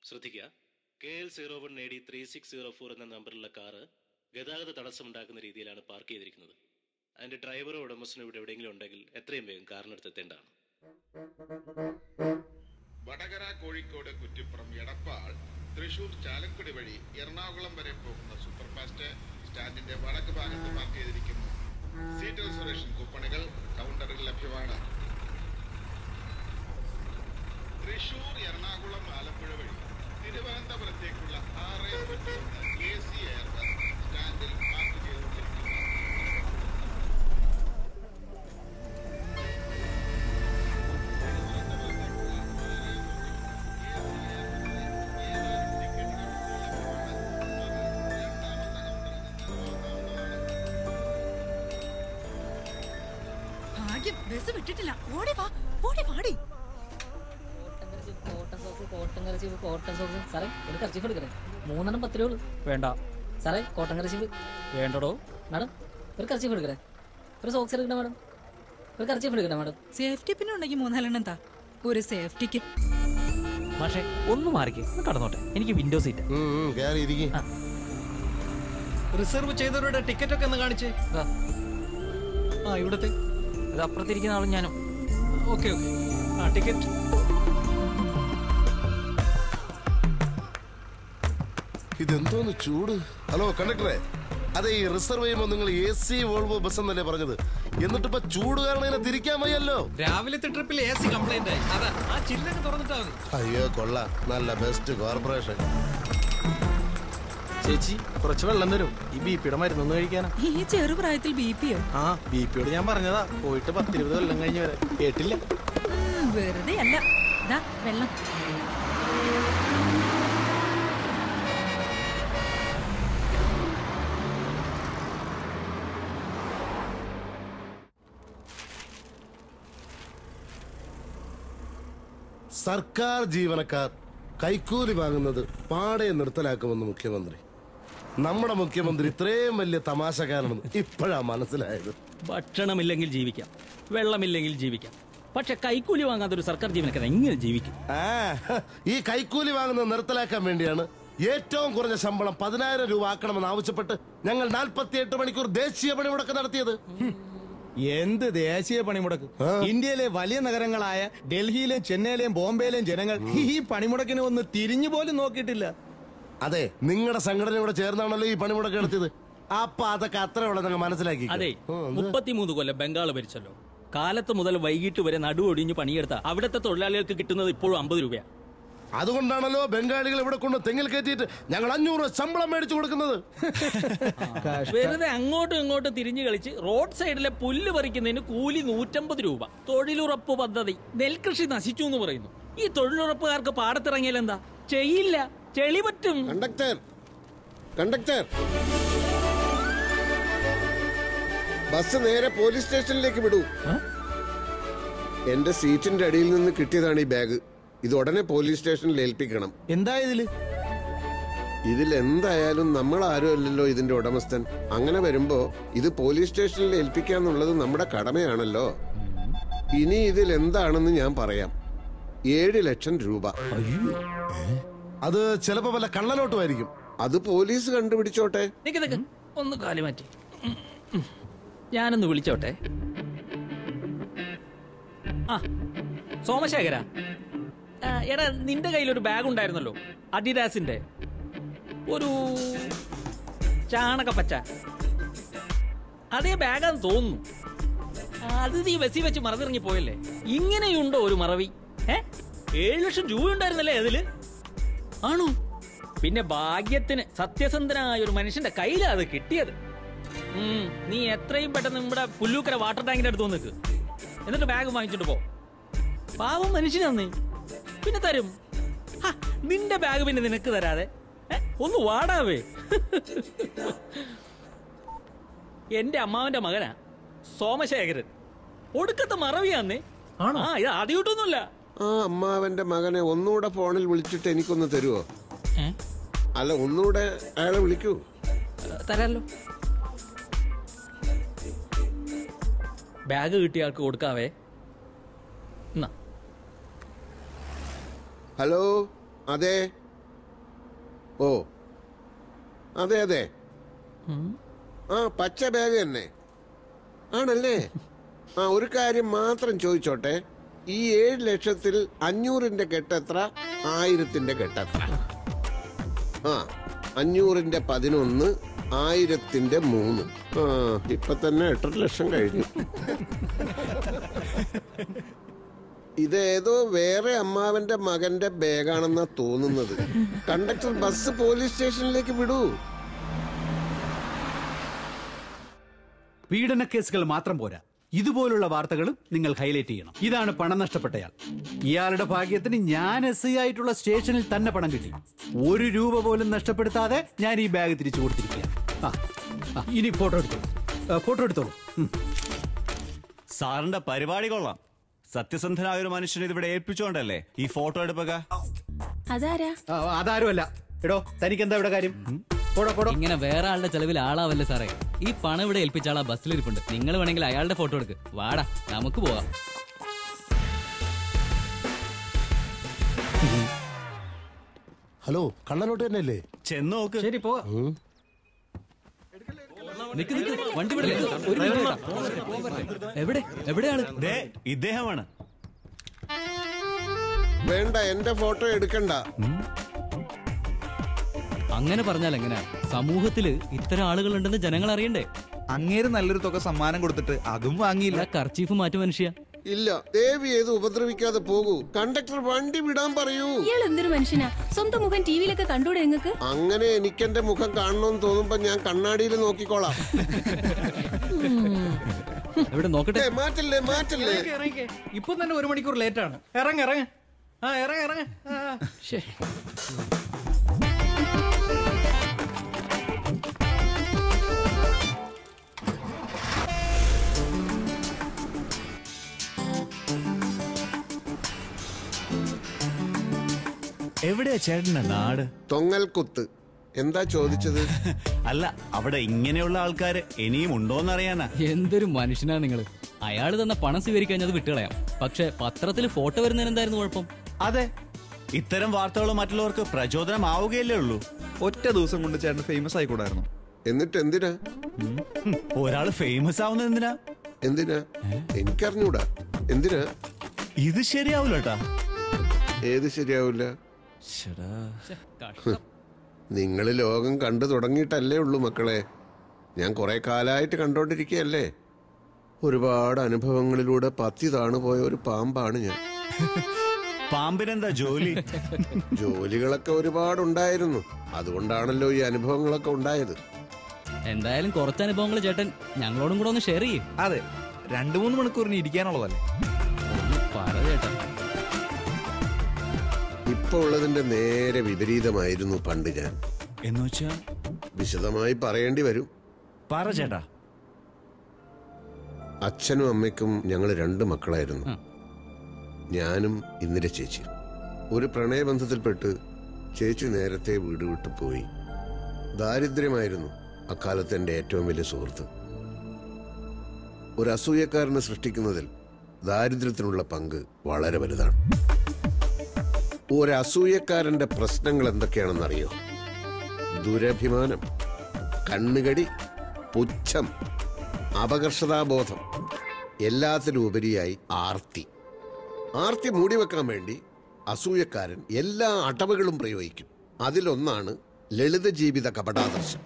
ശ്രദ്ധിക്കുക K L zero one A D three six zero four എന്ന നമ്പറിലുള്ള car ഗതാഗത തടസ്സമുണ്ടാക്കുന്ന രീതിയിലാണ് പാർക്ക് ചെയ്തിരിക്കുന്നത് അതിന്റെ ഡ്രൈവറോ ഉടമസ്ഥനോ ഇവിടെ എവിടെയെങ്കിലും ഉണ്ടെങ്കിൽ എത്രയും വേഗം കാറിനടുത്ത് എത്തേണ്ടതാണ് വടകര കോഴിക്കോട് കുറ്റിപ്പുറം എടപ്പാൾ തൃശൂർ ചാലക്കുടി വഴി എറണാകുളം വരെ പോകുന്ന സൂപ്പർഫാസ്റ്റ് സ്റ്റാൻഡിന്റെ വടക്ക് ഭാഗത്ത് പാർക്ക് ചെയ്തിരിക്കുന്നു സീറ്റ് റിസർവേഷൻ കൂപ്പണുകൾ കൗണ്ടറിൽ ലഭ്യമാണ് തൃശൂർ എറണാകുളം ആലപ്പുഴ വഴി തിരുവനന്തപുരത്തേക്കുള്ള ആറ് എ സി എയർ ബസ് സ്റ്റാൻഡിൽ പാർക്ക് ചെയ്തുകൊണ്ടിരിക്കുന്നു ഭാഗ്യം ബസ് വിട്ടിട്ടില്ല ഓടി വാ ഓടി വാടി cotton socks cotton kerchief cotton socks സാറേ ഒരു കറച്ചീഫ് എടുക്കണേ മൂന്നെണ്ണം പത്ത് രൂപ വേണ്ട സാറേ കോട്ടൺ കറച്ചീഫ് വേണ്ടടോ മാഡം ഒരു കറച്ചീഫ് എടുക്കണേ ഒരു സോക്സ് എടുക്കണേ മാഡം ഒരു കറച്ചീഫ് എടുക്കണേ മാഡം സേഫ്റ്റി പിന്നെ ഉണ്ടെങ്കിൽ മൂന്നാലെണ്ണം താ ഒരു സേഫ്റ്റിക്ക് പക്ഷേ ഒന്ന് മാറിക്കേ ഒന്ന് കടന്നോട്ടെ എനിക്ക് വിൻഡോ സീറ്റ് കയറി ഇരിക്കും റിസർവ് ചെയ്തവരുടെ ടിക്കറ്റ് ഒക്കെ ഒന്ന് കാണിച്ചേ ആ ഇവിടത്തെ ഇത് അപ്പുറത്തിരിക്കുന്ന ആളും ഞാനും ഓക്കെ ഓക്കെ ആ ടിക്കറ്റ് ഇതെന്തോന്ന് ചൂട് ഹലോ കണ്ടക്ടറെ അതെ ഈ റിസർവ് ചെയ്യുമ്പോൾ നിങ്ങൾ എ സി വോൾവോ ബസ് എന്നല്ലേ പറഞ്ഞത് എന്നിട്ട് ഇപ്പൊ ചൂട് കാരണം ഇതിനെ തിരിക്കാൻ വയ്യല്ലോ രാവിലത്തെ ട്രിപ്പിൽ എ സി കംപ്ലൈന്റ് ആയി അതാ ആ ചില്ലൊക്കെ തുറന്നിട്ടാ മതി അയ്യോ കൊള്ള നല്ല ബെസ്റ്റ് കോർപ്പറേഷൻ ചേച്ചി കുറച്ച് വെള്ളം തരും ഈ ബി പിയുടെ മരുന്നൊന്ന് കഴിക്കാനാ ഈ ചെറുപ്രായത്തിൽ ബി പിയോ ആ ബി പിയോട് ഞാൻ പറഞ്ഞതാ പോയിട്ട് പത്തിരുപത് കൊല്ലം കഴിഞ്ഞ് വരെ കേട്ടില്ല വെറുതെ അല്ല ദാ വെള്ളം സർക്കാർ ജീവനക്കാർ കൈക്കൂലി വാങ്ങുന്നത് പാടെ നിർത്തലാക്കുമെന്ന് മുഖ്യമന്ത്രി നമ്മുടെ മുഖ്യമന്ത്രി ഇത്രയും വലിയ തമാശക്കാരനെന്ന് ഇപ്പോഴാ മനസ്സിലായത് ഭക്ഷണമില്ലെങ്കിൽ ജീവിക്കാം വെള്ളമില്ലെങ്കിൽ ജീവിക്കാം പക്ഷെ കൈക്കൂലി വാങ്ങാത്ത ഒരു സർക്കാർ ജീവനക്കാരൻ എങ്ങനെ ജീവിക്കും ആ ഈ കൈക്കൂലി വാങ്ങുന്നത് നിർത്തലാക്കാൻ വേണ്ടിയാണ് ഏറ്റവും കുറഞ്ഞ ശമ്പളം പതിനായിരം രൂപ ആക്കണമെന്ന് ആവശ്യപ്പെട്ട് ഞങ്ങൾ നാൽപ്പത്തിയെട്ട് മണിക്കൂർ ദേശീയ പണിമുടക്ക് നടത്തിയത് എന്ത് ദേശീയ പണിമുടക്ക് ഇന്ത്യയിലെ വലിയ നഗരങ്ങളായ ഡൽഹിയിലെയും ചെന്നൈയിലെയും ബോംബെയിലെയും ജനങ്ങൾ ഈ പണിമുടക്കിനെ ഒന്ന് തിരിഞ്ഞു പോലും നോക്കിയിട്ടില്ല അതെ നിങ്ങളുടെ സംഘടനയോട് ചേർന്നാണല്ലോ ഈ പണിമുടക്ക് നടത്തിയത് അപ്പൊ അതൊക്കെ അത്രയുള്ള നിങ്ങൾ മനസ്സിലാക്കി അതെ മുപ്പത്തിമൂന്ന് കൊല്ലം ബംഗാൾ ഭരിച്ചല്ലോ കാലത്ത് മുതൽ വൈകിട്ട് വരെ നടുവൊടിഞ്ഞ് പണിയെടുത്ത അവിടുത്തെ തൊഴിലാളികൾക്ക് കിട്ടുന്നത് ഇപ്പോഴും അമ്പത് രൂപയാണ് അതുകൊണ്ടാണല്ലോ ബംഗാളികൾ ഇവിടെ കൊണ്ട് തെങ്ങിൽ കയറ്റിയിട്ട് ഞങ്ങൾ അഞ്ഞൂറ് ശമ്പളം മേടിച്ചു കൊടുക്കുന്നത് വെറുതെ അങ്ങോട്ടും ഇങ്ങോട്ടും തിരിഞ്ഞു കളിച്ച് റോഡ് സൈഡിലെ പുല്ല് പറിക്കുന്നതിന് കൂലി നൂറ്റമ്പത് രൂപ തൊഴിലുറപ്പ് പദ്ധതി നെൽകൃഷി നശിച്ചു എന്ന് പറയുന്നു ഈ തൊഴിലുറപ്പുകാർക്ക് പാടത്തിറങ്ങിയാൽ എന്താ ചെയ്യില്ല ചെളി പറ്റും കണ്ടക്ടർ കണ്ടക്ടർ ബസ് നേരെ പോലീസ് സ്റ്റേഷനിലേക്ക് വിടൂ എന്റെ സീറ്റിന്റെ അടിയിൽ നിന്ന് കിട്ടിയതാണ് ഈ ബാഗ് ഇത് ഉടനെ പോലീസ് സ്റ്റേഷനിൽ ഏൽപ്പിക്കണം എന്താ ഇതില് ഇതിൽ എന്തായാലും നമ്മൾ ആരും അല്ലല്ലോ ഇതിന്റെ ഉടമസ്ഥൻ അങ്ങനെ വരുമ്പോ ഇത് പോലീസ് സ്റ്റേഷനിൽ ഏൽപ്പിക്കാന്നുള്ളത് നമ്മുടെ കടമയാണല്ലോ ഇനി ഇതിൽ എന്താണെന്ന് ഞാൻ പറയാം ഏഴ് ലക്ഷം രൂപ അത് ചിലപ്പോ വല്ല കള്ളനോട്ടുമായിരിക്കും അത് പോലീസ് കണ്ടുപിടിച്ചോട്ടെ നിക്ക് നിക്ക് ഒന്ന് കാലി മാറ്റി ഉം, ഉം. ഞാനൊന്ന് വിളിച്ചോട്ടെ ആ സോമശേഖര ആ, എടാ നിന്റെ കയ്യിലൊരു ബാഗ് ഉണ്ടായിരുന്നല്ലോ അഡിഡാസിന്റെ ഒരു ചാണകപ്പച്ച അതേ ബാഗാന്ന് തോന്നുന്നു ആ, അത് നീ ബസ്സിൽ വെച്ച് മറന്നിറങ്ങി പോയല്ലേ ഇങ്ങനെയുണ്ടോ ഒരു മറവി ഏ ഏഴ് ലക്ഷം രൂപ ഉണ്ടായിരുന്നല്ലേ അതില് ആണോ പിന്നെ ഭാഗ്യത്തിന് സത്യസന്ധനായ ഒരു മനുഷ്യന്റെ കയ്യിലാ അത് കിട്ടിയത് ഉം, നീ എത്രയും പെട്ടെന്ന് നമ്മുടെ പുല്ലൂക്കര വാട്ടർ ടാങ്കിന്റെ അടുത്ത് വന്ന് നിൽക്ക് എന്നിട്ട് ബാഗ് വാങ്ങിച്ചിട്ട് പോ പാവം മനുഷ്യനാന്ന് പിന്നെ തരും ഹ, നിന്റെ ബാഗ് പിന്നെ നിനക്ക് തരാതെ ഏ, ഒന്ന് വാടാവേ എന്റെ അമ്മാവന്റെ മകനാ സോമശേഖരൻ ഒടുക്കത്തെ മറവിയാന്നേ ആ ഇത് ആദ്യമായിട്ടൊന്നുമില്ല ആ അമ്മാവന്റെ മകനെ ഒന്നുകൂടെ ഫോണിൽ വിളിച്ചിട്ട് എനിക്കൊന്ന് തരുമോ ഏ? അല്ല ഒന്നുകൂടെ അയാളെ വിളിക്കൂ തരാലോ ബാഗ് കിട്ടിയ ആൾക്ക് കൊടുക്കാവേ എന്നാ ഹലോ അതെ ഓ അതെ അതെ ആ പച്ച ബാഗ് തന്നെ ആണല്ലേ ആ ഒരു കാര്യം മാത്രം ചോദിച്ചോട്ടെ ഈ ഏഴ് ലക്ഷത്തിൽ അഞ്ഞൂറിന്റെ കെട്ടെത്ര ആയിരത്തിന്റെ കെട്ടെത്ര ആ അഞ്ഞൂറിന്റെ പതിനൊന്ന് ആയിരത്തിന്റെ മൂന്ന് ആ ഇപ്പൊ തന്നെ എട്ടര ലക്ഷം കഴിഞ്ഞു ഇതേതോ വേറെ അമ്മാവന്റെ മകന്റെ ബാഗാണെന്നാ തോന്നുന്നത് കണ്ടക്ടർ ബസ് പോലീസ് സ്റ്റേഷനിലേക്ക് വിടൂ പീഡന കേസുകൾ മാത്രം പോരാ ഇതുപോലുള്ള വാർത്തകളും നിങ്ങൾ ഹൈലൈറ്റ് ചെയ്യണം ഇതാണ് പണം നഷ്ടപ്പെട്ടയാൾ ഇയാളുടെ ഭാഗ്യത്തിന് ഞാൻ എസ് ഐ ആയിട്ടുള്ള സ്റ്റേഷനിൽ തന്നെ പണം കിട്ടി ഒരു രൂപ പോലും നഷ്ടപ്പെടുത്താതെ ഞാൻ ഈ ബാഗ് തിരിച്ചു കൊടുത്തിരിക്കുകയാണ് ആ, ആ, ഇനി ഫോട്ടോ എടുത്തോളൂ ആ, ഫോട്ടോ എടുത്തോളൂ ഉം. സാറിന്റെ പരിപാടി കൊള്ളാം സത്യസന്ധനായ ഒരു മനുഷ്യനെ ഇതിവിടെ ഏൽപ്പിച്ചോണ്ടല്ലേ ഈ ഫോട്ടോ എടുപ്പൊക്കെ അതാരാ ആ, അതാരുമല്ല എടോ തനിക്ക് എന്താ ഇവിടെ കാര്യം പോടോ പോടോ ഇങ്ങനെ വേറെ ആളുടെ ചെലവിൽ ആളാവല്ലേ സാറേ ഈ പണം ഇവിടെ ഏൽപ്പിച്ച ആളാ ബസ്സിലിരിപ്പുണ്ട് നിങ്ങൾ വേണമെങ്കിൽ അയാളുടെ ഫോട്ടോ എടുക്ക് വാടാ നമുക്ക് പോവാം ഹലോ കണ്ണനോട്ട് തന്നെയല്ലേ ചെന്ന് നോക്ക് ശരി പോവാ നിക്ക് നിക്ക് വണ്ടി ഇവിടെ നിക്ക്. ഒരു മിനിറ്റ് കേട്ടോ. എവിടെ എവിടെയാണ് ദേ ഇദ്ദേഹമാണ് വേണ്ട എന്റെ ഫോട്ടോ എടുക്കണ്ട അങ്ങനെ പറഞ്ഞാൽ എങ്ങനെയാ സമൂഹത്തില് ഇത്തരം ആളുകൾ ഉണ്ടെന്ന് ജനങ്ങൾ അറിയണ്ടേ അങ്ങേര് നല്ലൊരു തുക സമ്മാനം കൊടുത്തിട്ട് അതും വാങ്ങിയില്ല കർച്ചീഫ് മാറ്റു മനുഷ്യ ഇല്ല ദേവി ഏത് ഉപദ്രവിക്കാതെ പോകൂ കണ്ടക്ടർ വണ്ടി വിടാൻ പറയൂ ഇയാൾ എന്തൊരു മനുഷ്യനാ സ്വന്തം മുഖം ടിവിയിലൊക്കെ കണ്ടൂടെ നിങ്ങക്ക് അങ്ങനെ എനിക്കെന്റെ മുഖം കാണണമെന്ന് തോന്നുമ്പോ ഞാൻ കണ്ണാടിയിൽ നോക്കിക്കോളാം ഇവിടെ നോക്കട്ടെ ഏ, മാറ്റല്ലേ മാറ്റല്ലേ ഇപ്പൊ തന്നെ ഒരു മണിക്കൂർ ലേറ്റ് ആണ് ഇറങ്ങ ഇറങ്ങ ആ ഇറങ്ങ ഇറങ്ങ എവിടെയാ ചേട്ടന്റെ നാട് തൊങ്ങൽക്കുത്ത് എന്താ ചോദിച്ചത് അല്ല അവിടെ ഇങ്ങനെയുള്ള ആൾക്കാര് ഇനിയും ഉണ്ടോന്നറിയാനാ എന്തൊരു മനുഷ്യനാ നിങ്ങള് അയാൾ തന്ന പണം സ്വീകരിക്കാൻ അത് വിട്ടുകളയാം പക്ഷെ പത്രത്തിൽ ഫോട്ടോ വരുന്നതിന് എന്തായിരുന്നു കുഴപ്പം അതെ ഇത്തരം വാർത്തകൾ മറ്റുള്ളവർക്ക് പ്രചോദനമാവുകയല്ലേ ഉള്ളൂ ഒറ്റ ദിവസം കൊണ്ട് ചേട്ടൻ ഫേമസ് ആയിക്കൂടായിരുന്നു എന്നിട്ട് എന്തിനാ ഒരാള് ഫേമസ് ആവുന്നത് എന്തിനാ എന്തിനാ എനിക്കറിഞ്ഞൂടാ എന്തിനാ ഇത് ശരിയാവൂല കേട്ടാ ഏത് ശരിയാവില്ല നിങ്ങൾ ലോകം കണ്ടു തുടങ്ങിയിട്ടല്ലേ ഉള്ളൂ മക്കളെ ഞാൻ കുറെ കാലമായിട്ട് കണ്ടോണ്ടിരിക്കുകയല്ലേ ഒരുപാട് അനുഭവങ്ങളിലൂടെ പത്തി താണുപോയ ഒരു പാമ്പാണ് ഞാൻ പാമ്പിനെന്താ ജോലി ജോലികളൊക്കെ ഒരുപാടുണ്ടായിരുന്നു അതുകൊണ്ടാണല്ലോ ഈ അനുഭവങ്ങളൊക്കെ ഉണ്ടായത് എന്തായാലും കുറച്ച് അനുഭവങ്ങൾ ചേട്ടൻ ഞങ്ങളോടും കൂടെ ഒന്ന് ഷെയർ ചെയ്യേ അതെ രണ്ടു മൂന്ന് മണിക്കൂറിന് ഇരിക്കാനുള്ളതല്ലേ പറ ചേട്ടാ ഇപ്പൊ ഉള്ളതിന്റെ നേരെ വിപരീതമായിരുന്നു പണ്ട് ഞാൻ എന്ന് വെച്ചാ വിശദമായി പറയേണ്ടി വരും പറ ചേട്ടാ അച്ഛനും അമ്മയ്ക്കും ഞങ്ങൾ രണ്ട് മക്കളായിരുന്നു ഞാനും ഇന്ദിര ചേച്ചി ഒരു പ്രണയബന്ധത്തിൽപ്പെട്ട് ചേച്ചി നേരത്തെ വീട് വിട്ടു പോയി ദാരിദ്ര്യമായിരുന്നു അക്കാലത്ത് എൻ്റെ ഏറ്റവും വലിയ സുഹൃത്ത് ഒരു അസൂയക്കാരനെ സൃഷ്ടിക്കുന്നതിൽ ദാരിദ്ര്യത്തിനുള്ള പങ്ക് വളരെ വലുതാണ് ഒരു അസൂയക്കാരന്റെ പ്രശ്നങ്ങൾ എന്തൊക്കെയാണെന്നറിയോ ദുരഭിമാനം കണ്ണുകടി പുച്ഛം അപകർഷതാബോധം എല്ലാത്തിലും ഉപരിയായി ആർത്തി ആർത്തി മൂടിവെക്കാൻ വേണ്ടി അസൂയക്കാരൻ എല്ലാ അടവുകളും പ്രയോഗിക്കും അതിലൊന്നാണ് ലളിത ജീവിത കപടാദർശം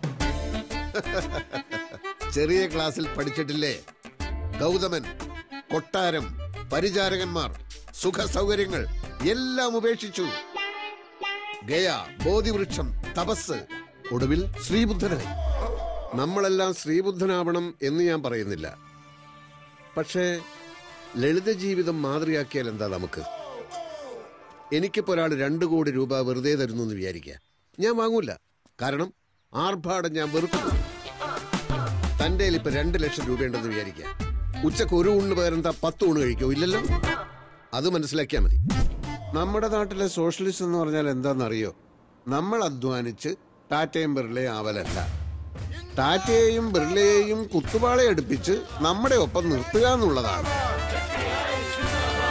ചെറിയ ക്ലാസ്സിൽ പഠിച്ചിട്ടില്ലേ ഗൗതമൻ കൊട്ടാരം പരിചാരകന്മാർ സുഖ സൗകര്യങ്ങൾ എല്ലാം ഉപേക്ഷിച്ചു ഗയ ബോധിവൃക്ഷം തപസ് ഒടുവിൽ ശ്രീബുദ്ധനായി നമ്മളെല്ലാം ശ്രീബുദ്ധനാവണം എന്ന് ഞാൻ പറയുന്നില്ല പക്ഷേ ലളിത ജീവിതം മാതൃകയാക്കിയാൽ എന്താ നമുക്ക് എനിക്കിപ്പോ ഒരാൾ രണ്ടു കോടി രൂപ വെറുതെ തരുന്നു എന്ന് വിചാരിക്കുക ഞാൻ വാങ്ങൂല കാരണം ആർഭാടം ഞാൻ വെറുക്കുന്നു തന്റെ കയ്യിൽ ഇപ്പൊ രണ്ട് ലക്ഷം രൂപയുണ്ടെന്ന് വിചാരിക്കുക ഉച്ചക്ക് ഒരു ഊണിന് പകരം എന്താ പത്ത് ഊണ് കഴിക്കോ ഇല്ലല്ലോ അത് മനസ്സിലാക്കിയാൽ മതി നമ്മുടെ നാട്ടിലെ സോഷ്യലിസ്റ്റ് എന്ന് പറഞ്ഞാൽ എന്താണെന്നറിയോ നമ്മൾ അധ്വാനിച്ച് ടാറ്റയും ബിർളയും ആവലല്ല ടാറ്റയെയും ബിർളയെയും കുത്തുപാളെ അടുപ്പിച്ച് നമ്മുടെ ഒപ്പം നിർത്തുക എന്നുള്ളതാണ്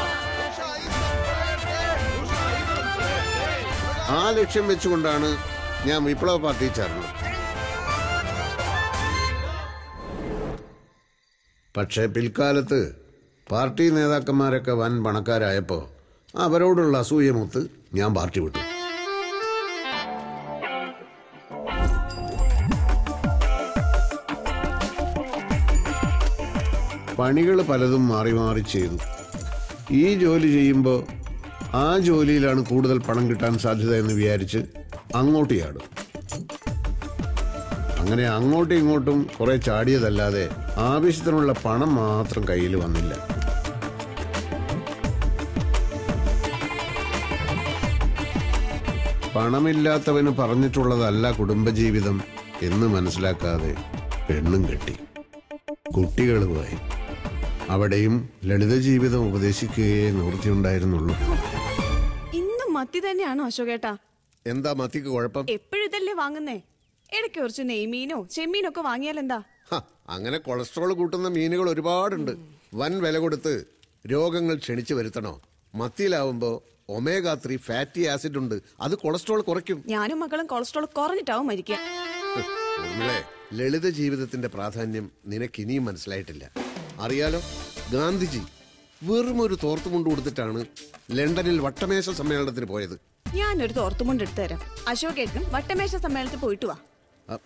ആ ലക്ഷ്യം വെച്ചുകൊണ്ടാണ് ഞാൻ വിപ്ലവ പാർട്ടി ചേർന്നു പക്ഷേ പിൽക്കാലത്ത് പാർട്ടി നേതാക്കന്മാരൊക്കെ വൻ പണക്കാരായപ്പോൾ അവരോടുള്ള അസൂയമൊത്ത് ഞാൻ പാർട്ടി വിട്ടു പണികൾ പലതും മാറി മാറി ചെയ്തു ഈ ജോലി ചെയ്യുമ്പോൾ ആ ജോലിയിലാണ് കൂടുതൽ പണം കിട്ടാൻ സാധ്യത എന്ന് വിചാരിച്ച് അങ്ങോട്ട് ചാടും അങ്ങനെ അങ്ങോട്ടും ഇങ്ങോട്ടും കുറെ ചാടിയതല്ലാതെ ആവശ്യത്തിനുള്ള പണം മാത്രം കയ്യിൽ വന്നില്ല പണമില്ലാത്തവന് പറഞ്ഞിട്ടുള്ളതല്ല കുടുംബജീവിതം എന്ന് മനസ്സിലാക്കാതെ പെണ്ണും കെട്ടി കുട്ടികളുമായി അവിടെയും ലളിത ജീവിതം ഉപദേശിക്കുകയേ നിവൃത്തിയുണ്ടായിരുന്നുള്ളൂ ഇന്നും മത്തി തന്നെയാണോ അശോകേട്ടാ എന്താ മത്തിക്ക് കുഴപ്പം എപ്പോഴും ഇതല്ലേ വാങ്ങുന്നേ ഇടയ്ക്ക് കുറച്ച് നെയ്മീനോ ചെമ്മീനോ ഒക്കെ വാങ്ങിയാലെന്താ ഹ, അങ്ങനെ കൊളസ്ട്രോൾ കൂട്ടുന്ന മീനുകൾ ഒരുപാടുണ്ട് വൻ വില കൊടുത്ത് രോഗങ്ങൾ ക്ഷണിച്ചു വരുത്തണോ മത്തിയിലാവുമ്പോ ഒമേഗ ത്രീ ഫാറ്റി ആസിഡ് ഉണ്ട് അത് കൊളസ്ട്രോൾ കുറയ്ക്കും ഞാനും മക്കളും കൊളസ്ട്രോൾ കുറഞ്ഞിട്ടാവും മരിക്കുക ഹ്, ഉർമിളേ ലളിത ജീവിതത്തിന്റെ പ്രാധാന്യം നിനക്ക് ഇനിയും മനസ്സിലായിട്ടില്ല അറിയാലോ ഗാന്ധിജി വെറും ഒരു തോർത്തുമുണ്ട് കൊടുത്തിട്ടാണ് ലണ്ടനിൽ വട്ടമേശ സമ്മേളനത്തിന് പോയത് ഞാനൊരു തോർത്തുമുണ്ട് എടുത്തു തരാം അശോകേട്ടനും വട്ടമേശ സമ്മേളനത്തിൽ പോയിട്ട് വാ അ-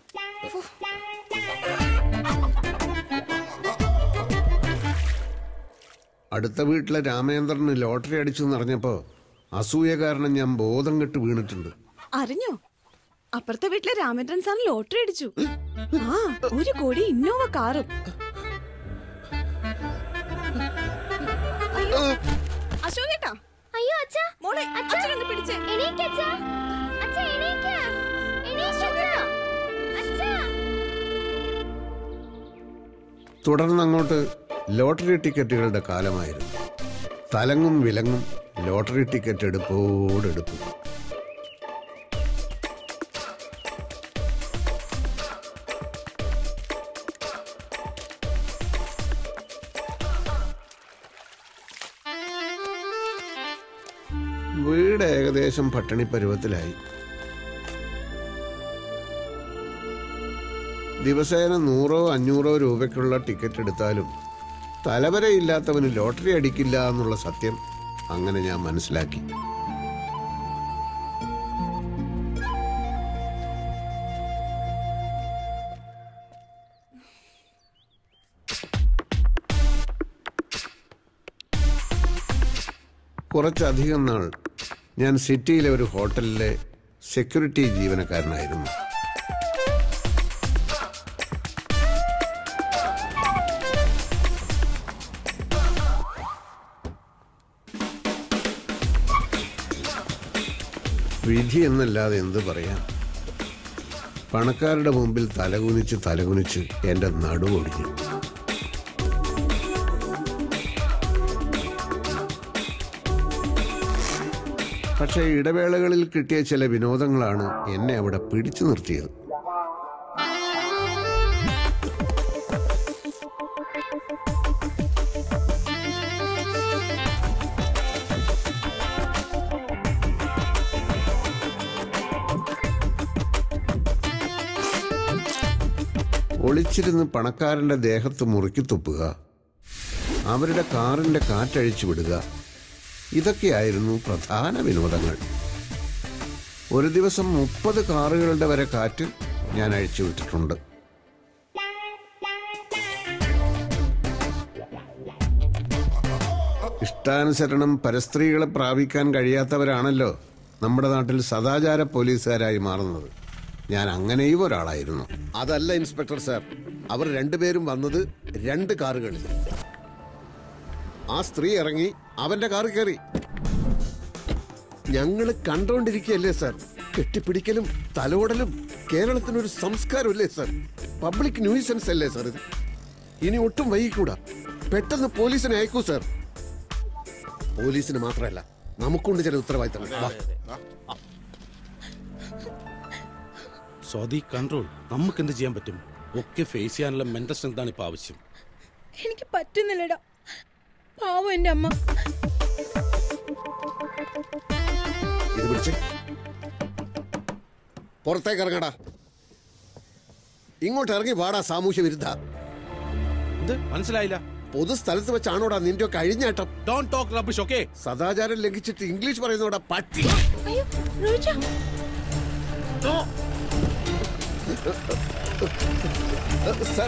അടുത്ത വീട്ടിലെ രാമേന്ദ്രന് ലോട്ടറി അടിച്ചു എന്നറിഞ്ഞപ്പോ അസൂയ കാരണം ഞാൻ ബോധം കെട്ട് വീണിട്ടുണ്ട് അറിഞ്ഞോ അപ്പുറത്തെ വീട്ടിലെ രാമേന്ദ്രൻ സാർ ലോട്ടറി അടിച്ചു ആ ഒരു കോടി ഇന്നോവ കാറും അയ്യോ, അശോകേട്ടാ അയ്യോ അച്ഛ മോളെ അച്ഛനൊന്ന് പിടിച്ചേ എണീക്ക് അച്ഛ അച്ഛ എണീക്ക് എണീക്ക് അച്ഛ അച്ഛ തുടർന്നങ്ങോട്ട് ലോട്ടറി ടിക്കറ്റുകളുടെ കാലമായിരുന്നു തലങ്ങും വിലങ്ങും ലോട്ടറി ടിക്കറ്റ് എടുപ്പോടെടുപ്പ് വീട് ഏകദേശം പട്ടിണി പരുവത്തിലായി ദിവസേന നൂറോ അഞ്ഞൂറോ രൂപയ്ക്കുള്ള ടിക്കറ്റ് എടുത്താലും തലവരയില്ലാത്തവന് ലോട്ടറി അടിക്കില്ല എന്നുള്ള സത്യം അങ്ങനെ ഞാൻ മനസ്സിലാക്കി കുറച്ചധികം നാൾ ഞാൻ സിറ്റിയിലെ ഒരു ഹോട്ടലിലെ സെക്യൂരിറ്റി ജീവനക്കാരനായിരുന്നു വിധി എന്നല്ലാതെ എന്ത് പറയാം പണക്കാരുടെ മുമ്പിൽ തലകുനിച്ച് തലകുനിച്ച് എന്റെ നടുവൊടിഞ്ഞു പക്ഷേ ഇടവേളകളിൽ കിട്ടിയ ചില വിനോദങ്ങളാണ് എന്നെ അവിടെ പിടിച്ചു നിർത്തിയത് ഒളിച്ചിരുന്ന് പണക്കാരന്റെ ദേഹത്ത് മുറുക്കി തുപ്പുക അവരുടെ കാറിന്റെ കാറ്റഴിച്ചു വിടുക ഇതൊക്കെയായിരുന്നു പ്രധാന വിനോദങ്ങൾ ഒരു ദിവസം മുപ്പത് കാറുകളുടെ വരെ കാറ്റ് ഞാൻ അഴിച്ചു വിട്ടിട്ടുണ്ട് ഇഷ്ടാനുസരണം പരസ്ത്രീകളെ പ്രാപിക്കാൻ കഴിയാത്തവരാണല്ലോ നമ്മുടെ നാട്ടിൽ സദാചാര പോലീസുകാരായി മാറുന്നത് ഞാൻ അങ്ങനെയും ഒരാളായിരുന്നു അതല്ല ഇൻസ്പെക്ടർ സാർ അവർ രണ്ടുപേരും വന്നത് രണ്ട് കാറുകളിൽ ആ സ്ത്രീ ഇറങ്ങി അവന്റെ കാറ് കയറി ഞങ്ങൾ കണ്ടോണ്ടിരിക്കുകയല്ലേ സാർ കെട്ടിപ്പിടിക്കലും തലോടലും കേരളത്തിനൊരു സംസ്കാരമല്ലേ സാർ പബ്ലിക് ന്യൂസൻസ് അല്ലേ സാർ ഇത് ഇനി ഒട്ടും വൈകിക്കൂടാ പെട്ടെന്ന് പോലീസിനെ അയക്കൂ സാർ പോലീസിന് മാത്രമല്ല നമുക്കുണ്ട് ചില ഉത്തരവാദിത്തങ്ങൾ വാ. സ്വാതി കൺട്രോൾ നമുക്ക് എന്ത് ചെയ്യാൻ പറ്റും ഒക്കെ ഫേസ് ചെയ്യാനുള്ള മെന്റൽ സ്ട്രെങ്ത് ആണ് ഇപ്പൊ ആവശ്യം എനിക്ക് പറ്റുന്നില്ലടാ പാവം എന്റെ അമ്മ ഇത് പിടിച്ച് പുറത്തേക്ക് ഇറങ്ങടാ ഇങ്ങോട്ട് ഇറങ്ങി വാടാ സാമൂഹ്യ വിരുദ്ധ മനസ്സിലായില്ല പൊതുസ്ഥലത്ത് വെച്ചാണോടാ നിന്റെ കഴിഞ്ഞാട്ടം ഡോണ്ട് ടോക്ക് റബ്ബിഷ് ഓക്കെ സദാചാരം ലംഘിച്ചിട്ട് ഇംഗ്ലീഷ് പറയുന്നോടാ പട്ടി അയ്യോ റോജ സർ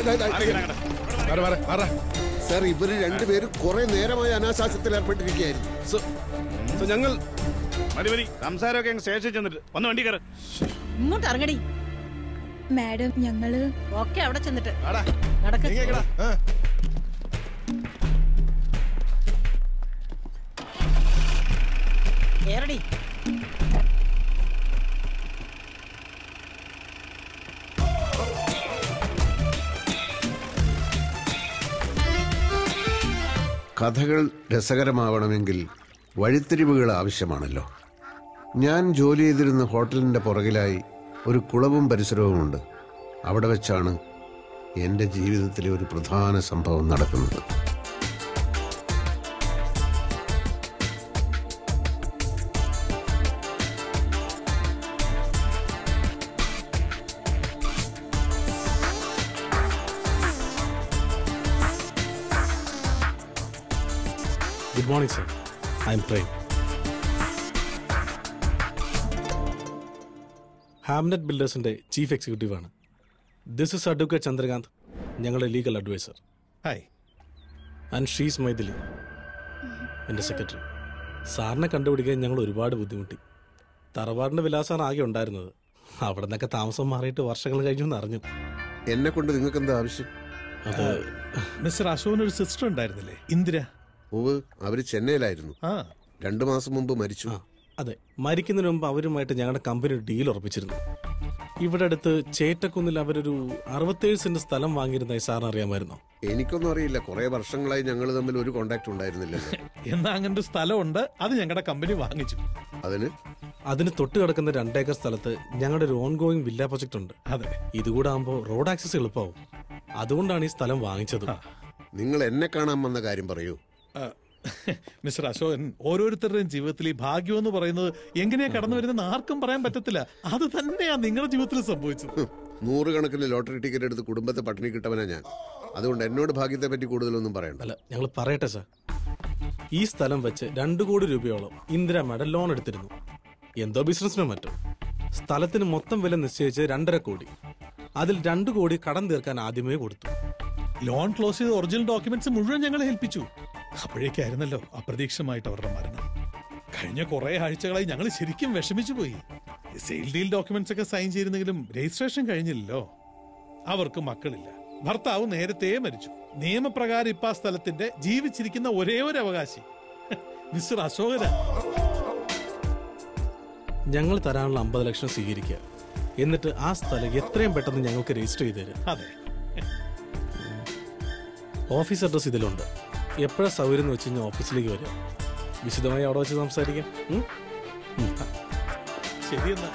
സർ ഇവര് രണ്ടുപേരും കുറെ നേരമായി അനാശാസ്യത്തിൽ ഏർപ്പെട്ടിരിക്കുകയായിരുന്നു ഞങ്ങൾ മതി മതി സംസാരമൊക്കെ അങ്ങ് സ്റ്റേഷനിൽ ചെന്നിട്ട് വന്ന് വണ്ടി കയറ് ഇങ്ങോട്ട് ഇറങ്ങടി മാഡം ഞങ്ങള് ഒക്കെ അവിടെ ചെന്നിട്ട് കേറടി കഥകൾ രസകരമാവണമെങ്കിൽ വഴിത്തിരിവുകൾ ആവശ്യമാണല്ലോ ഞാൻ ജോലി ചെയ്തിരുന്ന ഹോട്ടലിന്റെ പുറകിലായി ഒരു കുളവും പരിസരവുമുണ്ട് അവിടെ വെച്ചാണ് എൻ്റെ ജീവിതത്തിലെ ഒരു പ്രധാന സംഭവം നടക്കുന്നത് good morning sir I am Prem Hamnet ബിൽഡേഴ്സിന്റെ ചീഫ് എക്സിക്യൂട്ടീവ് ആണ് ദിസ് ഇസ് അഡ്വക്കേറ്റ് ചന്ദ്രകാന്ത് ഞങ്ങളുടെ legal adviser hi and she's Mythili എൻ്റെ സെക്രട്ടറി സാറിനെ കണ്ടുപിടിക്കാൻ ഞങ്ങൾ ഒരുപാട് ബുദ്ധിമുട്ടി തറവാടിന്റെ വിലാസമാണ് ആകെ ഉണ്ടായിരുന്നത് അവിടെ നിന്നൊക്കെ താമസം മാറിയിട്ട് വർഷങ്ങൾ കഴിഞ്ഞു എന്ന് അറിഞ്ഞു എന്നെ കൊണ്ട് നിങ്ങൾക്ക് എന്താ ആവശ്യം അത് മിസ്റ്റർ അശോകന് ഒരു സിസ്റ്റർ ഉണ്ടായിരുന്നില്ലേ ഇന്ദിര ഉവ് അവര് ചെന്നൈയിലായിരുന്നു ആ രണ്ടു മാസം മുമ്പ് മരിച്ചു അതെ മരിക്കുന്നതിന് മുമ്പ് അവരുമായിട്ട് ഞങ്ങളുടെ കമ്പനി ഒരു ഡീൽ ഉറപ്പിച്ചിരുന്നു ഇവിടെ അടുത്ത് ചേറ്റക്കുന്നിൽ അവരൊരു അറുപത്തേഴ് സെന്റ് സ്ഥലം വാങ്ങിയിരുന്നതായി സാറിന് അറിയാമായിരുന്നോ എനിക്കൊന്നും അറിയില്ല കുറെ വർഷങ്ങളായി ഞങ്ങൾ തമ്മിൽ ഒരു കോണ്ടാക്ട് ഉണ്ടായിരുന്നില്ലല്ലോ എന്നാ അങ്ങനെ ഒരു സ്ഥലമുണ്ട് അത് ഞങ്ങളുടെ കമ്പനി വാങ്ങിച്ചു അതിന് അതിന് തൊട്ട് കിടക്കുന്ന രണ്ടേക്കർ സ്ഥലത്ത് ഞങ്ങളുടെ ഒരു ഓൺ ഗോയിങ് വില്ല പ്രൊജക്ട് ഉണ്ട് അതെ ഇതുകൂടെ ആകുമ്പോൾ റോഡ് ആക്സസ് എളുപ്പമാവും അതുകൊണ്ടാണ് ഈ സ്ഥലം വാങ്ങിച്ചത് നിങ്ങൾ എന്നെ കാണാൻ വന്ന കാര്യം പറയൂ ആ, മിസ്റ്റർ അശോകൻ ഓരോരുത്തരുടെയും ജീവിതത്തിൽ ഈ ഭാഗ്യം എന്ന് പറയുന്നത് എങ്ങനെയാ കടന്നു വരുന്നത് ആർക്കും പറയാൻ പറ്റത്തില്ല അത് തന്നെയാ നിങ്ങളുടെ ജീവിതത്തിൽ സംഭവിച്ചത് നൂറുകണക്കിന് ലോട്ടറി ടിക്കറ്റ് എടുത്ത് കുടുംബത്തെ പട്ടിണി കിട്ടവനാ ഞാൻ അതുകൊണ്ട് എന്നോട് ഭാഗ്യത്തെ പറ്റി കൂടുതലൊന്നും പറയണ്ട അല്ല ഞങ്ങൾ പറയട്ടെ സാർ ഈ സ്ഥലം വെച്ച് രണ്ടു കോടി രൂപയോളം ഇന്ദിര മാഡം ലോൺ എടുത്തിരുന്നു എന്തോ ബിസിനസ്സിനോ മറ്റോ സ്ഥലത്തിന് മൊത്തം വില നിശ്ചയിച്ച് രണ്ടര കോടി അതിൽ രണ്ടു കോടി കടം തീർക്കാൻ ആദ്യമേ കൊടുത്തു ലോൺ ക്ലോസ് ചെയ്ത ഒറിജിനൽ ഡോക്യുമെന്റ്സ് മുഴുവൻ ഞങ്ങളെ ഏൽപ്പിച്ചു അപ്പോഴേക്കായിരുന്നല്ലോ അപ്രതീക്ഷിതമായിട്ട് അവരുടെ മരണം കഴിഞ്ഞ കുറെ ആഴ്ചകളായി ഞങ്ങൾ ശരിക്കും വിഷമിച്ചു പോയി സെയിൽ ഡീൽ ഡോക്യുമെന്റ്സ് ഒക്കെ സൈൻ ചെയ്തിരുന്നെങ്കിലും രജിസ്ട്രേഷൻ കഴിഞ്ഞില്ലല്ലോ അവർക്ക് മക്കളില്ല ഭർത്താവ് നേരത്തെ മരിച്ചു നിയമപ്രകാരം ഇപ്പൊ ആ സ്ഥലത്തിന്റെ ജീവിച്ചിരിക്കുന്ന ഒരേ ഒരു അവകാശി മിസ്റ്റർ അശോകന ഞങ്ങൾ തരാനുള്ള അമ്പത് ലക്ഷം സ്വീകരിക്കുക എന്നിട്ട് ആ സ്ഥലം എത്രയും പെട്ടെന്ന് ഞങ്ങൾക്ക് രജിസ്റ്റർ ചെയ്ത് തരും അതെ ഓഫീസ് അഡ്രസ് ഇതിലുണ്ട് എപ്പോഴാ സൗകര്യം എന്ന് വെച്ച് കഴിഞ്ഞാൽ ഓഫീസിലേക്ക് വരിക വിശദമായി അവിടെ വെച്ച് സംസാരിക്കാം ഉം? ഉം. ശരിയെന്നാ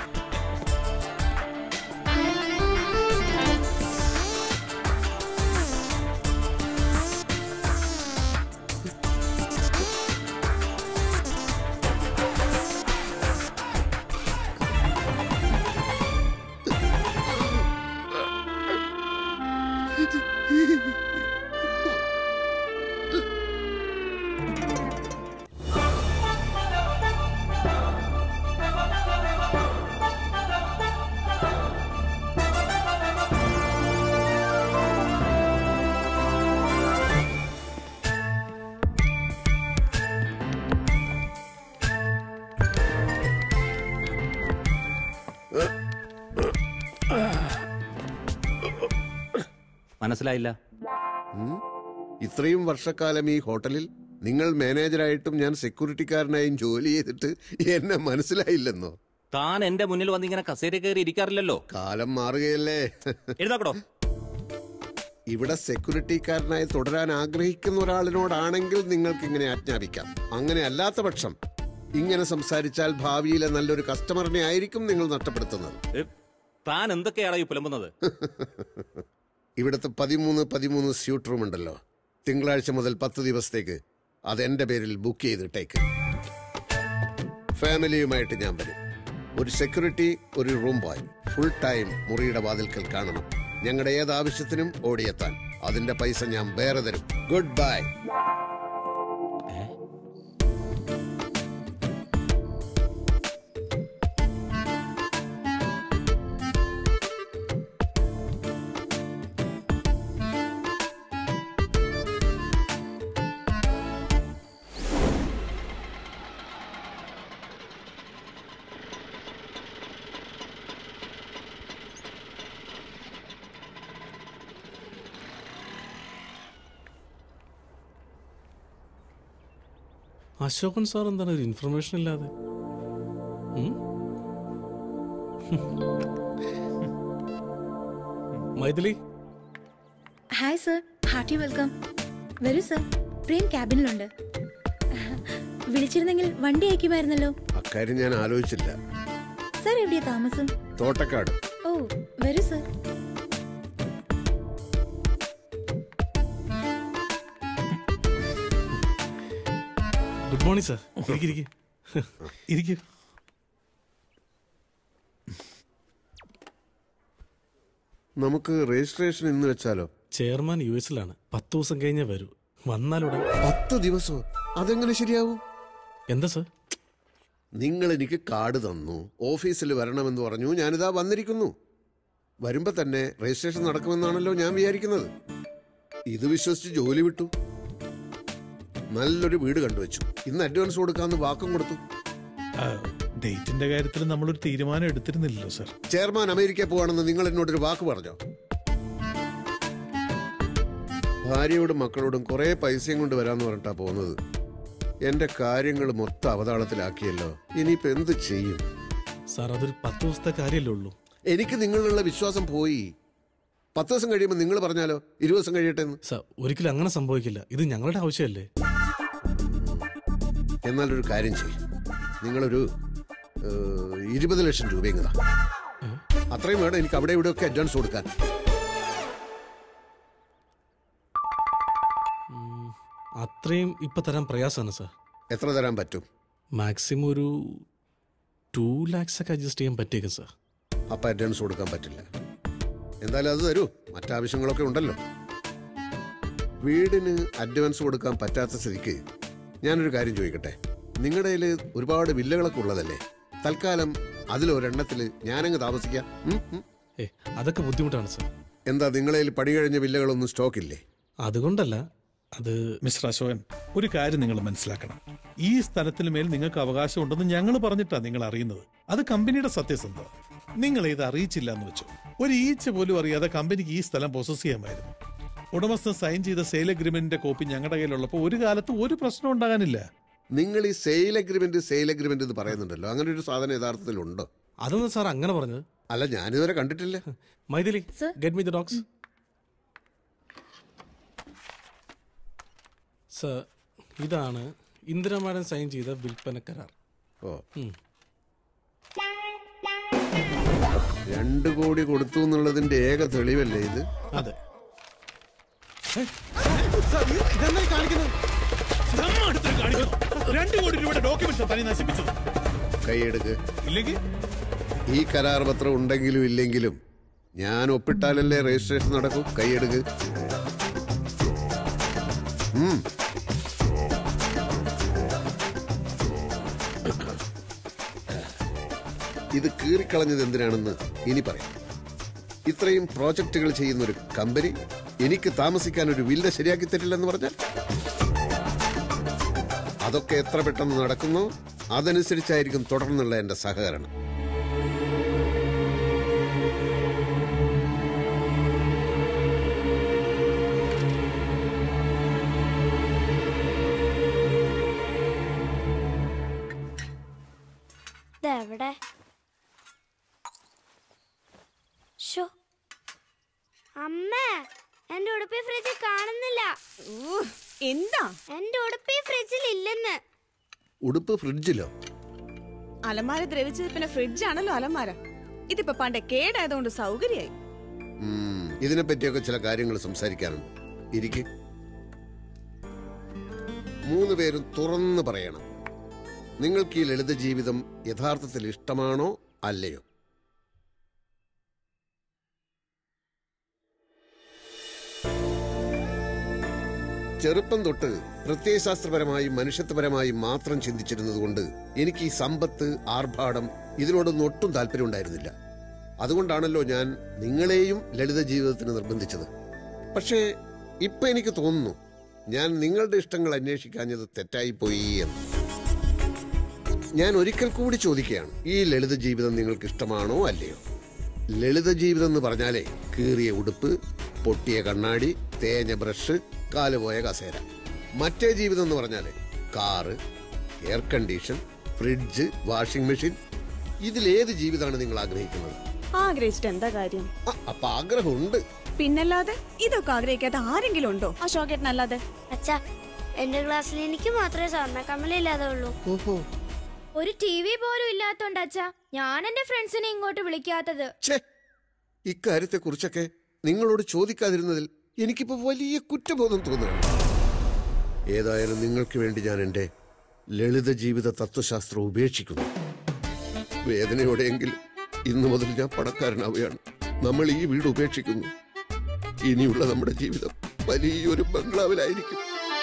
മനസ്സിലായില്ല ഉം? ഇത്രയും വർഷക്കാലം ഈ ഹോട്ടലിൽ നിങ്ങൾ മാനേജറായിട്ടും ഞാൻ സെക്യൂരിറ്റിക്കാരനായും ജോലി ചെയ്തിട്ട് എന്നെ മനസ്സിലായില്ലെന്നോ താൻ എന്റെ മുന്നിൽ വന്ന് ഇങ്ങനെ കസേര കയറി ഇരിക്കാറില്ലല്ലോ കാലം മാറുകയല്ലേ എഴുതാക്കടോ ഇവിടെ സെക്യൂരിറ്റിക്കാരനായി തുടരാൻ ആഗ്രഹിക്കുന്ന ഒരാളിനോടാണെങ്കിൽ നിങ്ങൾക്ക് ഇങ്ങനെ ആജ്ഞാപിക്കാം അങ്ങനെ അല്ലാത്ത പക്ഷം ഇങ്ങനെ സംസാരിച്ചാൽ ഭാവിയിലെ നല്ലൊരു കസ്റ്റമറിനെ ആയിരിക്കും നിങ്ങൾ നഷ്ടപ്പെടുത്തുന്നത് ഏ, താൻ എന്തൊക്കെയാണ് ഈ പുലമ്പുന്നത് ഇവിടുത്തെ പതിമൂന്ന് പതിമൂന്ന് സ്യൂട്ട് റൂം ഉണ്ടല്ലോ തിങ്കളാഴ്ച മുതൽ പത്ത് ദിവസത്തേക്ക് അത് എന്റെ പേരിൽ ബുക്ക് ചെയ്തിട്ടേക്ക് ഫാമിലിയുമായിട്ട് ഞാൻ വരും ഒരു സെക്യൂരിറ്റി ഒരു റൂം ബോയ് ഫുൾ ടൈം മുറിയുടെ വാതിൽക്കൽ കാണണം ഞങ്ങളുടെ ഏത് ആവശ്യത്തിനും ഓടിയെത്താൻ അതിന്റെ പൈസ ഞാൻ വേറെ തരും ഗുഡ് ബൈ അശോകൻ സാർ എന്താണ് ഒരു ഇൻഫർമേഷൻ ഇല്ലാതെ ഉം? Mythili hi sir hearty welcome വരൂ സർ പ്രേം ക്യാബിനിലുണ്ട് വിളിച്ചിരുന്നെങ്കിൽ വണ്ടി അയക്കുമായിരുന്നല്ലോ അക്കാര്യം ഞാൻ ആലോചിച്ചില്ല സർ എവിടെയാ താമസം തോട്ടക്കാട് ഓ വരൂ സർ ഗുഡ് മോർണിംഗ് സർ ഇരിക്കിരിക്കും ഇരിക്കൂ നമുക്ക് രജിസ്ട്രേഷൻ ഇന്ന് വെച്ചാലോ ചെയർമാൻ യു എസിലാണ് പത്ത് ദിവസം കഴിഞ്ഞേ വരൂ വന്നാലുടൻ പത്ത് ദിവസമോ അതെങ്ങനെ ശരിയാവും എന്താ സർ നിങ്ങൾ എനിക്ക് കാർഡ് തന്നു ഓഫീസിൽ വരണമെന്ന് പറഞ്ഞു ഞാനിതാ വന്നിരിക്കുന്നു വരുമ്പോ തന്നെ രജിസ്ട്രേഷൻ നടക്കുമെന്നാണല്ലോ ഞാൻ വിചാരിക്കുന്നത് ഇത് വിശ്വസിച്ച് ജോലി വിട്ടു നല്ലൊരു വീട് കണ്ടുവച്ചു ഇന്ന് അഡ്വാൻസ് കൊടുക്കാന്ന് വാക്കും കൊടുത്തു ഡേറ്റിന്റെ കാര്യത്തിൽ നമ്മളൊരു തീരുമാനം എടുത്തിരുന്നില്ലല്ലോ സർ ചെയർമാൻ അമേരിക്ക പോവാണെന്ന് നിങ്ങൾ എന്നോടൊരു വാക്ക് പറഞ്ഞോ ഭാര്യയോടും മക്കളോടും കുറെ പൈസയും കൊണ്ട് വരാന്ന് പറഞ്ഞിട്ടാ പോകുന്നത് എന്റെ കാര്യങ്ങൾ മൊത്തം അവതാളത്തിലാക്കിയല്ലോ ഇനിയിപ്പോ എന്ത് ചെയ്യും സാർ അതൊരു പത്ത് ദിവസത്തെ കാര്യമല്ലേ ഉള്ളൂ എനിക്ക് നിങ്ങളിലുള്ള വിശ്വാസം പോയി പത്ത് ദിവസം കഴിയുമ്പോൾ നിങ്ങൾ പറഞ്ഞാലോ ഇരുപത് ദിവസം കഴിയട്ടെ എന്ന് സാർ ഒരിക്കലും അങ്ങനെ സംഭവിക്കില്ല ഇത് ഞങ്ങളുടെ ആവശ്യമല്ലേ എന്നാലൊരു കാര്യം ചെയ്യും നിങ്ങളൊരു ഏഹ്, ഇരുപത് ലക്ഷം രൂപ ഇങ്ങതാ അത്രയും വേണം എനിക്ക് അവിടെ ഇവിടെയൊക്കെ അഡ്വാൻസ് കൊടുക്കാൻ അത്രയും ഇപ്പൊ തരാൻ പ്രയാസമാണ് സാർ എത്ര തരാൻ പറ്റും മാക്സിമം ഒരു ടു ലാക്സ് ഒക്കെ അഡ്ജസ്റ്റ് ചെയ്യാൻ പറ്റിയേക്കും സാർ അപ്പം അഡ്വാൻസ് കൊടുക്കാൻ പറ്റില്ല എന്തായാലും അത് തരൂ മറ്റാവശ്യങ്ങളൊക്കെ ഉണ്ടല്ലോ വീടിന് അഡ്വാൻസ് കൊടുക്കാൻ പറ്റാത്ത സ്ഥിതിക്ക് ഞാനൊരു കാര്യം ചോദിക്കട്ടെ നിങ്ങളുടെ കയ്യിൽ ഒരുപാട് വില്ലകളൊക്കെ ഉള്ളതല്ലേ തൽക്കാലം അതിലൊരെണ്ണത്തിൽ ഞാനങ്ങ് താമസിക്കാം ഉം, ഉം. ഏ അതൊക്കെ ബുദ്ധിമുട്ടാണ് സാർ എന്താ നിങ്ങളെ കയ്യിൽ പണി കഴിഞ്ഞ വില്ലകളൊന്നും സ്റ്റോക്കില്ലേ അതുകൊണ്ടല്ല അത് മിസ്റ്റർ അശോകൻ ഒരു കാര്യം നിങ്ങൾ മനസ്സിലാക്കണം ഈ സ്ഥലത്തിന് മേൽ നിങ്ങൾക്ക് അവകാശം ഉണ്ടെന്ന് ഞങ്ങൾ പറഞ്ഞിട്ടാ നിങ്ങൾ അറിയുന്നത് അത് കമ്പനിയുടെ സത്യസന്ധത നിങ്ങൾ ഇത് അറിയിച്ചില്ല എന്ന് വെച്ചു ഒരു ഈച്ച പോലും അറിയാതെ കമ്പനിക്ക് ഈ സ്ഥലം പൊസസ് ചെയ്യാമായിരുന്നു ഉടമസ്ഥൻ സൈൻ ചെയ്ത സെയിൽ അഗ്രിമെന്റിന്റെ കോപ്പി ഞങ്ങളുടെ കയ്യിലുള്ളപ്പോൾ ഒരു കാലത്ത് ഒരു പ്രശ്നം ഉണ്ടാകാനില്ല നിങ്ങൾ ഈ സെയിൽ അഗ്രിമെന്റ് സെയിൽ അഗ്രിമെന്റ് എന്ന് പറയുന്നുണ്ടല്ലോ അങ്ങനെ ഒരു സാധനം യഥാർത്ഥത്തിൽ ഉണ്ടോ അതൊന്നും സാർ അങ്ങനെ പറഞ്ഞത് അല്ല ഞാനിതുവരെ കണ്ടിട്ടില്ല Mythili get me the dogs sir ഇതാണ് ഇന്ദിര മാഡം സൈൻ ചെയ്ത വിൽപ്പന കരാർ ഓ ഉം. രണ്ട് കോടി കൊടുത്തു എന്നുള്ളതിന്റെ ഏക തെളിവല്ലേ ഇത് അതെ രണ്ട് കോടി രൂപയുടെ ഡോക്യുമെന്റ്സ് തനി നശിപ്പിച്ചത് കൈയെടുക്ക് ഇല്ലെങ്കിൽ ഈ കരാർ പത്രം ഉണ്ടെങ്കിലും ഇല്ലെങ്കിലും ഞാൻ ഒപ്പിട്ടാലല്ലേ രജിസ്ട്രേഷൻ നടക്കൂ കൈയെടുക്ക് ഉം. ഇത് കീറിക്കളഞ്ഞത് എന്തിനാണെന്ന് ഇനി പറയാം ഇത്രയും പ്രോജക്റ്റുകൾ ചെയ്യുന്ന ഒരു കമ്പനി എനിക്ക് താമസിക്കാൻ ഒരു വില്ല ശരിയാക്കി തരില്ലെന്ന് പറഞ്ഞാൽ അതൊക്കെ എത്ര പെട്ടെന്ന് നടക്കുന്നോ അതനുസരിച്ചായിരിക്കും തുടർന്നുള്ള എന്റെ സഹകരണം ഇതെവിടെ ഷോ അമ്മേ എന്റെ ഉടുപ്പി ഫ്രിഡ്ജിൽ കാണുന്നില്ല എന്താ എന്റെ ഉടുപ്പി ഫ്രിഡ്ജിൽ ഇല്ലെന്ന് ഉടുപ്പ് ഫ്രിഡ്ജിലോ അലമാര ദ്രവിച്ചത് പിന്നെ ഫ്രിഡ്ജാണല്ലോ അലമാര ഇതിപ്പോ പണ്ട് കേടായതുകൊണ്ട് സൗകര്യായി ഉം, ഇതിനെപ്പറ്റിയൊക്കെ ചില കാര്യങ്ങൾ സംസാരിക്കാനുണ്ട് ഇരിക്ക് മൂന്ന് പേരും തുറന്ന് പറയണം നിങ്ങൾക്ക് ഈ ലളിത ജീവിതം യഥാർത്ഥത്തിൽ ഇഷ്ടമാണോ അല്ലയോ ചെറുപ്പം തൊട്ട് പ്രത്യയശാസ്ത്രപരമായും മനുഷ്യത്വപരമായും മാത്രം ചിന്തിച്ചിരുന്നതുകൊണ്ട് എനിക്ക് ഈ സമ്പത്ത് ആർഭാടം ഇതിനോടൊന്നും ഒട്ടും താല്പര്യം ഉണ്ടായിരുന്നില്ല അതുകൊണ്ടാണല്ലോ ഞാൻ നിങ്ങളെയും ലളിത ജീവിതത്തിന് നിർബന്ധിച്ചത് പക്ഷേ ഇപ്പൊ എനിക്ക് തോന്നുന്നു ഞാൻ നിങ്ങളുടെ ഇഷ്ടങ്ങൾ അന്വേഷിക്കാഞ്ഞത് തെറ്റായിപ്പോയി എന്ന് ഞാൻ ഒരിക്കൽ കൂടി ചോദിക്കുകയാണ് ഈ ലളിത ജീവിതം നിങ്ങൾക്ക് ഇഷ്ടമാണോ അല്ലയോ ലളിത ജീവിതം എന്ന് പറഞ്ഞാലേ കീറിയ ഉടുപ്പ് പൊട്ടിയ കണ്ണാടി തേഞ്ഞ ബ്രഷ് കാലുപോയ കസേര മറ്റേ ജീവിതം എന്ന് പറഞ്ഞാലേ car air condition fridge washing machine ഇതിലേത് ജീവിതമാണ് നിങ്ങൾ ആഗ്രഹിക്കുന്നത് ആഗ്രഹിച്ചിട്ട് എന്താ കാര്യം അപ്പൊ ആഗ്രഹമുണ്ട് പിന്നല്ലാതെ ഇതൊക്കെ ആഗ്രഹിക്കാത്ത ആരെങ്കിലും ഉണ്ടോ അശോകേട്ടനല്ലാതെ അച്ഛാ എന്റെ ക്ലാസ്സിൽ എനിക്ക് മാത്രമേ സ്വർണ്ണ കമ്മലില്ലാതെ ഉള്ളൂ ഓഹോ ഒരു ടി വി പോലും ഇല്ലാത്തോണ്ട് അച്ഛാ ഞാൻ എന്റെ ഫ്രണ്ട്സിനെ ഇങ്ങോട്ട് വിളിക്കാത്തത് ഛേ ഇക്കാര്യത്തെ കുറിച്ചൊക്കെ നിങ്ങളോട് ചോദിക്കാതിരുന്നതിൽ എനിക്കിപ്പോ വലിയ കുറ്റബോധം തോന്നുകയാണ് ഏതായാലും നിങ്ങൾക്ക് വേണ്ടി ഞാൻ എന്റെ ലളിത ജീവിത തത്വശാസ്ത്രം ഉപേക്ഷിക്കുന്നു വേദനയോടെയെങ്കിലും ഇന്നു മുതൽ ഞാൻ പണക്കാരനാവുകയാണ് നമ്മൾ ഈ വീട് ഉപേക്ഷിക്കുന്നു ഇനിയുള്ള നമ്മുടെ ജീവിതം വലിയൊരു ബംഗ്ലാവിലായിരിക്കും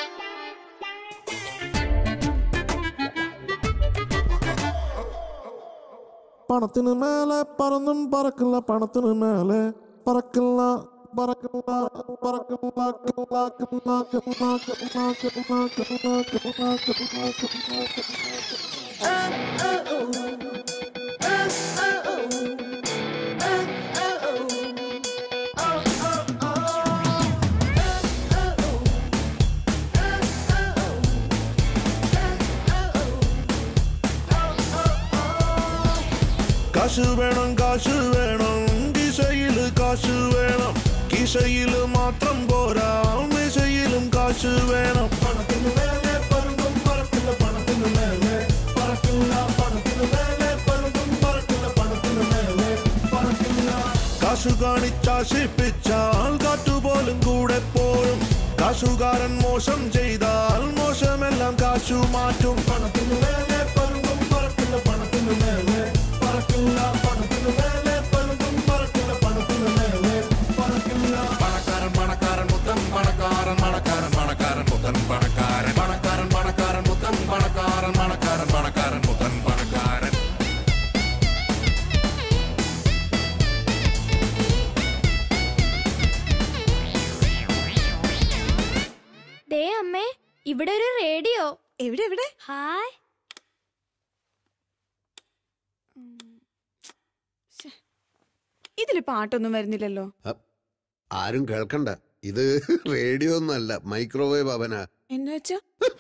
പണത്തിന് മേലെ പറന്നും പറക്കില്ല പണത്തിന് മേലെ പറക്കില്ല പറക്കില്ല പറക്കില്ല കില്ല, കില്ല, കില്ല, കില്ല, കില്ല, കില്ല, കില്ല, കില്ല, കാശ് വേണം കാശ് വേണം കിശയില് കാശ് വേണം കിശയില് മാത്രം പോരാ മിശയിലും കാശ് വേണം പണത്തിന് മേലെ പരുന്തും പറക്കില്ല പണത്തിന് മേലെ പറക്കില്ല പണത്തിന് മേലെ പരുന്തും പറക്കില്ല പണത്തിന് മേലെ പറക്കില്ല കാശു കാണിച്ചാശിപ്പിച്ചാൽ കാറ്റുപോലും കൂടെ പോരും കാശുകാരൻ മോശം ചെയ്താൽ മോശമെല്ലാം കാശു മാറ്റും പണത്തിന് മേലെ പരുന്തും പറക്കില്ല പണത്തിന് മേലെ പറക്കില്ല പണത്തിന് മേലെ പരുന്തും പറക്കില്ല പണത്തിന് മേലെ പറക്കില്ല പണക്കാരൻ പണക്കാരൻ മുത്തൻ പണക്കാരൻ പണക്കാരൻ പണക്കാരൻ മുത്തൻ പണക്കാരൻ പണക്കാരൻ പണക്കാരൻ മുത്തൻ പണക്കാരൻ പണക്കാരൻ പണക്കാരൻ മുത്തൻ പണക്കാരൻ ദേ അമ്മേ ഇവിടെ ഒരു റേഡിയോ എവിടെ എവിടെ ഹായ് ഇതില് പാട്ടൊന്നും വരുന്നില്ലല്ലോ ആരും കേൾക്കണ്ട ഇത് റേഡിയോ ഒന്നല്ല മൈക്രോവേവ് അവനാ എന്ന് വെച്ചാ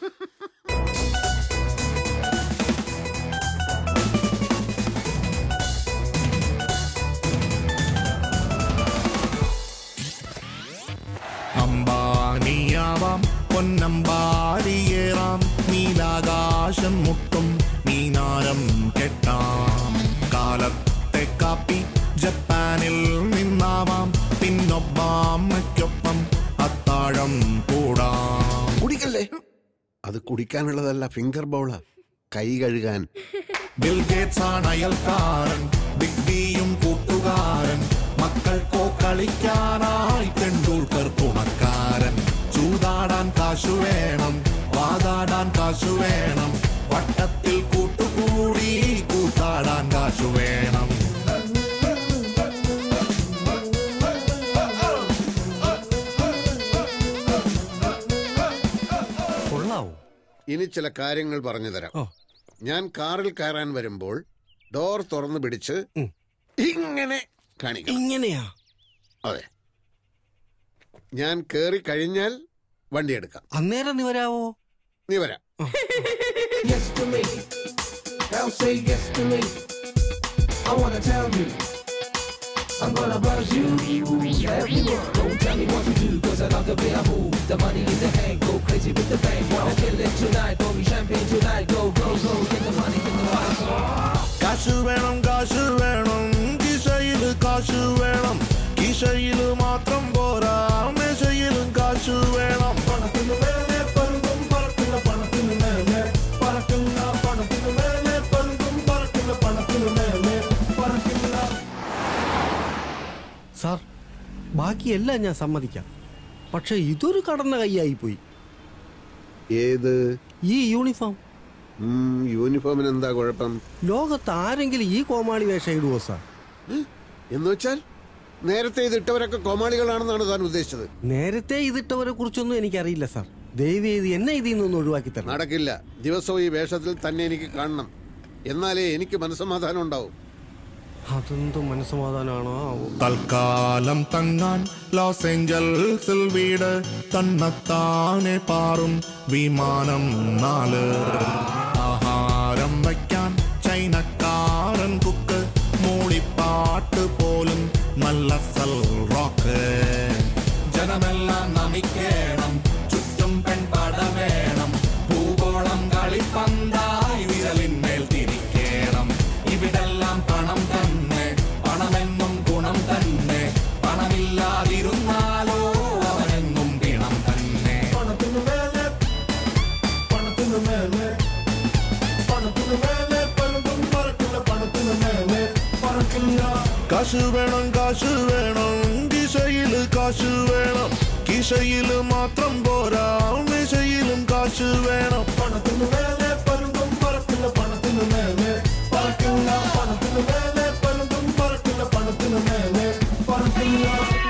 അംബാനിയാവാം പൊന്നമ്പാരിയേറാം നീലാകാശം മുട്ടും മീനാരം കെട്ടാം കാലത്തെ കാപ്പി ജപ്പാനിൽ നിന്നാവാം പിന്നൊബ്ബാമ്മയ്ക്കൊപ്പം അത്താഴം കൂടാം കുടിക്കല്ലേ അത് കുടിക്കാനുള്ളതല്ല ഫിംഗർ ബൗളാ കൈ കഴുകാൻ ബിൽ ഗേറ്റ്സ് ആണ് അയൽക്കാരൻ ബിഗ് ബിയും കൂട്ടുകാരൻ മക്കൾക്കോ കളിക്കാനായി തെണ്ടുൽക്കർ തുണക്കാരൻ ചൂതാടാൻ കാശു വേണം വാതാടാൻ കാശു വേണം വട്ടത്തിൽ കൂട്ടുകൂടി കൂത്താടാൻ കാശു വേണം കൊള്ളാവോ ഇനി ചില കാര്യങ്ങൾ പറഞ്ഞു തരാം ഞാൻ കാറിൽ കയറാൻ വരുമ്പോൾ ഡോർ തുറന്നു പിടിച്ച് ഇങ്ങനെ കാണിക്കണം ഇങ്ങനെയാ അതെ ഞാൻ കേറി കഴിഞ്ഞാൽ വണ്ടി എടുക്കാം അന്നേരം നീ വരാവോ നീ വരാം Yes to me. Now say yes to me. I wanna tell you. I'm gonna buzz you. Everyone, don't tell me what to do, cause I love the way I move. The money in the hand, go crazy with the bank. Wanna kill it tonight, pour me champagne tonight. Go, go, go, get the money, get the money. കാശ് വേണം കാശ് വേണം കിശയില് കാശ് വേണം കിശയില് മാത്രം പോരാ മേശയിലും കാശ് വേണം പണത്തിന് മേലെ പരുന്തും പറക്കില്ല പണത്തിന് മേലെ പറക്കില്ല പണത്തിന് ബാക്കിയെല്ലാം ഞാൻ സമ്മതിക്കാം പക്ഷെ ഇതൊരു കടന്ന കൈയായി പോയി ഏത് ഈ യൂണിഫോം ഉം, യൂണിഫോമിന് എന്താ കുഴപ്പം ലോകത്ത് ആരെങ്കിലും ഈ കോമാളി വേഷം ഇടുവോ സാർ എന്ന് വെച്ചാൽ നേരത്തെ ഇത് ഇട്ടവരൊക്കെ കോമാളികളാണെന്നാണ് താൻ ഉദ്ദേശിച്ചത് നേരത്തെ ഇതിട്ടവരെ കുറിച്ചൊന്നും എനിക്കറിയില്ല സാർ ദയവ് ചെയ്ത് എന്നെ ഇതിൽ നിന്നൊന്ന് ഒഴിവാക്കി തരണം നടക്കില്ല ദിവസവും ഈ വേഷത്തിൽ തന്നെ എനിക്ക് കാണണം എന്നാലേ എനിക്ക് മനസ്സമാധാനം ഉണ്ടാവും അതെന്തോ മനസ്സമാധാനമാണോ ആവോ തൽക്കാലം തങ്ങാൻ ലോസ് ഏഞ്ചൽസിൽ വീട് തന്നത്താനെ പാറും വിമാനം നാല് ആഹാരം വയ്ക്കാൻ ചൈനക്കാരൻ കുക്ക് മൂളിപ്പാട്ട് പോലും നല്ല സൽ റോക്ക് ജനമെല്ലാം നമിക്കേണം ചുറ്റും പെൺപട വേണം ഭൂഗോളം കളിപ്പന്തായി വിരലിന്മേൽ തിരിക്കേണം ഇവിടെല്ലാം പണം തന്നെ പണമെന്നും ഗുണം തന്നെ പണമില്ലാതിരുന്നാലോ അവനെന്നും പിണം തന്നെ പണത്തിനു മേലെ പണത്തിനു മേലെ പണത്തിനു മേലെ പലതും പറക്കില്ല പണത്തിനു മേലെ പറക്കില്ല കാശ് വേണം കാശ് വേണം കിശയില് കാശ് വേണം കിശയില് മാത്രം പോരാ മിശയിലും കാശ് വേണം പണത്തിനു മേലെ പലതും പറക്കില്ല പണത്തിനു മേലെ പറക്കില്ല പണത്തിനു മേലെ പലതും പറക്കില്ല പണത്തിനു മേലെ പറക്കില്ല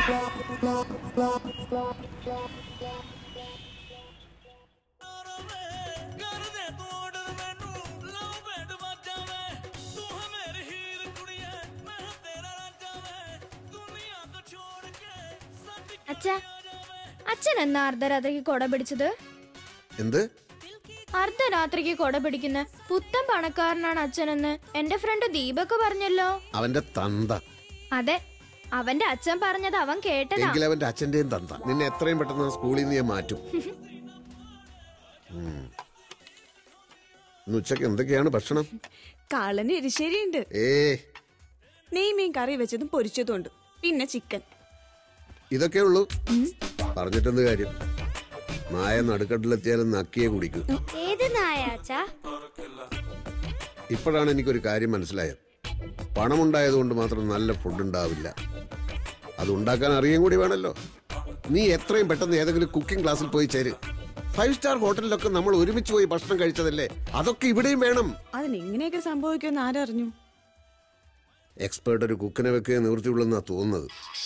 അച്ഛ അച്ഛൻ എന്നാ അർദ്ധരാത്രിക്ക് കൊട പിടിച്ചത് എന്ത് അർദ്ധരാത്രിക്ക് കൊട പിടിക്കുന്ന പുത്തൻ പണക്കാരനാണ് അച്ഛനെന്ന് എന്റെ ഫ്രണ്ട് ദീപക് പറഞ്ഞല്ലോ അവന്റെ തന്ത അതെ അവന്റെ അച്ഛൻ പറഞ്ഞത് അവൻ കേട്ടതാ എങ്കിൽ അവന്റെ അച്ഛന്റെയും തന്ത നിന്നെ എത്രയും പെട്ടെന്ന് ആ സ്കൂളിൽ നിന്ന് ഞാൻ മാറ്റും ഉം. ഇന്ന് ഉച്ചക്ക് എന്തൊക്കെയാണ് ഭക്ഷണം കാളന് എരിശ്ശേരിയുണ്ട് ഏ നെയ്മീൻ കറി വെച്ചതും പൊരിച്ചതും ഉണ്ട് പിന്നെ ചിക്കൻ ഇതൊക്കെ ഉള്ളൂ പറഞ്ഞിട്ടെന്ത് കാര്യം നായ നടുക്കട്ടിലെത്തിയാലും നക്കിയെ കുടിക്കൂ ഏത് നായ അച്ഛാ ഇപ്പോഴാണ് എനിക്കൊരു കാര്യം മനസ്സിലായത് പണമുണ്ടായതുകൊണ്ട് മാത്രം നല്ല ഫുഡ് ഉണ്ടാവില്ല അത് ഉണ്ടാക്കാൻ അറിയാൻ കൂടി വേണമല്ലോ നീ എത്രയും പെട്ടെന്ന് ഏതെങ്കിലും കുക്കിംഗ് ക്ലാസ്സിൽ പോയി ചേര് ഫൈവ് സ്റ്റാർ ഹോട്ടലിലൊക്കെ നമ്മൾ ഒരുമിച്ച് പോയി ഭക്ഷണം കഴിച്ചതല്ലേ അതൊക്കെ ഇവിടെയും വേണം അതിന് ഇങ്ങനെയൊക്കെ സംഭവിക്കുമെന്ന് ആരറിഞ്ഞു എക്സ്പേർട്ട് ഒരു കുക്കിനെ വെക്കുക നിവൃത്തിയുള്ളെന്നാ തോന്നുന്നത്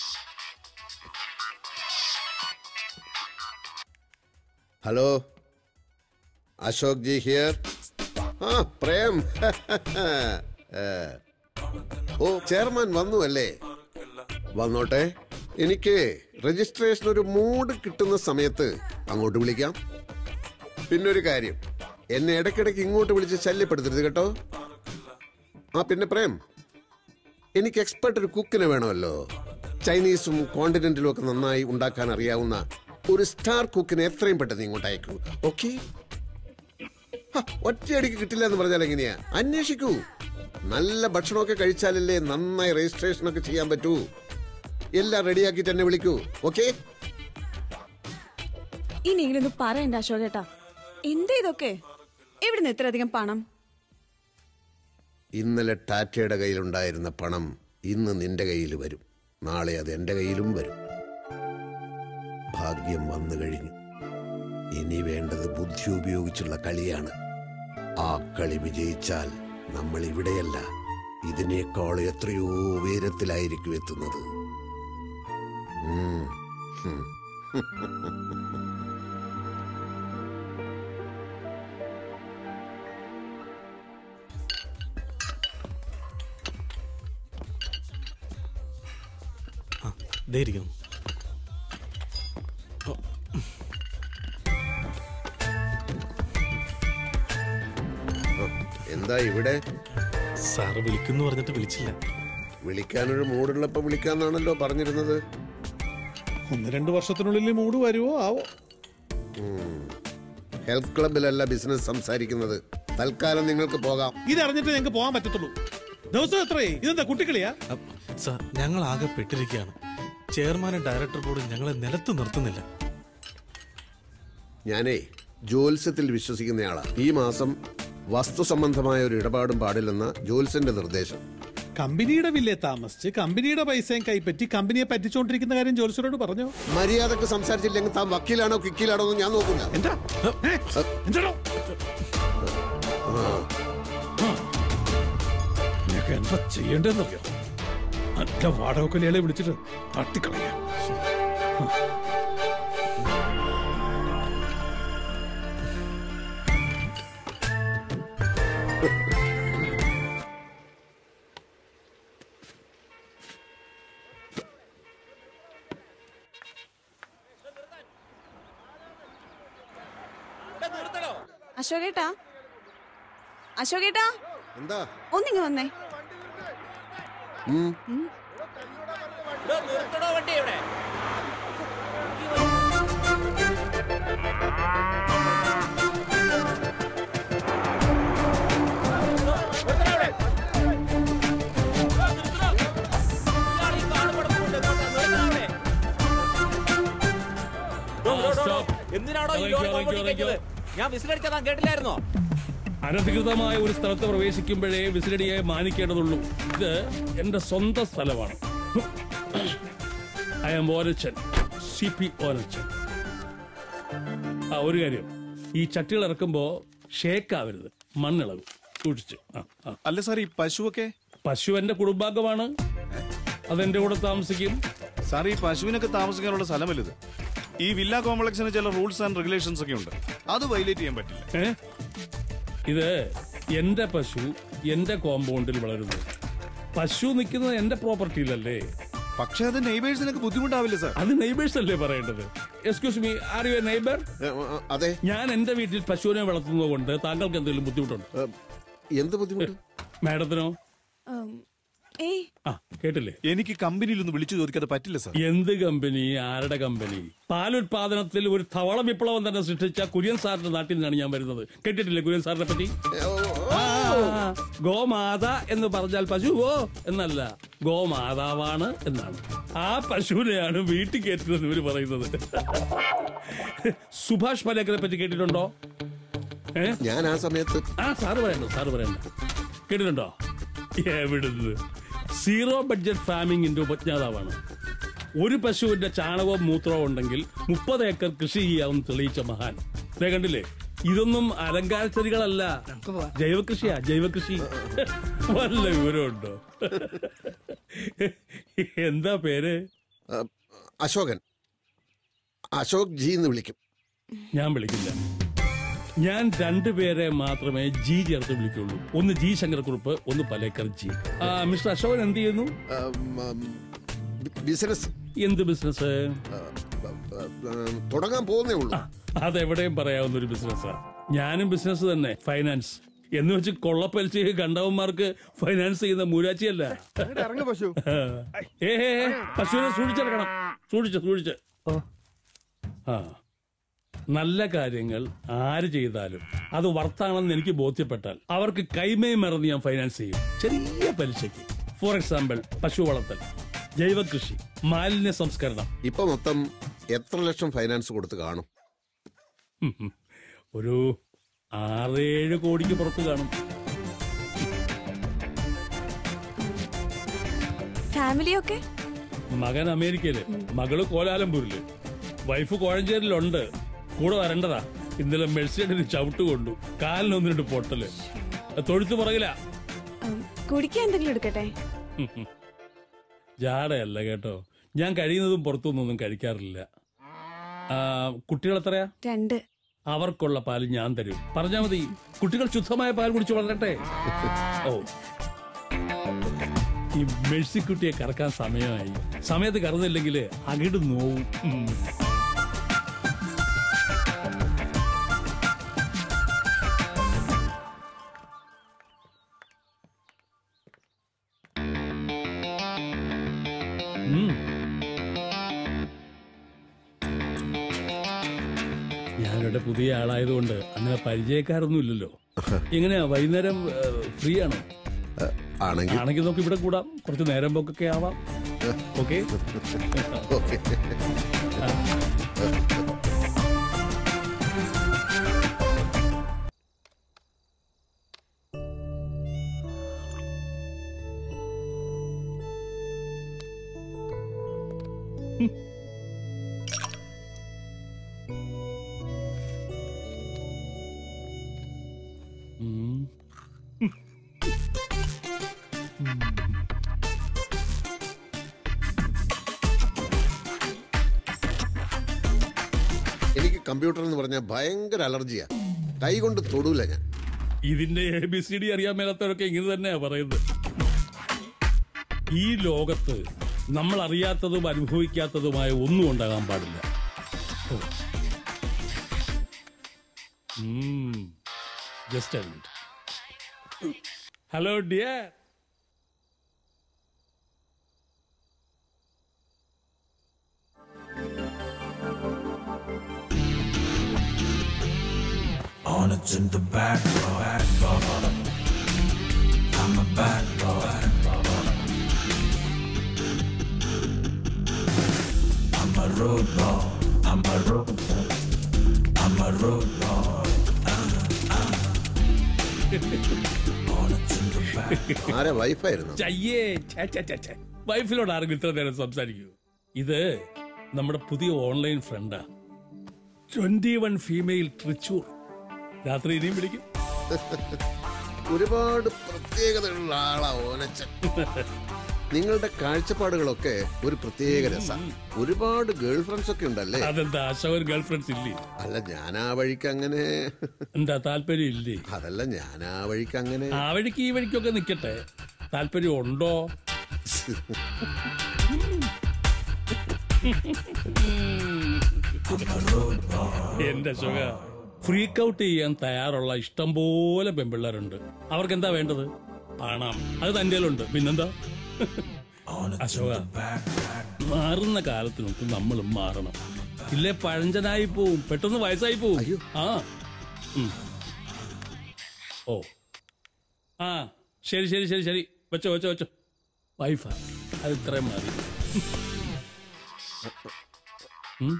ഹലോ അശോക് ജി ഹിയർ ആ പ്രേം ഏ. ഓ ചെയർമാൻ വന്നു അല്ലേ വന്നോട്ടെ എനിക്ക് രജിസ്ട്രേഷൻ ഒരു മൂഡ് കിട്ടുന്ന സമയത്ത് അങ്ങോട്ട് വിളിക്കാം പിന്നൊരു കാര്യം എന്നെ ഇടയ്ക്കിടയ്ക്ക് ഇങ്ങോട്ട് വിളിച്ച് ശല്യപ്പെടുത്തരുത് കേട്ടോ ആ പിന്നെ പ്രേം എനിക്ക് എക്സ്പെർട്ട് ഒരു കുക്കിനെ വേണമല്ലോ ചൈനീസും കോണ്ടിനെന്റിലും ഒക്കെ നന്നായി ഉണ്ടാക്കാൻ അറിയാവുന്ന ഒരു സ്റ്റാർ കുക്കിനെ എത്രയും പെട്ടെന്ന് ഇങ്ങോട്ട് അയക്കൂ ഓക്കെ ഒറ്റയടിക്ക് കിട്ടില്ല എന്ന് പറഞ്ഞാൽ എങ്ങനെയാ അന്വേഷിക്കൂ നല്ല ഭക്ഷണമൊക്കെ കഴിച്ചാലല്ലേ നന്നായി രജിസ്ട്രേഷൻ ഒക്കെ ചെയ്യാൻ പറ്റൂ എല്ലാം റെഡിയാക്കി തന്നെ വിളിക്കൂ ഓക്കെ ഇനിയെങ്കിലും ഒന്ന് പറയണ്ട അശോകേട്ടാ എന്താ ഇതൊക്കെ എവിടുന്ന് ഇത്രയധികം പണം ഇന്നലെ ടാറ്റയുടെ കയ്യിലുണ്ടായിരുന്ന പണം ഇന്ന് നിന്റെ കയ്യിൽ വരും നാളെ അത് എന്റെ കയ്യിലും വരും ഭാഗ്യം വന്നു കഴിഞ്ഞു ഇനി വേണ്ടത് ബുദ്ധി ഉപയോഗിച്ചുള്ള കളിയാണ് ആ കളി വിജയിച്ചാൽ നമ്മൾ ഇവിടെയല്ല ഇതിനേക്കാൾ എത്രയോ ഉയരത്തിലായിരിക്കും എത്തുന്നത് ഉം. ഹും. ദേ ഇരിക്കുന്നു എന്താ ഇവിടെ സാറ് വിളിക്കുന്നു പറഞ്ഞിട്ട് വിളിച്ചില്ല വിളിക്കാനൊരു മൂടുള്ളപ്പോ വിളിക്കാന്നാണല്ലോ പറഞ്ഞിരുന്നത് ഒന്ന് രണ്ട് വർഷത്തിനുള്ളിൽ മൂട് വരുവോ ആവോ ഹെൽത്ത് ക്ലബിലല്ല ബിസിനസ് സംസാരിക്കുന്നത് തൽക്കാലം നിങ്ങൾക്ക് പോകാം ഇതറിഞ്ഞിട്ട് ഞങ്ങൾക്ക് പോകാൻ പറ്റത്തുള്ളൂ ദിവസം എത്രയേ ഇതെന്താ കുട്ടിക്കളിയാ സാർ ഞങ്ങൾ ആകെ പെട്ടിരിക്കുകയാണ് ചെയർമാനും ഡയറക്ടർ ബോർഡും ഞങ്ങളെ നിലത്ത് നിർത്തുന്നില്ല ഞാനേ ജ്യോത്സ്യത്തിൽ വിശ്വസിക്കുന്നയാളാ ഈ മാസം വസ്തു സംബന്ധമായ ഒരു ഇടപാടും പാടില്ലെന്ന ജ്യോത്സ്യന്റെ നിർദ്ദേശം കമ്പനിയുടെ വില്ലേ താമസിച്ച് കമ്പനിയുടെ പൈസയും കൈപ്പറ്റി കമ്പനിയെ പറ്റിച്ചോണ്ടിരിക്കുന്ന കാര്യം ജോലിസരോട് പറഞ്ഞോ മര്യാദക്ക് സംസാരിച്ചില്ലെങ്കിൽ താൻ വക്കീലാണോ കിക്കീലാണോ എന്ന് ഞാൻ നോക്കില്ല എന്താ എന്താണോ നിനക്ക് എന്താ ചെയ്യേണ്ടതെന്നറിയോ നല്ല വാടകക്കൊലയാളെ വിളിച്ചിട്ട് തട്ടിക്കളയാ അശോകേട്ടാ അശോകേട്ടാ എന്താ ഒന്നിങ്ങ് വന്നേ ഉം. ഉം. വണ്ടി ഇവിടെ എന്തിനാണോ ഈ ലോറി കോമ്പൗണ്ടിൽ കയറ്റിയത്? ഞാൻ വിസിലടിച്ചതാ കേട്ടില്ലായിരുന്നോ അനധികൃതമായ ഒരു സ്ഥലത്ത് പ്രവേശിക്കുമ്പോഴേ വിസിലടിയെ മാനിക്കേണ്ടതുള്ളൂ ഇത് എന്റെ സ്വന്തം സ്ഥലമാണ് I am Orachan C P Orachan ആ ഒരു കാര്യം ഈ ചട്ടികൾ ഇറക്കുമ്പോ ഷേക്കാവരുത് മണ്ണിളകും സൂക്ഷിച്ച് ആ, ആ. അല്ല സാർ ഈ പശുവൊക്കെ പശു എന്റെ കുടുംബാംഗമാണ് അതെന്റെ കൂടെ താമസിക്കും സാർ ഈ പശുവിനൊക്കെ താമസിക്കാനുള്ള സ്ഥലമല്ലത് ഈ വില്ല കോംപ്ലക്സിന് ചില റൂൾസ് ആൻഡ് റെഗുലേഷൻസ് ഒക്കെ ഉണ്ട് അത് വൈലേറ്റ് ചെയ്യാൻ പറ്റില്ല ഏ? ഇത് എന്റെ പശു എന്റെ കോമ്പൗണ്ടിൽ വളരുന്നു പശു നിൽക്കുന്നത് എന്റെ പ്രോപ്പർട്ടിയിലല്ലേ പക്ഷെ അത് നെയ്ബേഴ്സിനൊക്കെ ബുദ്ധിമുട്ടാവില്ല സാർ അത് നെയ്ബേഴ്സ് അല്ലേ പറയേണ്ടത് excuse me are you a neighbour അതെ ഞാൻ എന്റെ വീട്ടിൽ പശുവിനെ വളർത്തുന്നത് കൊണ്ട് താങ്കൾക്ക് എന്തെങ്കിലും ബുദ്ധിമുട്ടുണ്ടോ എന്ത് ബുദ്ധിമുട്ട് മാഡത്തിനോ ഉം, ഏയ് ആ കേട്ടില്ലേ എനിക്ക് കമ്പനിയിൽ ഒന്ന് വിളിച്ചു ചോദിക്കാതെ പറ്റില്ല സാർ എന്ത് കമ്പനി ആരുടെ കമ്പനി പാലുൽപാദനത്തിൽ ഒരു ധവള വിപ്ലവം തന്നെ സൃഷ്ടിച്ച കുര്യൻ സാറിന്റെ നാട്ടിൽ നിന്നാണ് ഞാൻ വരുന്നത് കേട്ടിട്ടില്ലേ കുര്യൻ സാറിനെ പറ്റി ആ, ഗോമാത എന്ന് പറഞ്ഞാൽ പശുവോ എന്നല്ല ഗോമാതാവാണ് എന്നാണ് ആ പശുവിനെയാണ് വീട്ടിൽ കയറ്റുന്നത് ഇവര് പറയുന്നത് സുഭാഷ് പലേക്കറെ പറ്റി കേട്ടിട്ടുണ്ടോ ഏ ഞാൻ ആ സമയത്ത് ആ സാറ് പറയണ്ട സാറ് പറയണ്ട കേട്ടിട്ടുണ്ടോ എവിടുന്ന് സീറോ ബഡ്ജറ്റ് ഫാമിംഗിന്റെ ഉപജ്ഞാതാവാണ് ഒരു പശുവിന്റെ ചാണകവും മൂത്രവും ഉണ്ടെങ്കിൽ മുപ്പത് ഏക്കർ കൃഷി ചെയ്യാമെന്ന് തെളിയിച്ച മഹാൻ ദേ കണ്ടില്ലേ ഇതൊന്നും അലങ്കാര ചെടികളല്ല ജൈവകൃഷിയാ ജൈവകൃഷി വല്ല വിവരമുണ്ടോ എന്താ പേര് അശോകൻ അശോക് ജി എന്ന് വിളിക്കും ഞാൻ വിളിക്കില്ല ഞാൻ രണ്ടുപേരെ മാത്രമേ ജി ചേർത്ത് വിളിക്കുള്ളൂ ഒന്ന് ജി ശങ്കരക്കുറുപ്പ് ഒന്ന് പലേക്കർ ജി ആ, മിസ്റ്റർ അശോകൻ എന്ത് ചെയ്യുന്നു ബിസിനസ് എന്ത് ബിസിനസ് തുടങ്ങാൻ പോകുന്നേ ഉള്ളൂ അതെവിടെയും പറയാവുന്ന ഒരു ബിസിനസ്സാ ഞാനും ബിസിനസ് തന്നെ ഫൈനാൻസ് എന്ന് വെച്ച് കൊള്ളപ്പലിശ കണ്ടവന്മാർക്ക് ഫൈനാൻസ് ചെയ്യുന്ന മൂരാച്ചിയല്ല പശു ഏ ഏ, ഏ, പശുവിനെ സൂക്ഷിച്ചെടുക്കണം സൂക്ഷിച്ച് സൂക്ഷിച്ച് ആ നല്ല കാര്യങ്ങൾ ആര് ചെയ്താലും അത് വർത്താണെന്ന് എനിക്ക് ബോധ്യപ്പെട്ടാൽ അവർക്ക് കൈമയും മറന്ന് ഞാൻ ഫൈനാൻസ് ചെയ്യും ചെറിയ പലിശയ്ക്ക് ഫോർ എക്സാമ്പിൾ പശു വളർത്തൽ ജൈവകൃഷി മാലിന്യ സംസ്കരണം ഇപ്പൊ മൊത്തം എത്ര ലക്ഷം ഫൈനാൻസ് കൊടുത്ത് കാണും ഉം. ഒരു ആറേഴ് കോടിക്ക് പുറത്ത് കാണും ഫാമിലിയൊക്കെ മകൻ അമേരിക്കയില് മകള് കോലാലംപൂരില് വൈഫ് കോഴഞ്ചേരിലുണ്ട് കൂടെ വരണ്ടതാ ഇന്നലെ മെഴ്സിഡന് ചവിട്ട് കൊണ്ടു കാലിനൊന്ന് രണ്ട് പൊട്ടല് തൊഴുത്ത് പുറകില ഉം, കുടിക്കാൻ എന്തെങ്കിലും എടുക്കട്ടെ ജാടയല്ല കേട്ടോ ഞാൻ കഴിയുന്നതും പുറത്തുനിന്നൊന്നും കഴിക്കാറില്ല ആ, കുട്ടികൾ എത്രയാ രണ്ട് അവർക്കുള്ള പാൽ ഞാൻ തരും പറഞ്ഞാ മതി കുട്ടികൾ ശുദ്ധമായ പാൽ കുടിച്ച് വളരട്ടെ ഓ ഈ മെഴ്സിക്കുട്ടിയെ കറക്കാൻ സമയമായി സമയത്ത് കറന്നില്ലെങ്കിൽ അകിട് നോവും ഉം. ഉം. ഞാനിവിടെ പുതിയ ആളായതുകൊണ്ട് അങ്ങനെ പരിചയക്കാരൊന്നും ഇല്ലല്ലോ എങ്ങനെയാ വൈകുന്നേരം ഫ്രീ ആണോ ആണെങ്കിൽ ആണെങ്കിൽ നമുക്ക് ഇവിടെ കൂടാം കുറച്ച് നേരം പോക്കൊക്കെ ആവാം ഓക്കെ ഓക്കെ കമ്പ്യൂട്ടർ എന്ന് പറഞ്ഞാൽ ഭയങ്കര അലർജിയാ കൈ കൊണ്ട് തൊടൂല ഞാൻ ഇതിന്റെ എ ബി സി ഡി അറിയാൻ മേലാത്തവരൊക്കെ ഇങ്ങനെ തന്നെയാ പറയുന്നത് ഈ ലോകത്ത് നമ്മൾ അറിയാത്തതും അനുഭവിക്കാത്തതുമായ ഒന്നും ഉണ്ടാകാൻ പാടില്ല just hello dear On it's in the back, back, I'm a bad boy. I'm a road boy. I'm a road boy. I'm a road boy. ആരെ വൈഫായിരുന്നു ചയ്യേ ഛെ, ഛെ, ഛെ, ഛെ. വൈഫിനോട് ആരെങ്കിലും ഇത്ര നേരം സംസാരിക്കൂ ഇത് നമ്മുടെ പുതിയ ഓൺലൈൻ ഫ്രണ്ടാ ട്വന്റി വൺ ഫീമെയിൽ ട്രിച്ചൂർ രാത്രി ഇനിയും വിളിക്കും ഒരുപാട് പ്രത്യേകതകളുള്ള ആളാ ഓനച്ചൻ നിങ്ങളുടെ കാഴ്ചപ്പാടുകളൊക്കെ ഒരു പ്രത്യേക രസം ഒരുപാട് ഗേൾ ഫ്രണ്ട്സ് ഒക്കെ ഉണ്ടല്ലേ അതെന്താ അശോകൻ ഗേൾ ഫ്രണ്ട്സ് ഇല്ലേ അല്ല ഞാൻ ആ വഴിക്ക് അങ്ങനെ എന്താ താല്പര്യം ഇല്ലേ അതല്ല ഞാൻ ആ വഴിക്ക് അങ്ങനെ ആ വഴിക്ക് ഈ വഴിക്കൊക്കെ നിക്കട്ടെ താല്പര്യം ഉണ്ടോ എന്റെ സുഖ ഫ്രീക്ക് ഔട്ട് ചെയ്യാൻ തയ്യാറുള്ള ഇഷ്ടം പോലെ പെൺപിള്ളേരുണ്ട് അവർക്ക് എന്താ വേണ്ടത് പണം അത് തന്റെ ഉണ്ട് പിന്നെന്താ അശോക മാറുന്ന കാലത്തിനൊത്ത് നമ്മളും മാറണം ഇല്ലേ പഴഞ്ചനായി പോവും പെട്ടെന്ന് വയസ്സായി പോവും ആ ഉം. ഓ ആ ശരി ശരി ശരി ശരി വെച്ചോ വെച്ചോ വെച്ചോ വൈഫാ അത് ഇത്രയും മതി ഉം.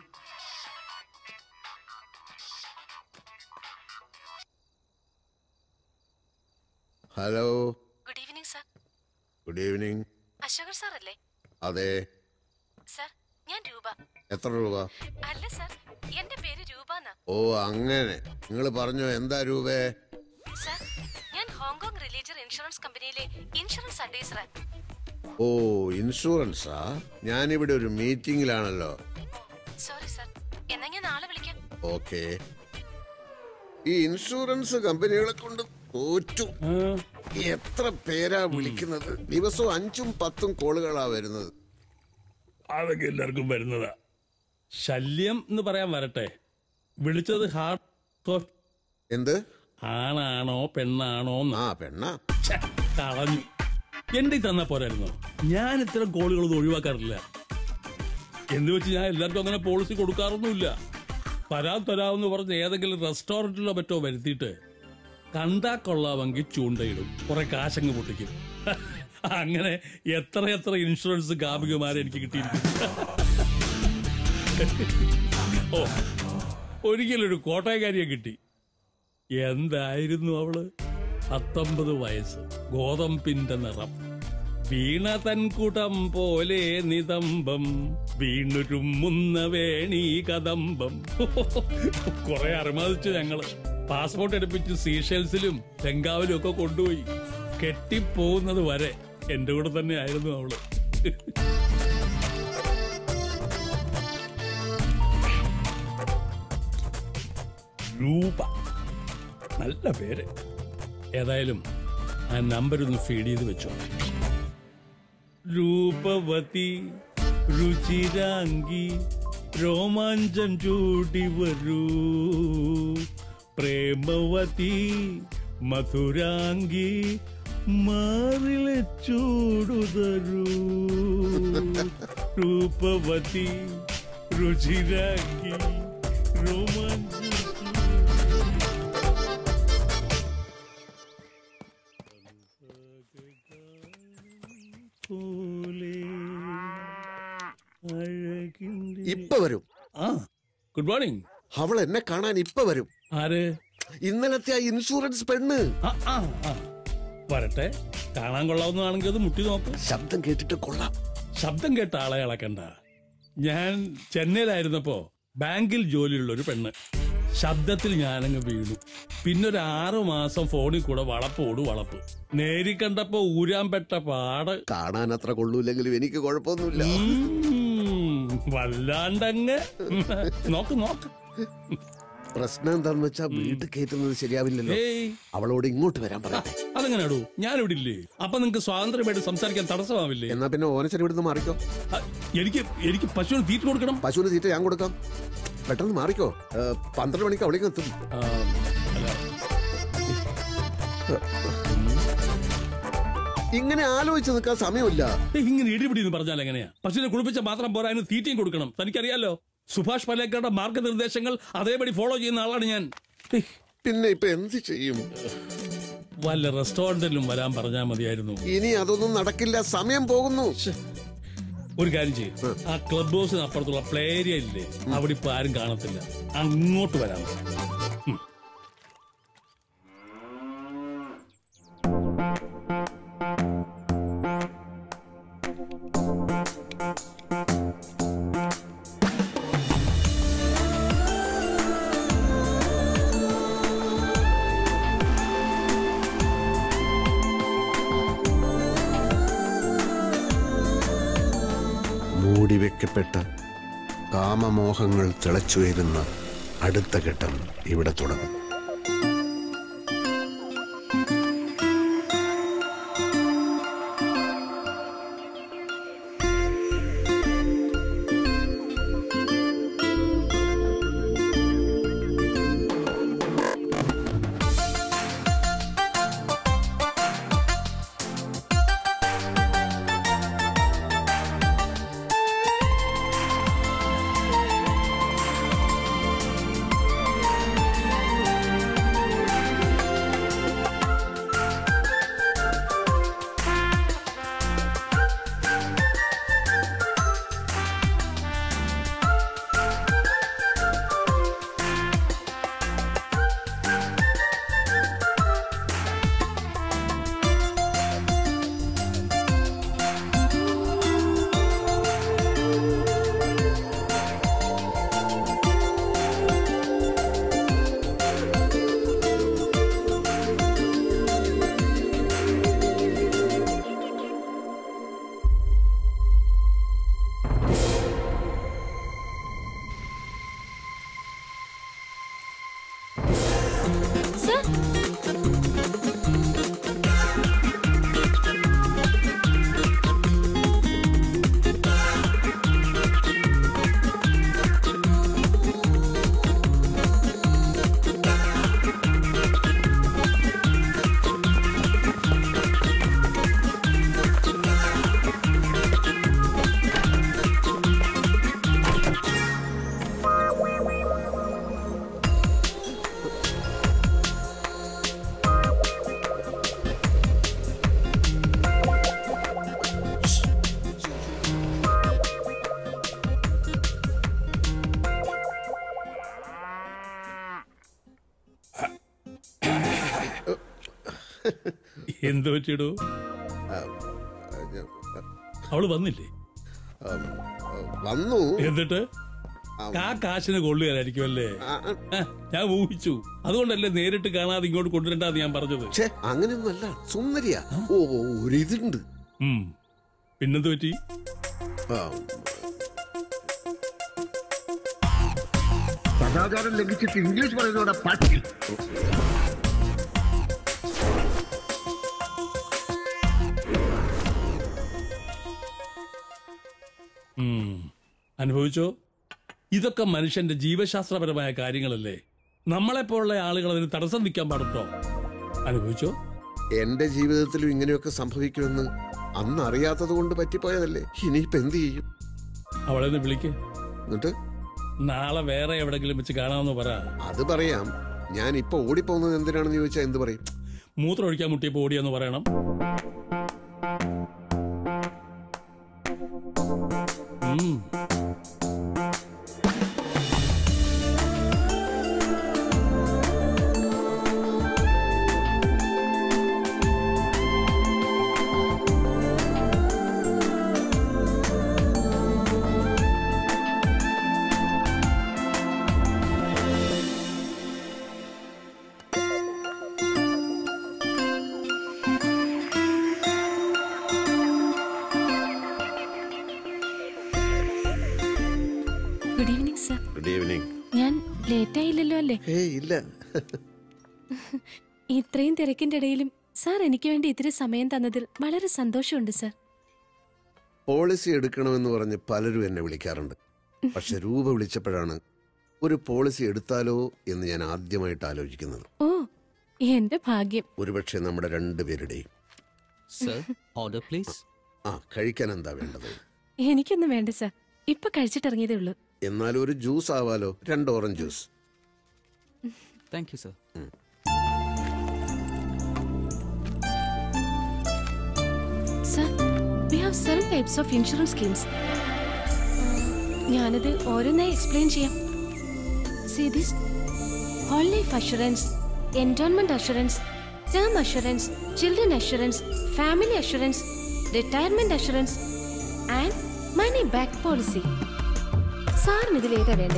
Hello good evening sir good evening Ashokar sir അല്ലേ അതെ സർ ഞാൻ രൂപ എത്ര രൂപ അല്ല സർ എന്റെ പേര് രൂപ എന്നാ ഓ അങ്ങനെ നിങ്ങൾ പറഞ്ഞു എന്താ രൂപേ സർ ഞാൻ ഹോങ്കോങ് റിലീജിയർ ഇൻഷുറൻസ് കമ്പനിയിലെ ഇൻഷുറൻസ് അഡ്വൈസറാ ഓ ഇൻഷുറൻസാ ഞാനിവിടെ ഒരു മീറ്റിംഗിലാണല്ലോ സോറി സർ എന്നാ ഞാൻ നാളെ വിളിക്കാം ഓക്കെ ഈ ഇൻഷുറൻസ് കമ്പനികളെ കൊണ്ട് തോറ്റു എത്ര പേരാ വിളിക്കുന്നത് ദിവസവും അഞ്ചും പത്തും കോളുകളാ വരുന്നത് അതൊക്കെ എല്ലാവർക്കും വരുന്നതാ ശല്യം എന്ന് പറയാൻ വരട്ടെ വിളിച്ചത് ഹാർട്ട് എന്ത് ആണാണോ പെണ്ണാണോ ആ പെണ്ണ കളഞ്ഞു എന്റെ തന്നാ പോരായിരുന്നോ ഞാൻ ഇത്തരം കോളുകളൊന്നും ഒഴിവാക്കാറില്ല എന്ന് വെച്ച് ഞാൻ എല്ലാവർക്കും അങ്ങനെ പോളിസി കൊടുക്കാറൊന്നുമില്ല തരാം തരാമെന്ന് പറഞ്ഞ് ഏതെങ്കിലും റെസ്റ്റോറന്റിലോ മറ്റോ വരുത്തിയിട്ട് കണ്ടാ കൊള്ളാമെങ്കിൽ ചൂണ്ടയിടും കുറെ കാശങ്ങ് പൊട്ടിക്കും അങ്ങനെ എത്ര എത്ര ഇൻഷുറൻസ് കാമുകമാരെ എനിക്ക് കിട്ടിയിരിക്കും ഓ ഒരിക്കലൊരു കോട്ടയക്കാരിയെ കിട്ടി എന്തായിരുന്നു അവള് പത്തൊമ്പത് വയസ്സ് ഗോതമ്പിന്റെ നിറം വീണ തൻകുടം പോലെ നിതംബം വീണുരുമുന്ന വേണി കദംബം കുറെ അറുമതിച്ചു ഞങ്ങള് പാസ്പോർട്ട് എടുപ്പിച്ച് സീഷെൽസിലും ബംഗാവിലും ഒക്കെ കൊണ്ടുപോയി കെട്ടിപ്പോകുന്നത് വരെ എന്റെ കൂടെ തന്നെ ആയിരുന്നു അവള് രൂപ നല്ല പേര് ഏതായാലും ആ നമ്പർ ഒന്ന് ഫീഡ് ചെയ്ത് വെച്ചോ രൂപവതി രുചിരാംഗി രോമാഞ്ചം ചൂടി വരൂ പ്രേമവതി മധുരാംഗി മാറിലെ ചൂടുതരൂ രൂപവതി രുചിരാംഗി രോമാഞ്ചം ഇപ്പൊ വരും ആ ഗുഡ് മോർണിംഗ് അവൾ എന്നെ കാണാൻ ഇപ്പൊ വരും ആര് ഇന്നലത്തെ ആ ഇൻഷുറൻസ് പെണ്ണ് വരട്ടെ കാണാൻ കൊള്ളാവുന്നതാണെങ്കിൽ അത് മുട്ടി നോക്ക് ശബ്ദം കേട്ടിട്ട് കൊള്ളാം ശബ്ദം കേട്ട ആളെ ഇളക്കണ്ട ഞാൻ ചെന്നൈയിലായിരുന്നപ്പോ ബാങ്കിൽ ജോലിയുള്ള ഒരു പെണ്ണ് ശബ്ദത്തിൽ ഞാനങ്ങ് വീണു പിന്നെ ഒരു ആറു മാസം ഫോണിൽ കൂടെ വളപ്പോട് വളപ്പ് നേരി കണ്ടപ്പോ ഊരാൻ പെട്ട പാട് കാണാൻ അത്ര കൊള്ളൂലെങ്കിലും എനിക്ക് കുഴപ്പമൊന്നുമില്ല ഉം, വല്ലാണ്ടങ്ങ് നോക്ക് നോക്ക് പ്രശ്നം എന്താന്ന് വെച്ചാ വീട്ടിൽ കയറ്റുന്നത് ശരിയാവില്ലല്ലോ ഏയ് അവളോട് ഇങ്ങോട്ട് വരാൻ പറയട്ടെ അതെങ്ങനെയാടൂ ഞാനിവിടെ ഇല്ലേ അപ്പൊ നിങ്ങൾക്ക് സ്വാതന്ത്ര്യമായിട്ട് സംസാരിക്കാൻ തടസ്സമാവില്ലേ എന്നാ പിന്നെ ഓനച്ചരി ഇവിടുന്ന് മാറിക്കോ അ, എനിക്ക് എനിക്ക് പശുവിന് തീറ്റ കൊടുക്കണം പശുവിന് തീറ്റ ഞാൻ കൊടുക്കാം പെട്ടെന്ന് മാറിക്കോ ഏ, പന്ത്രണ്ട് മണിക്ക് അവിടേക്ക് എത്തും ആ, അല്ല, ഇങ്ങനെ ആലോചിച്ച് നിൽക്കാൻ സമയമില്ല ഏയ്, ഇങ്ങനെ ഇടിപിടി എന്ന് പറഞ്ഞാൽ എങ്ങനെയാ പശുവിനെ കുളിപ്പിച്ച മാത്രം പോരാ അതിന് തീറ്റയും കൊടുക്കണം തനിക്കറിയാലോ സുഭാഷ് പലേക്കറുടെ മാർഗനിർദ്ദേശങ്ങൾ അതേപടി ഫോളോ ചെയ്യുന്ന ആളാണ് ഞാൻ ഏയ്, പിന്നെ ഇപ്പൊ എന്ത് ചെയ്യും വല്ല റെസ്റ്റോറന്റിലും വരാൻ പറഞ്ഞാൽ മതിയായിരുന്നു ഇനി അതൊന്നും നടക്കില്ല സമയം പോകുന്നു ഒരു കാര്യം ചെയ്യും ആ ക്ലബ് ഹൗസിന് അപ്പുറത്തുള്ള പ്ലേ ഏരിയ ഇല്ലേ അവിടെ ഇപ്പൊ ആരും കാണത്തില്ല അങ്ങോട്ട് വരാം ഉം. മൂടിവെക്കപ്പെട്ട കാമമോഹങ്ങൾ തിളച്ചുയരുന്ന അടുത്ത ഘട്ടം ഇവിടെ തുടങ്ങും സർ എന്ത് പറ്റിയിടൂ അവള് വന്നില്ലേ വന്നു എന്നിട്ട് ആ കാശിന് കൊള്ളുകയായിരിക്കും അല്ലേ ആ, ഞാൻ ഊഹിച്ചു അതുകൊണ്ടല്ലേ നേരിട്ട് കാണാതെ ഇങ്ങോട്ട് കൊണ്ടുവരണ്ടെന്ന് ഞാൻ പറഞ്ഞത് ഛേ അങ്ങനെയൊന്നുമല്ല സുന്ദരിയാ ഓ ഓ, ഒരു ഇതുണ്ട് ഉം. പിന്നെന്ത് പറ്റി ആ, സദാചാരം ലംഘിച്ചിട്ട് ഇംഗ്ലീഷ് പറയുന്നതോടെ പട്ടി ഉം. അനുഭവിച്ചോ ഇതൊക്കെ മനുഷ്യന്റെ ജീവശാസ്ത്രപരമായ കാര്യങ്ങളല്ലേ നമ്മളെപ്പോലുള്ള ആളുകൾ അതിന് തടസ്സം നിൽക്കാൻ പാടുണ്ടോ അനുഭവിച്ചോ എന്റെ ജീവിതത്തിലും ഇങ്ങനെയൊക്കെ സംഭവിക്കുമെന്ന് അന്ന് അറിയാത്തത് കൊണ്ട് പറ്റിപ്പോയതല്ലേ ഇനിയിപ്പോ എന്ത് ചെയ്യും അവളെ ഒന്ന് വിളിക്ക് എന്നിട്ട് നാളെ വേറെ എവിടെങ്കിലും വെച്ച് കാണാമെന്ന് പറ അത് പറയാം ഞാൻ ഇപ്പൊ ഓടിപ്പോകുന്നത് എന്തിനാണെന്ന് ചോദിച്ചാൽ എന്ത് പറയും മൂത്രം ഒഴിക്കാൻ മുട്ടിയപ്പോ ഓടിയെന്ന് പറയണം ഉം. Good evening sir good evening ഞാൻ ലേറ്റ് ആയില്ലല്ലോ അല്ലേ ഏയ് ഇല്ല ഇത്രയും തിരക്കിന്റെ ഇടയിലും സാർ എനിക്ക് വേണ്ടി ഇത്തിരി സമയം തന്നതിൽ വളരെ സന്തോഷമുണ്ട് സാർ പോളിസി എടുക്കണമെന്ന് പറഞ്ഞ് പലരും എന്നെ വിളിക്കാറുണ്ട് പക്ഷെ രൂപ വിളിച്ചപ്പോഴാണ് ഒരു പോളിസി എടുത്താലോ എന്ന് ഞാൻ ആദ്യമായിട്ട് ആലോചിക്കുന്നത് ഓ എന്റെ ഭാഗ്യം ഒരുപക്ഷെ നമ്മുടെ രണ്ടുപേരുടെയും സർ ഓർഡർ പ്ലീസ് ആ കഴിക്കാൻ എന്താ വേണ്ടത് എനിക്കൊന്നും വേണ്ട സാർ ഇപ്പൊ കഴിച്ചിട്ടിറങ്ങിയതേ ഉള്ളൂ എന്നാൽ ഒരു ജ്യൂസ് ആവാലോ രണ്ട് orange juice thank you sir sir we have seven types of insurance schemes ഞാനത് ഓരോന്നായി എക്സ്പ്ലെയിൻ ചെയ്യാം see this whole life assurance endowment assurance term assurance children assurance family assurance retirement assurance and money back policy സാറിന് ഇതിൽ ഏതാ വേണ്ടേ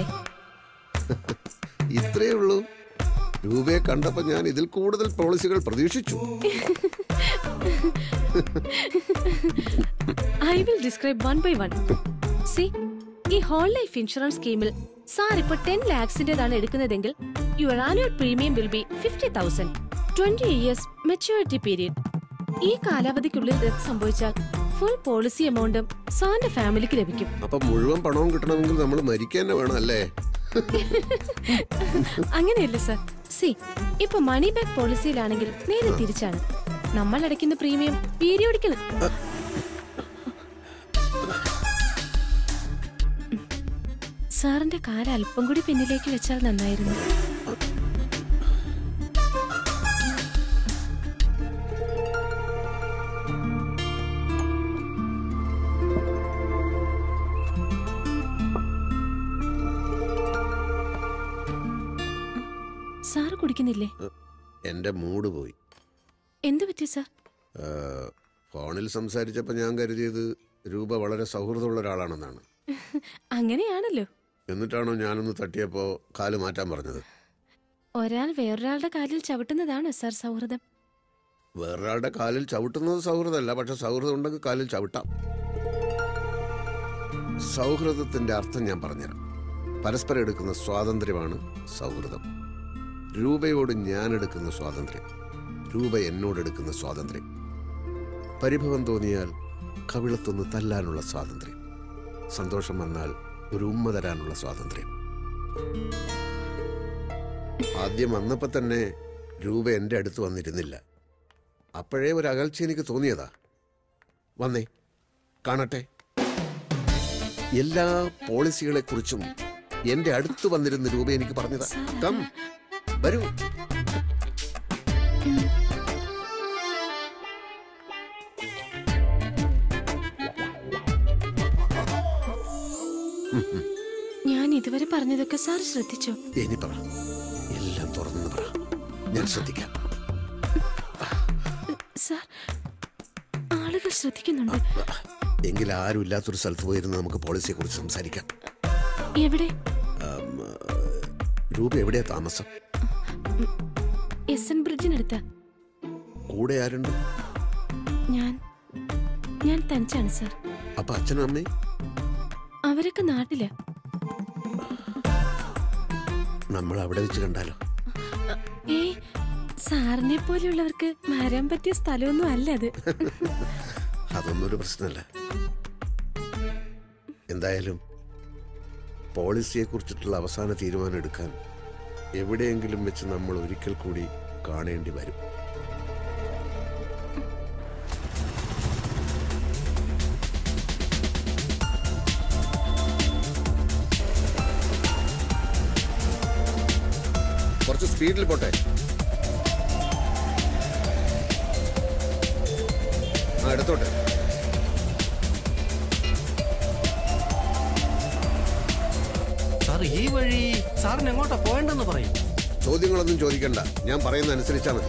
ഇത്രയേ ഉള്ളൂ രൂപയെ കണ്ടപ്പോ ഞാൻ ഇതിൽ കൂടുതൽ പോളിസികൾ പ്രതീക്ഷിച്ചു I will describe one by one see ഈ ഹോൾ ലൈഫ് ഇൻഷുറൻസ് സ്കീമിൽ സാർ ഇപ്പോൾ ടെൻ ലാക്സിന്റേതാണ് എടുക്കുന്നതെങ്കിൽ your annual premium will be fifty thousand twenty years maturity period ഈ കാലാവധിക്കുള്ളിൽ ഡെത്ത് സംഭവിച്ചാൽ ഫുൾ പോളിസി എമൗണ്ടും സാറിന്റെ ഫാമിലിക്ക് ലഭിക്കും അപ്പൊ മുഴുവൻ പണവും കിട്ടണമെങ്കിൽ നമ്മൾ മരിക്കാൻ തന്നെ വേണം അല്ലേ അങ്ങനെയല്ല സർ സി ഇപ്പൊ മണി ബാക്ക് പോളിസിയിലാണെങ്കിൽ നേരെ തിരിച്ചാണ് നമ്മൾ അടയ്ക്കുന്ന പ്രീമിയം പീരിയോഡിക്കൽ സാറിന്റെ കാല് അല്പം കൂടി പിന്നിലേക്ക് വെച്ചാൽ നന്നായിരുന്നു സാറ് കുടിക്കുന്നില്ലേ എന്റെ മൂഡ് പോയി എന്തു പറ്റി സാർ ആ, ഫോണിൽ സംസാരിച്ചപ്പോൾ ഞാൻ കരുതിയത് രൂപ വളരെ സൗഹൃദമുള്ള ഒരാളാണെന്നാണ് അങ്ങനെയാണല്ലോ എന്നിട്ടാണോ ഞാനൊന്ന് തട്ടിയപ്പോ കാല് മാറ്റാൻ പറഞ്ഞത് ഒരാൾ വേറൊരാളുടെ കാലിൽ ചവിട്ടുന്നതാണോ സാർ സൗഹൃദം വേറൊരാളുടെ കാലിൽ ചവിട്ടുന്നത് സൗഹൃദമല്ല പക്ഷെ സൗഹൃദം ഉണ്ടെങ്കിൽ കാലിൽ ചവിട്ടാം സൗഹൃദത്തിന്റെ അർത്ഥം ഞാൻ പറഞ്ഞുതരാം പരസ്പരം എടുക്കുന്ന സ്വാതന്ത്ര്യമാണ് സൗഹൃദം രൂപയോട് ഞാൻ എടുക്കുന്ന സ്വാതന്ത്ര്യം രൂപ എന്നോട് എടുക്കുന്ന സ്വാതന്ത്ര്യം പരിഭവം തോന്നിയാൽ കവിളത്തൊന്ന് തല്ലാനുള്ള സ്വാതന്ത്ര്യം സന്തോഷം വന്നാൽ ഒരു ഉമ്മ തരാനുള്ള സ്വാതന്ത്ര്യം ആദ്യം വന്നപ്പോ തന്നെ രൂപ എൻ്റെ അടുത്ത് വന്നിരുന്നില്ല അപ്പോഴേ ഒരു അകൽച്ച എനിക്ക് തോന്നിയതാ വന്നേ കാണട്ടെ എല്ലാ പോളിസികളെ കുറിച്ചും എന്റെ അടുത്ത് വന്നിരുന്ന രൂപ എനിക്ക് പറഞ്ഞതാ കം വരൂ ഞാൻ ഇതുവരെ പറഞ്ഞതൊക്കെ സാർ ശ്രദ്ധിച്ചോ ഇനി പറ എല്ലാം തുറന്നു പറ ഞാൻ ശ്രദ്ധിക്കാം സാർ ആളുകൾ ശ്രദ്ധിക്കുന്നുണ്ട് എങ്കിൽ ആരും ഇല്ലാത്തൊരു സ്ഥലത്ത് പോയിരുന്ന് നമുക്ക് പോളിസിയെ കുറിച്ച് സംസാരിക്കാം എവിടെ ആം, രൂപ എവിടെയാ താമസം എസ് എൻ ബ്രിഡ്ജിനടുത്ത കൂടെ ആരുണ്ട് ഞാൻ ഞാൻ തനിച്ചാണ് സാർ അപ്പൊ അച്ഛനും അമ്മയും അവരൊക്കെ നാട്ടില നമ്മൾ അവിടെ വെച്ച് കണ്ടാലോ ഏ സാറിനെ പോലെയുള്ളവർക്ക് വരാൻ പറ്റിയ സ്ഥലമൊന്നും അല്ല അത് അതൊന്നും ഒരു പ്രശ്നമല്ല എന്തായാലും പോളിസിയെ കുറിച്ചിട്ടുള്ള അവസാന തീരുമാനം എടുക്കാൻ എവിടെയെങ്കിലും വെച്ച് നമ്മൾ ഒരിക്കൽ കൂടി കാണേണ്ടി വരും കുറച്ച് സ്പീഡിൽ പോട്ടെ ആ എടുത്തോട്ടെ സാർ ഈ വഴി സാറിന് എങ്ങോട്ടാ പോകണ്ടെന്ന് പറയും ചോദ്യങ്ങളൊന്നും ചോദിക്കണ്ട ഞാൻ പറയുന്ന അനുസരിച്ചാ മതി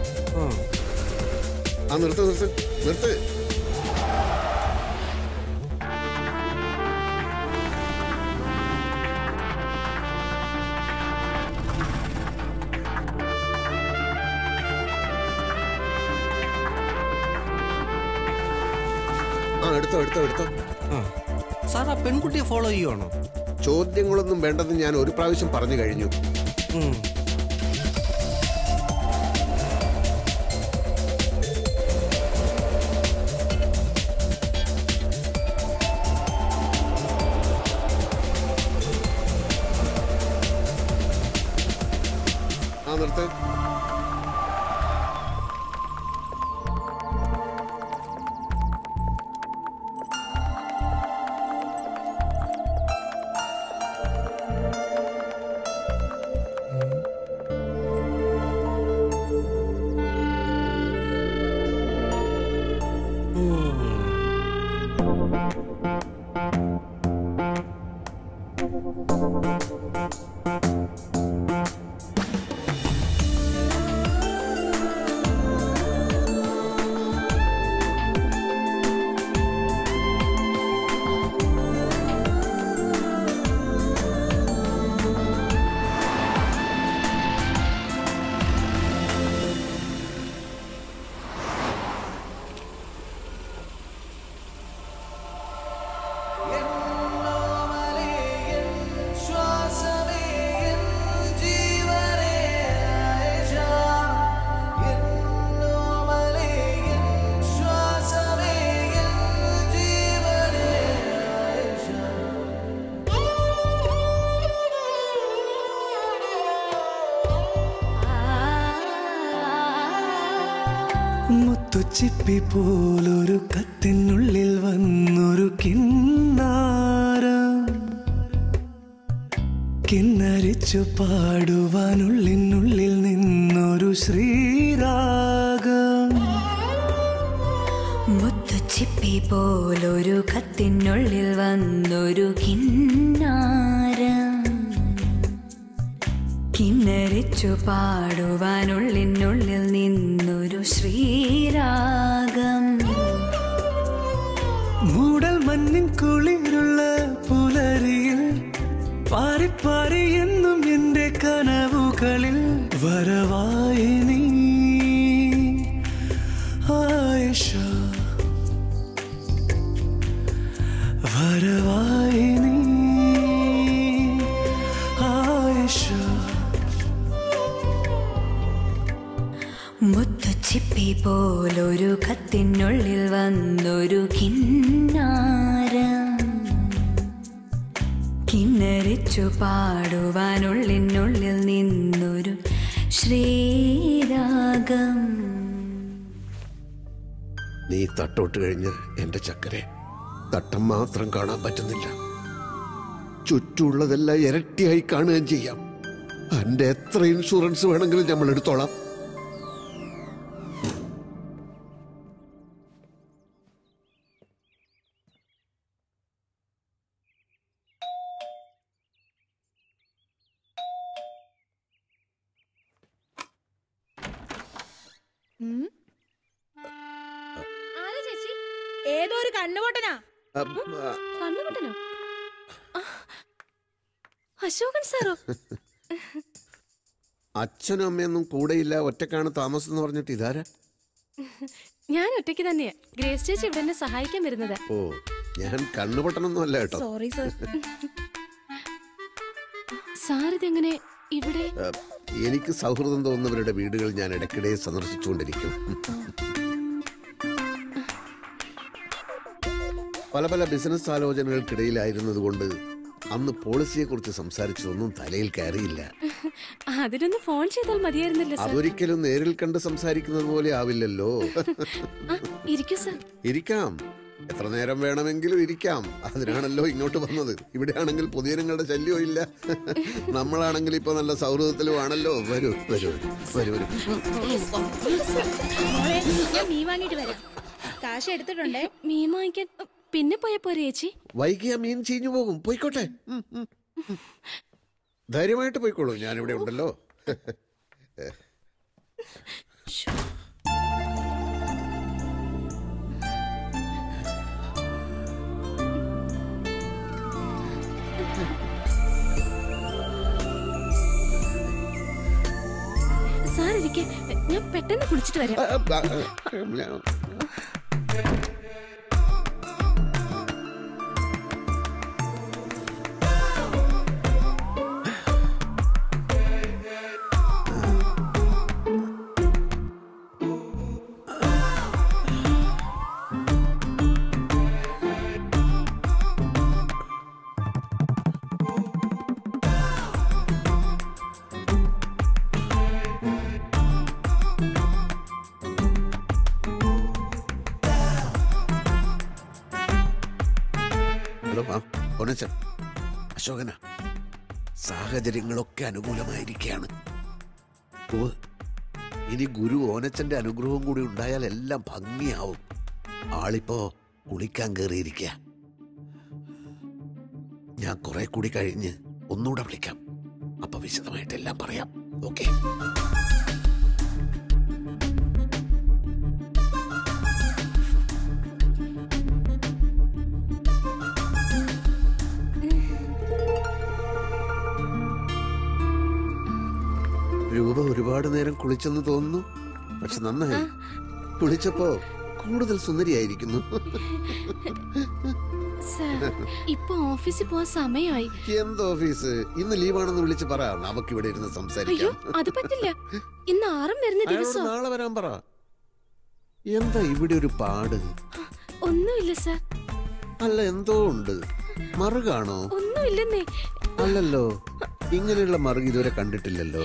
ആ നിർത്ത് നിർത്ത് നിർത്ത് ആ എടുത്തോ എടുത്തോ എടുത്തോ സാർ ആ പെൺകുട്ടിയെ ഫോളോ ചെയ്യുവാണോ ചോദ്യങ്ങളൊന്നും വേണ്ടെന്ന് ഞാൻ ഒരു പ്രാവശ്യം പറഞ്ഞു കഴിഞ്ഞു ആ നിർത്ത് മുത്തുച്ചിപ്പി പോലൊരു കത്തിനുള്ളിൽ വന്നൊരു കിന്നാരം കിന്നരിച്ചു പാടുവാനുള്ളിനുള്ളിൽ നിന്നൊരു ശ്രീരാഗം മുത്തുച്ചിപ്പി പോലൊരു കത്തിനുള്ളിൽ വന്നൊരു കിന്നാരം കിന്നരിച്ചു പാടുവാനുള്ളിനുള്ളിൽ നിന്നൊരു ശ്രീരാഗം മൂടൽ മഞ്ഞിൻ കുളിരുള്ള പുലരിയിൽ പാറി പാറി എന്നും എന്റെ കനവുകളിൽ വരവായി നീ ആയിഷ വരവായി നീ ആയിഷ മുത്തുച്ചിപ്പി പോലൊരു കത്തിനുള്ളിൽ വന്നൊരു കിന്നാരം കിന്നരിച്ചു പാടുവാനുള്ളിനുള്ളിൽ നിന്നൊരു ശ്രീരാഗം നീ തട്ടോട്ട് കഴിഞ്ഞ് എന്റെ ചക്കരെ തട്ടം മാത്രം കാണാൻ പറ്റുന്നില്ല ചുറ്റുമുള്ളതെല്ലാം ഇരട്ടിയായി കാണുകയും ചെയ്യാം എന്റെ എത്ര ഇൻഷുറൻസ് വേണമെങ്കിലും നമ്മൾ എടുത്തോളാം ആരാ ചേച്ചി ഏതോ ഒരു കണ്ണുപൊട്ടനാ കണ്ണുപൊട്ടനോ ആ, അശോകൻ സാറോ അച്ഛനും അമ്മയൊന്നും കൂടെയില്ല ഒറ്റക്കാണ് താമസം എന്ന് പറഞ്ഞിട്ട് ഇതാരാ ഞാൻ ഒറ്റയ്ക്ക് തന്നെയാ ഗ്രേസ് ചേച്ചി ഇവിടെ എന്നെ സഹായിക്കാൻ വരുന്നത് ഓ ഞാൻ കണ്ണുപൊട്ടനൊന്നും അല്ല കേട്ടോ സോറി സർ സാർ ഇതെങ്ങനെ ഇവിടെ ആ, എനിക്ക് സൗഹൃദം തോന്നുന്നവരുടെ വീടുകൾ ഞാൻ ഇടയ്ക്കിടെ സന്ദർശിച്ചുകൊണ്ടിരിക്കും പല പല ബിസിനസ് ആലോചനകൾക്കിടയിലായിരുന്നതുകൊണ്ട് അന്ന് പോളിസിയെ കുറിച്ച് സംസാരിച്ചതൊന്നും തലയിൽ കയറിയില്ല അതിനൊന്ന് ഫോൺ ചെയ്താൽ മതിയായിരുന്നല്ലോ സാർ അതൊരിക്കലും നേരിൽ കണ്ട് സംസാരിക്കുന്നത് പോലെ ആവില്ലല്ലോ ഇരിക്കൂ സാർ ഇരിക്കാം എത്ര നേരം വേണമെങ്കിലും ഇരിക്കാം അതിനാണല്ലോ ഇങ്ങോട്ട് വന്നത് ഇവിടെയാണെങ്കിൽ പൊതുജനങ്ങളുടെ ശല്യവും ഇല്ല നമ്മളാണെങ്കിൽ ഇപ്പൊ നല്ല സൗഹൃദത്തിലും ആണല്ലോ വരൂ വരൂ വരൂ വരൂ മോളെ ഞാൻ മീൻ വാങ്ങിയിട്ട് വരാം കാശ് എടുത്തിട്ടുണ്ടേ മീൻ വാങ്ങിക്കാൻ പിന്നെ പോയ പോരെ ചേച്ചി വൈകിയ മീൻ ചീഞ്ഞു പോകും പോയിക്കോട്ടെ ഉം, ഉം, ഉം. ധൈര്യമായിട്ട് പോയിക്കോളൂ ഞാനിവിടെ ഉണ്ടല്ലോ സാർ ഇരിക്കെ ഞാൻ പെട്ടെന്ന് കുളിച്ചിട്ട് വരാം ഓനച്ചൻ അശോകന സാഹചര്യങ്ങളൊക്കെ അനുകൂലമായിരിക്കുകയാണ് ഉവ്വ്. ഇനി ഗുരു ഓനച്ചന്റെ അനുഗ്രഹവും കൂടി ഉണ്ടായാൽ എല്ലാം ഭംഗിയാവും ആളിപ്പോ കുളിക്കാൻ കയറിയിരിക്കുക ഞാൻ കുറെ കൂടി കഴിഞ്ഞ് ഒന്നുകൂടെ വിളിക്കാം അപ്പൊ വിശദമായിട്ട് എല്ലാം പറയാം ഓക്കെ രൂപ ഒരുപാട് നേരം കുളിച്ചെന്ന് തോന്നുന്നു പക്ഷെ നന്നായി കുളിച്ചപ്പോ കൂടുതൽ സുന്ദരിയായിരിക്കുന്നു സർ ഇപ്പൊ ഓഫീസിൽ പോവാൻ സമയമായി എന്ത് ഓഫീസ് ഇന്ന് ലീവാണെന്ന് വിളിച്ച് പറ നമുക്ക് ഇവിടെ ഇരുന്ന് അയ്യോ സംസാരിക്കാം അത് പറ്റില്ല ഇന്ന് ആറും വരുന്ന അയാളോട് ദിവസം നാളെ വരാൻ പറ എന്താ ഇവിടെ ഒരു പാട് ഒന്നുമില്ല സർ അല്ല എന്തോ ഉണ്ട് മറുകാണോ ഒന്നുമില്ലെന്നേ അല്ലല്ലോ ഇങ്ങനെയുള്ള മറുക് ഇതുവരെ കണ്ടിട്ടില്ലല്ലോ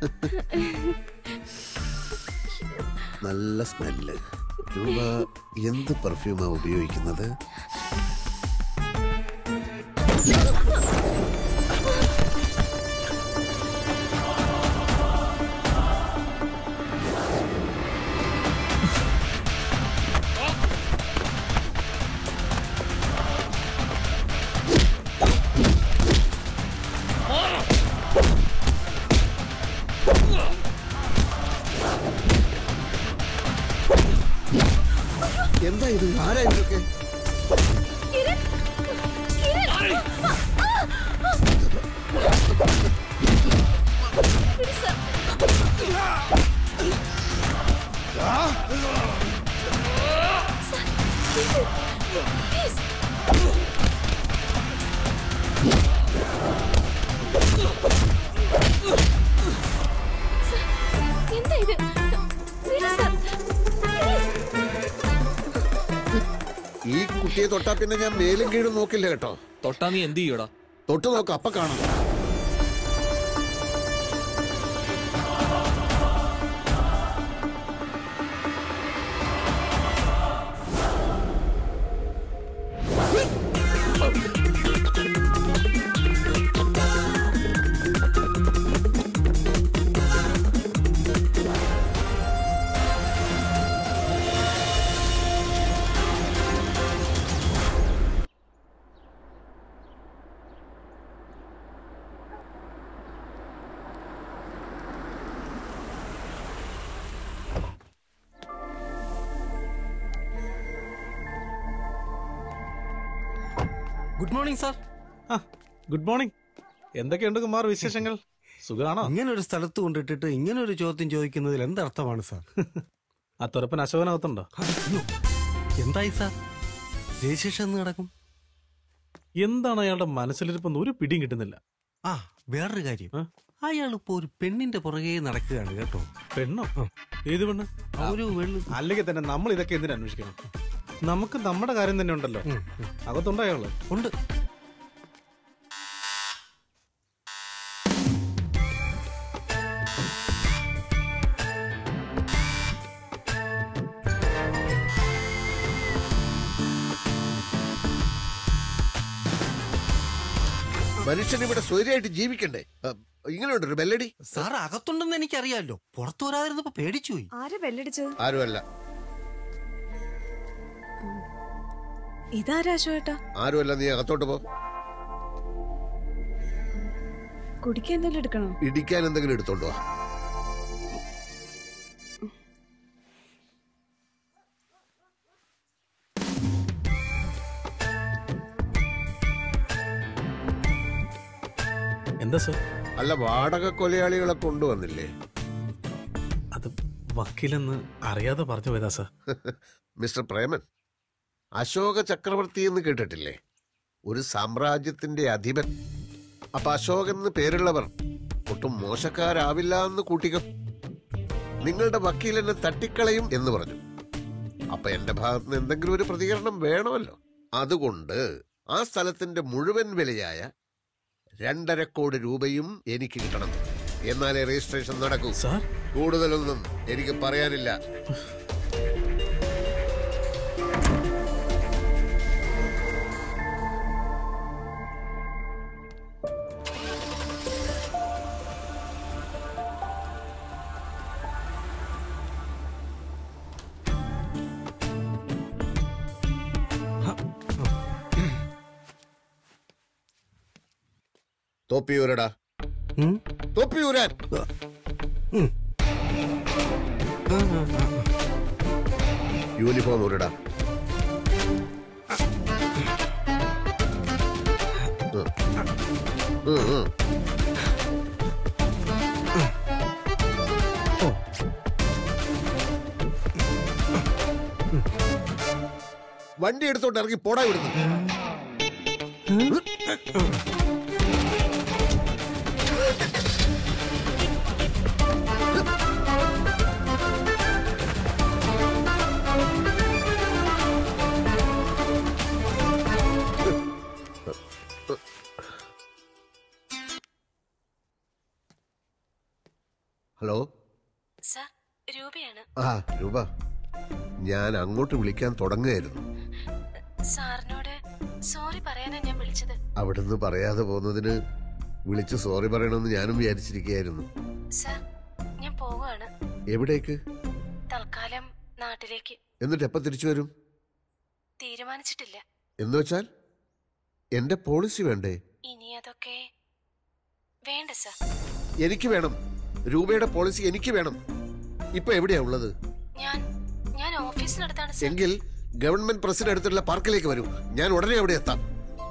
നല്ല സ്മെല്ല് രൂപ എന്ത് പെർഫ്യൂമാ ഉപയോഗിക്കുന്നത് എന്താ ഇത് ആരാ ഇതൊക്കെ കിരൺ കിരൺ വിട് സർ. സർ, വിട്. പ്ലീസ്. സർ, എന്താ ഇത് വിട് സർ. പ്ലീസ്. ഈ കുട്ടിയെ തൊട്ടാ പിന്നെ ഞാൻ മേലും കീഴും നോക്കില്ല കേട്ടോ തൊട്ടാ നീ എന്ത് ചെയ്യൂടാ തൊട്ട് നോക്ക് അപ്പൊ കാണാം good morning sir good morning എന്തൊക്കെയുണ്ട് കുമാർ വിശേഷങ്ങൾ സുഖാണോ ഇങ്ങനെ ഒരു സ്ഥലത്ത് കൊണ്ടിട്ടിട്ട് ഇങ്ങനെ ഒരു ചോദ്യം ചോദിക്കുന്നതിൽ എന്തർത്ഥമാണ് സാർ ആ തുറപ്പൻ അശോകനകത്തുണ്ടോ എന്തായി സാർ രജിസ്ട്രേഷൻ എന്ന് നടക്കും എന്താണ് അയാളുടെ മനസ്സിലിരിപ്പെന്ന് ഒരു പിടിയും കിട്ടുന്നില്ല ആ വേറൊരു കാര്യം അയാൾ ഇപ്പോ ഒരു പെണ്ണിന്റെ പുറകെ നടക്കുകയാണ് കേട്ടോ പെണ്ണോ ഏത് പെണ്ണ് ഒരു വെള്ളി അല്ലെങ്കിൽ തന്നെ നമ്മൾ ഇതൊക്കെ എന്തിനു അന്വേഷിക്കണം നമുക്ക് നമ്മുടെ കാര്യം തന്നെ ഉണ്ടല്ലോ അകത്തുണ്ടോ അയാള് ഉണ്ട് മനുഷ്യൻ ഇവിടെ സ്വൈര്യമായിട്ട് ജീവിക്കണ്ടേ അ, ഇങ്ങനെയുണ്ട് ഒരു ബെല്ലടി സാർ അകത്തുണ്ടെന്ന് എനിക്കറിയാലോ പുറത്തു വരാതിരുന്നപ്പോ പേടിച്ചു പോയി ആരാ ബെല്ലടിച്ചത് ആരുമല്ല ഇതാരാ അശോകേട്ടാ ആരുമല്ല നീ അകത്തോട്ട് പോ കുടിക്കാൻ എന്തെങ്കിലും എടുക്കണോ ഇടിക്കാൻ എന്തെങ്കിലും എടുത്തോണ്ട് വാ എന്താ സർ അല്ല വാടക കൊലയാളികളെ കൊണ്ടുവന്നില്ലേ അത് വക്കീലെന്ന് അറിയാതെ പറഞ്ഞു പോയതാ സർ മിസ്റ്റർ പ്രേമൻ അശോക ചക്രവർത്തി എന്ന് കേട്ടിട്ടില്ലേ ഒരു സാമ്രാജ്യത്തിന്റെ അധിപൻ അപ്പൊ അശോകൻ എന്ന് പേരുള്ളവർ ഒട്ടും മോശക്കാരാവില്ല എന്ന് കൂട്ടിക്കോ നിങ്ങളുടെ വക്കീൽ എന്നെ തട്ടിക്കളയും എന്ന് പറഞ്ഞു അപ്പൊ എന്റെ ഭാഗത്തുനിന്ന് എന്തെങ്കിലും ഒരു പ്രതികരണം വേണമല്ലോ അതുകൊണ്ട് ആ സ്ഥലത്തിന്റെ മുഴുവൻ വിലയായ രണ്ടര കോടി രൂപയും എനിക്ക് കിട്ടണം എന്നാലേ രജിസ്ട്രേഷൻ നടക്കൂ സാർ കൂടുതലൊന്നും എനിക്ക് പറയാനില്ല തൊപ്പിയൂരടാ തൊപ്പിയൂരാൻ യൂണിഫോം ഊരടാ ഉം, ഉം. വണ്ടി എടുത്തോണ്ട് ഇറങ്ങി പോടാ ഇവിടുന്ന് ഹലോ സർ രൂപയാണ് ആ രൂപ ഞാൻ അങ്ങോട്ട് വിളിക്കാൻ തുടങ്ങുകയായിരുന്നു സാറിനോട് സോറി പറയാനാ ഞാൻ വിളിച്ചത് അവിടുന്ന് പറയാതെ പോകുന്നതിന് വിളിച്ച് സോറി പറയണമെന്ന് ഞാനും വിചാരിച്ചിരിക്കുകയായിരുന്നു സർ ഞാൻ പോവുകയാണ് എവിടേക്ക് തൽക്കാലം നാട്ടിലേക്ക് എന്നിട്ട് എപ്പോ തിരിച്ചു വരും തീരുമാനിച്ചിട്ടില്ല എന്ന് വെച്ചാൽ എന്റെ പോളിസി വേണ്ടേ ഇനി അതൊക്കെ വേണ്ട സർ എനിക്ക് വേണം രൂപയുടെ പോളിസി എനിക്ക് വേണം ഇപ്പൊ എവിടെയാ ഉള്ളത് ഞാൻ ഞാൻ ഓഫീസിനടുത്താണ് സർ എങ്കിൽ ഗവൺമെന്റ് പ്രസിഡന്റ് അടുത്തുള്ള പാർക്കിലേക്ക് വരൂ ഞാൻ ഉടനെ അവിടെ എത്താം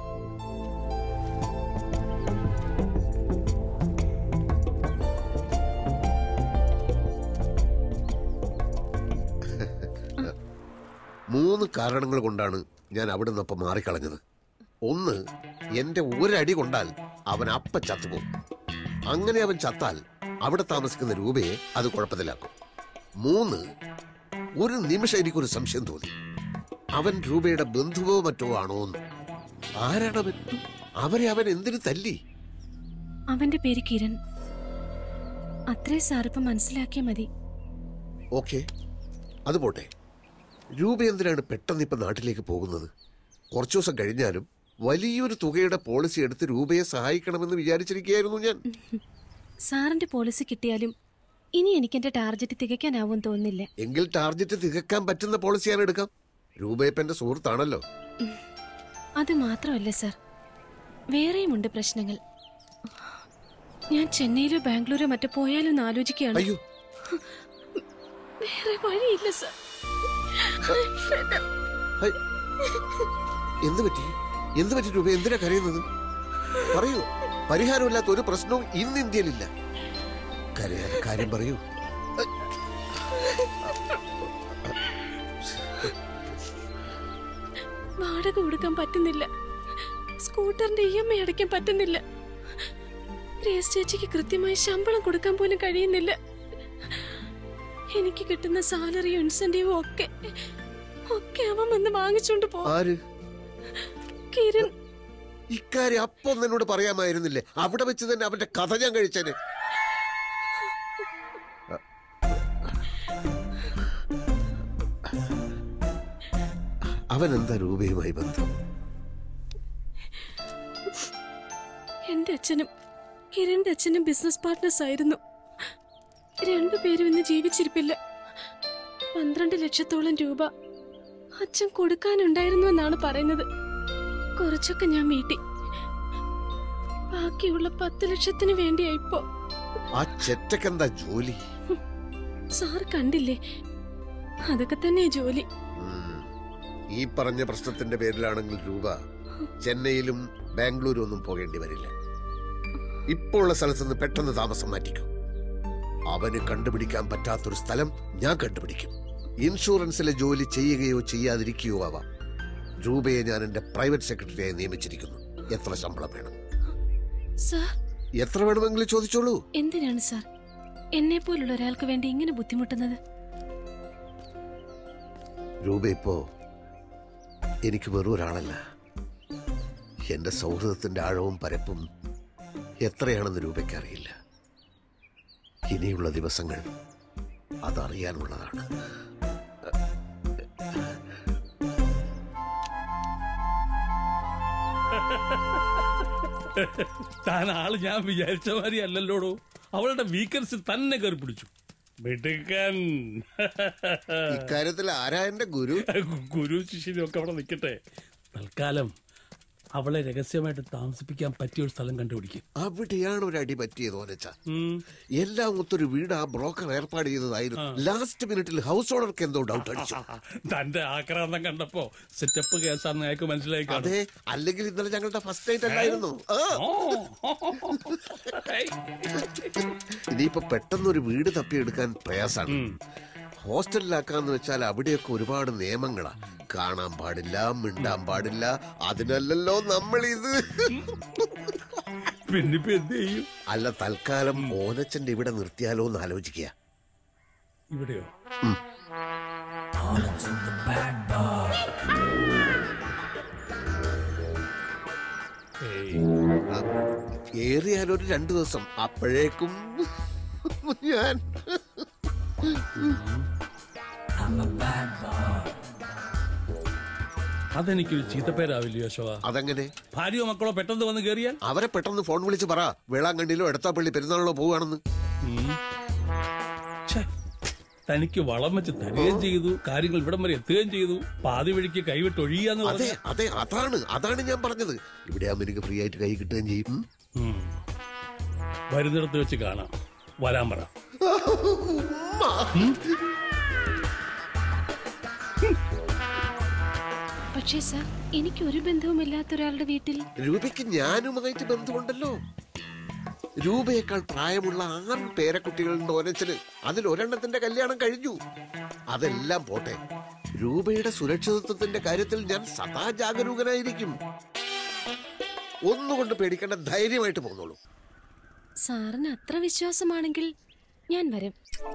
മൂന്ന് കാരണങ്ങൾ കൊണ്ടാണ് ഞാൻ അവിടെ നിന്നപ്പം മാറിക്കളഞ്ഞത് ഒന്ന് എന്റെ ഒരടി കൊണ്ടാൽ അവൻ അപ്പ ചത്തുപോകും അങ്ങനെ അവൻ ചത്താൽ അവിടെ താമസിക്കുന്ന രൂപയെ അത് കുഴപ്പത്തിലാക്കും മൂന്ന് ഒരു നിമിഷം എനിക്കൊരു സംശയം തോന്നി അവൻ രൂപയുടെ ബന്ധുവോ മറ്റോ ആണോ എന്ന് ആരാണവൻ അവരെ അവൻ എന്തിനു തല്ലി അവന്റെ പേര് കിരൺ അത്രേ സാറിപ്പം മനസ്സിലാക്കിയാ മതി ഓക്കെ അത് പോട്ടെ രൂപ എന്തിനാണ് പെട്ടെന്ന് ഇപ്പൊ നാട്ടിലേക്ക് പോകുന്നത് കുറച്ചു ദിവസം കഴിഞ്ഞാലും വലിയൊരു തുകയുടെ പോളിസി എടുത്ത് രൂപയെ സഹായിക്കണമെന്ന് വിചാരിച്ചിരിക്കുകയായിരുന്നു ഞാൻ സാറിന്റെ പോളിസി കിട്ടിയാലും ഇനി എനിക്ക് എന്റെ ടാർഗറ്റ് തികയ്ക്കാനാവും തോന്നുന്നില്ല എങ്കിൽ ടാർഗറ്റ് തികക്കാൻ പറ്റുന്ന പോളിസി ഞാൻ എടുക്കാം രൂപയപ്പ എന്റെ സുഹൃത്താണല്ലോ അത് മാത്രമല്ല സർ വേറെയുമുണ്ട് പ്രശ്നങ്ങൾ ഞാൻ ചെന്നൈയിലോ ബാംഗ്ലൂരോ മറ്റോ പോയാലോ എന്ന് ആലോചിക്കുകയാണ് അയ്യോ വേറെ വഴിയില്ല സർ ഹൈ, എന്ത് പറ്റി എന്ത് പറ്റി രൂപ എന്തിനാ കരയുന്നത് പറയൂ പരിഹാരമില്ലാത്ത ഒരു പ്രശ്നവും ഇന്ന് ഇന്ത്യയിലില്ല കരയാൻ കാര്യം പറയൂ വാടക കൊടുക്കാൻ പറ്റുന്നില്ല സ്കൂട്ടറിന്റെ ഇ എം ഐ അടയ്ക്കാൻ പറ്റുന്നില്ല ഗ്രേസ് ചേച്ചിക്ക് കൃത്യമായി ശമ്പളം കൊടുക്കാൻ പോലും കഴിയുന്നില്ല എനിക്ക് കിട്ടുന്ന സാലറിയും ഇൻസെന്റീവും ഒക്കെ ഒക്കെ അവൻ വന്ന് വാങ്ങിച്ചോണ്ട് പോ ആര് കിരൺ ഇക്കാര്യം അപ്പൊ എന്നോട് പറയാമായിരുന്നില്ലേ അവിടെ വെച്ച് തന്നെ അവന്റെ കഥ ഞാൻ കഴിച്ചേനെ അവൻ എന്താ രൂപയുമായി ബന്ധം എന്റെ അച്ഛനും കിരണിന്റെ അച്ഛനും ബിസിനസ് പാർട്ട്നേഴ്സ് ആയിരുന്നു രണ്ടുപേരും ഇന്ന് ജീവിച്ചിരിപ്പില്ല പന്ത്രണ്ട് ലക്ഷത്തോളം രൂപ അച്ഛൻ കൊടുക്കാനുണ്ടായിരുന്നു എന്നാണ് പറയുന്നത് കുറച്ചൊക്കെ ഞാൻ വീട്ടി ബാക്കിയുള്ള പത്ത് ലക്ഷത്തിന് വേണ്ടിയാ ഇപ്പോ ആ ചെറ്റക്കെന്താ ജോലി സാർ കണ്ടില്ലേ അതൊക്കെ തന്നെ ജോലി ഉം. ഈ പറഞ്ഞ പ്രശ്നത്തിന്റെ പേരിലാണെങ്കിൽ രൂപ ചെന്നൈയിലും ബാംഗ്ലൂരും ഒന്നും പോകേണ്ടി വരില്ല ഇപ്പോൾ ഉള്ള സ്ഥലത്ത് നിന്ന് പെട്ടെന്ന് താമസം മാറ്റിക്കും അവന് കണ്ടുപിടിക്കാൻ പറ്റാത്തൊരു സ്ഥലം ഞാൻ കണ്ടുപിടിക്കും ഇൻഷുറൻസിലെ ജോലി ചെയ്യുകയോ ചെയ്യാതിരിക്കുകയോ ആവാം രൂപയെ ഞാൻ എന്റെ പ്രൈവറ്റ് സെക്രട്ടറിയായി നിയമിച്ചിരിക്കുന്നു എത്ര ശമ്പളം വേണം സാർ എത്ര വേണമെങ്കിലും ചോദിച്ചോളൂ എന്തിനാണ് സാർ എന്നെ പോലുള്ള ഒരാൾക്ക് വേണ്ടി ഇങ്ങനെ ബുദ്ധിമുട്ടുന്നത് രൂപ ഇപ്പോ എനിക്ക് വെറും ഒരാളല്ല എന്റെ സൗഹൃദത്തിന്റെ ആഴവും പരപ്പും എത്രയാണെന്ന് രൂപയ്ക്ക് അറിയില്ല ഇനിയുള്ള ദിവസങ്ങൾ അതറിയാനുള്ളതാണ് താൻ ആള് ഞാൻ വിചാരിച്ച മാതിരി അല്ലല്ലോടോ അവളുടെ വീക്കൻസ് തന്നെ കയറി പിടിച്ചു മിടുക്കൻ ഇക്കാര്യത്തിൽ ആരാ എന്റെ ഗുരു ഗുരു ശിഷ്യനും ഒക്കെ അവിടെ നിൽക്കട്ടെ തൽക്കാലം അവളെ രഹസ്യമായിട്ട് താമസിപ്പിക്കാൻ പറ്റിയ ഒരു സ്ഥലം കണ്ടുപിടിക്കും അവിടെയാണ് ഒരു അടി പറ്റിയത് ഓനച്ച എല്ലാം ഒത്തൊരു വീട് ആ ബ്രോക്കർ ഏർപ്പാട് ചെയ്തതായിരുന്നു ലാസ്റ്റ് മിനിറ്റിൽ ഹൗസ് ഓണർക്ക് എന്തോ ഡൗട്ട് അടിച്ചു തന്റെ ആക്രാന്തം കണ്ടപ്പോ സെറ്റപ്പ് കേസാന്ന് അയാൾക്ക് മനസ്സിലായി കാണും. അതെ അല്ലെങ്കിൽ ഇന്നലെ ഞങ്ങളുടെ ഫസ്റ്റ് നൈറ്റ് അല്ലായിരുന്നു ആ. ഇനിയിപ്പോ പെട്ടെന്നൊരു വീട് തപ്പിയെടുക്കാൻ പ്രയാസാണ് ഹോസ്റ്റലിലാക്കാന്ന് വെച്ചാൽ അവിടെയൊക്കെ ഒരുപാട് നിയമങ്ങളാ കാണാൻ പാടില്ല മിണ്ടാൻ പാടില്ല അതിനല്ലല്ലോ നമ്മൾ ഇത് പിന്നിപ്പോ എന്ത് ചെയ്യും അല്ല തൽക്കാലം ഓനച്ചന്റെ ഇവിടെ നിർത്തിയാലോ എന്ന് ആലോചിക്കുക ഇവിടെയോ ഏറിയാൽ ഒരു രണ്ടു ദിവസം അപ്പോഴേക്കും ഞാൻ അതെനിക്കൊരു ചീത്തപ്പേരാവില്ലയോ ശോഭ അതെങ്ങനെ ഭാര്യയോ മക്കളോ പെട്ടെന്ന് വന്ന് കയറിയാൽ അവരെ പെട്ടെന്ന് ഫോൺ വിളിച്ച് പറ വേളാങ്കണ്ണിയിലോ എടത്താപ്പള്ളി പെരുന്നാളിലോ പോവുകയാണെന്ന് തനിക്ക് വളം വെച്ച് തരികയും ചെയ്തു കാര്യങ്ങൾ ഇവിടം വരെ എത്തുകയും ചെയ്തു പാതി വഴിക്ക് കൈവിട്ട് ഒഴിയാന്ന് അതെ പറഞ്ഞു അതെ അതാണ് അതാണ് ഞാൻ പറഞ്ഞത് ഇവിടെ ആകുമ്പോൾ എനിക്ക് ഫ്രീ ആയിട്ട് കൈ കിട്ടുകയും ചെയ്യും ഉം. ഉം. വരുന്നിടത്ത് വെച്ച് കാണാം വരാൻ പറ പക്ഷേ സർ എനിക്ക് ഒരു ബന്ധവുമില്ലാത്ത ഒരാളുടെ വീട്ടിൽ രൂപയ്ക്ക് ഞാനുമായിട്ട് ബന്ധമുണ്ടല്ലോ രൂപയേക്കാൾ പ്രായമുള്ള ആറ് പേരക്കുട്ടികളുണ്ട് ഓനച്ചന് അതിൽ ഒരെണ്ണത്തിന്റെ കല്യാണം കഴിഞ്ഞു അതെല്ലാം പോട്ടെ രൂപയുടെ സുരക്ഷിതത്വത്തിന്റെ കാര്യത്തിൽ ഞാൻ സദാ ജാഗരൂകനായിരിക്കും ഒന്നുകൊണ്ട് പേടിക്കേണ്ട ധൈര്യമായിട്ട് പോന്നോളൂ സാറിന് അത്ര വിശ്വാസമാണെങ്കിൽ ഞാൻ വരും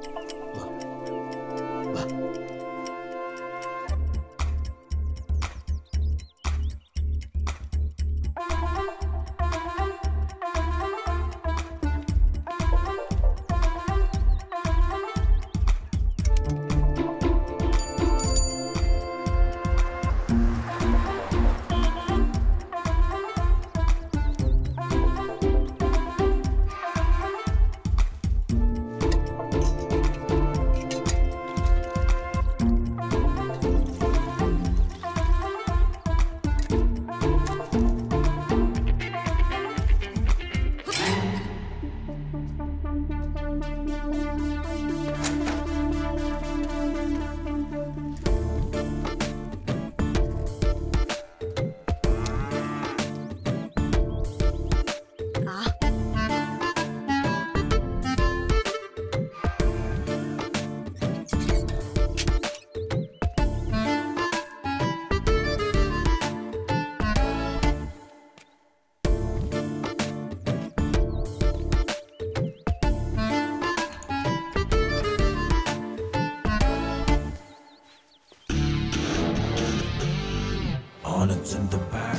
Onyx in the back.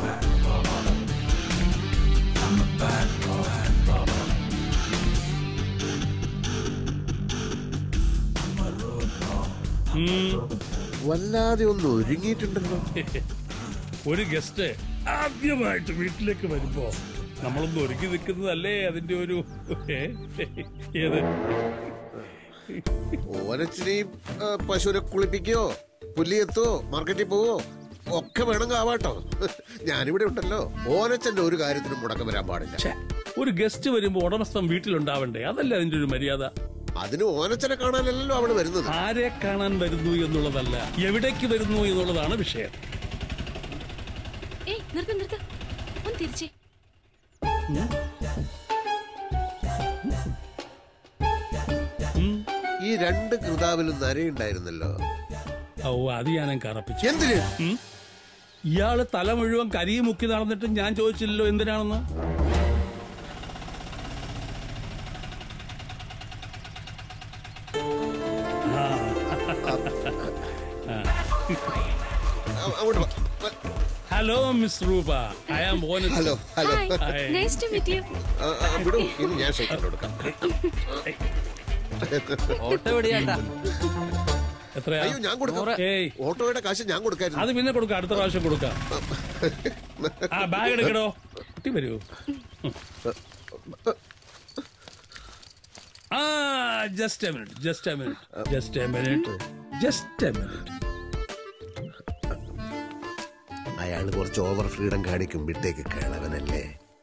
I'm a bad boy. വല്ലാതെ ഒന്ന് ഒരുങ്ങിയിട്ടുണ്ടല്ലോ ഒരു ഗസ്റ്റ് ആദ്യമായിട്ട് വീട്ടിലേക്ക് വരുമ്പോ നമ്മളൊന്ന് ഒരുക്കി നിൽക്കുന്നതല്ലേ അതിന്റെ ഒരു ഏ? ഏത് ഓനച്ചിനെയും ആ, പശുവിനെ കുളിപ്പിക്കോ പുല്ലിയെത്തോ മാർക്കറ്റിൽ പോവോ ഒക്കെ വേണമെങ്കിൽ ആവാട്ടോ ഞാനിവിടെ ഉണ്ടല്ലോ ഓനച്ചന്റെ ഒരു കാര്യത്തിനും മുടക്കം വരാൻ പാടില്ല ഒരു ഗസ്റ്റ് വരുമ്പോ ഉടമസ്ഥൻ വീട്ടിലുണ്ടാവണ്ടേ അതല്ലേ അതിന്റെ ഒരു മര്യാദ അതിന് ഓനച്ചനെ കാണാനല്ലല്ലോ അവള് വരുന്നത് ആരെ കാണാൻ വരുന്നു എന്നുള്ളതല്ല എവിടേക്ക് വരുന്നു എന്നുള്ളതാണ് വിഷയം ഏയ് നിർത്ത നിർത്ത ഒന്ന് തിരിച്ചേ ഈ രണ്ട് കൃതാവിലും നരയുണ്ടായിരുന്നല്ലോ ഓ അത് ഞാനും കറപ്പിച്ചു എന്തിന് ഇയാള് തല മുഴുവൻ കരിയും മുക്കി നടന്നിട്ട് ഞാൻ ചോദിച്ചില്ലല്ലോ എന്തിനാണെന്ന് hello miss Roopa I am hello hello nice to meet you ആ, ആ, വിടൂ ഇനി ഞാൻ ഷെയ്ക്കാൻ കൊടുക്കാം ഓട്ടോ എവിടെയാട്ടാ എത്രയാ അയ്യോ ഞാൻ കൊടുക്കാം ഏയ് ഓട്ടോയുടെ കാശ് ഞാൻ കൊടുക്കായിരുന്നു അത് പിന്നെ കൊടുക്കാം അടുത്ത പ്രാവശ്യം കൊടുക്കാം ആ ബാഗ് എടുക്കടോ കുട്ടി വരൂ ആ just a minute just a minute just a minute just a minute അയാൾ കുറച്ച് ഓവർ ഫ്രീഡം കാണിക്കും വിട്ടേക്ക് കിളവനല്ലേ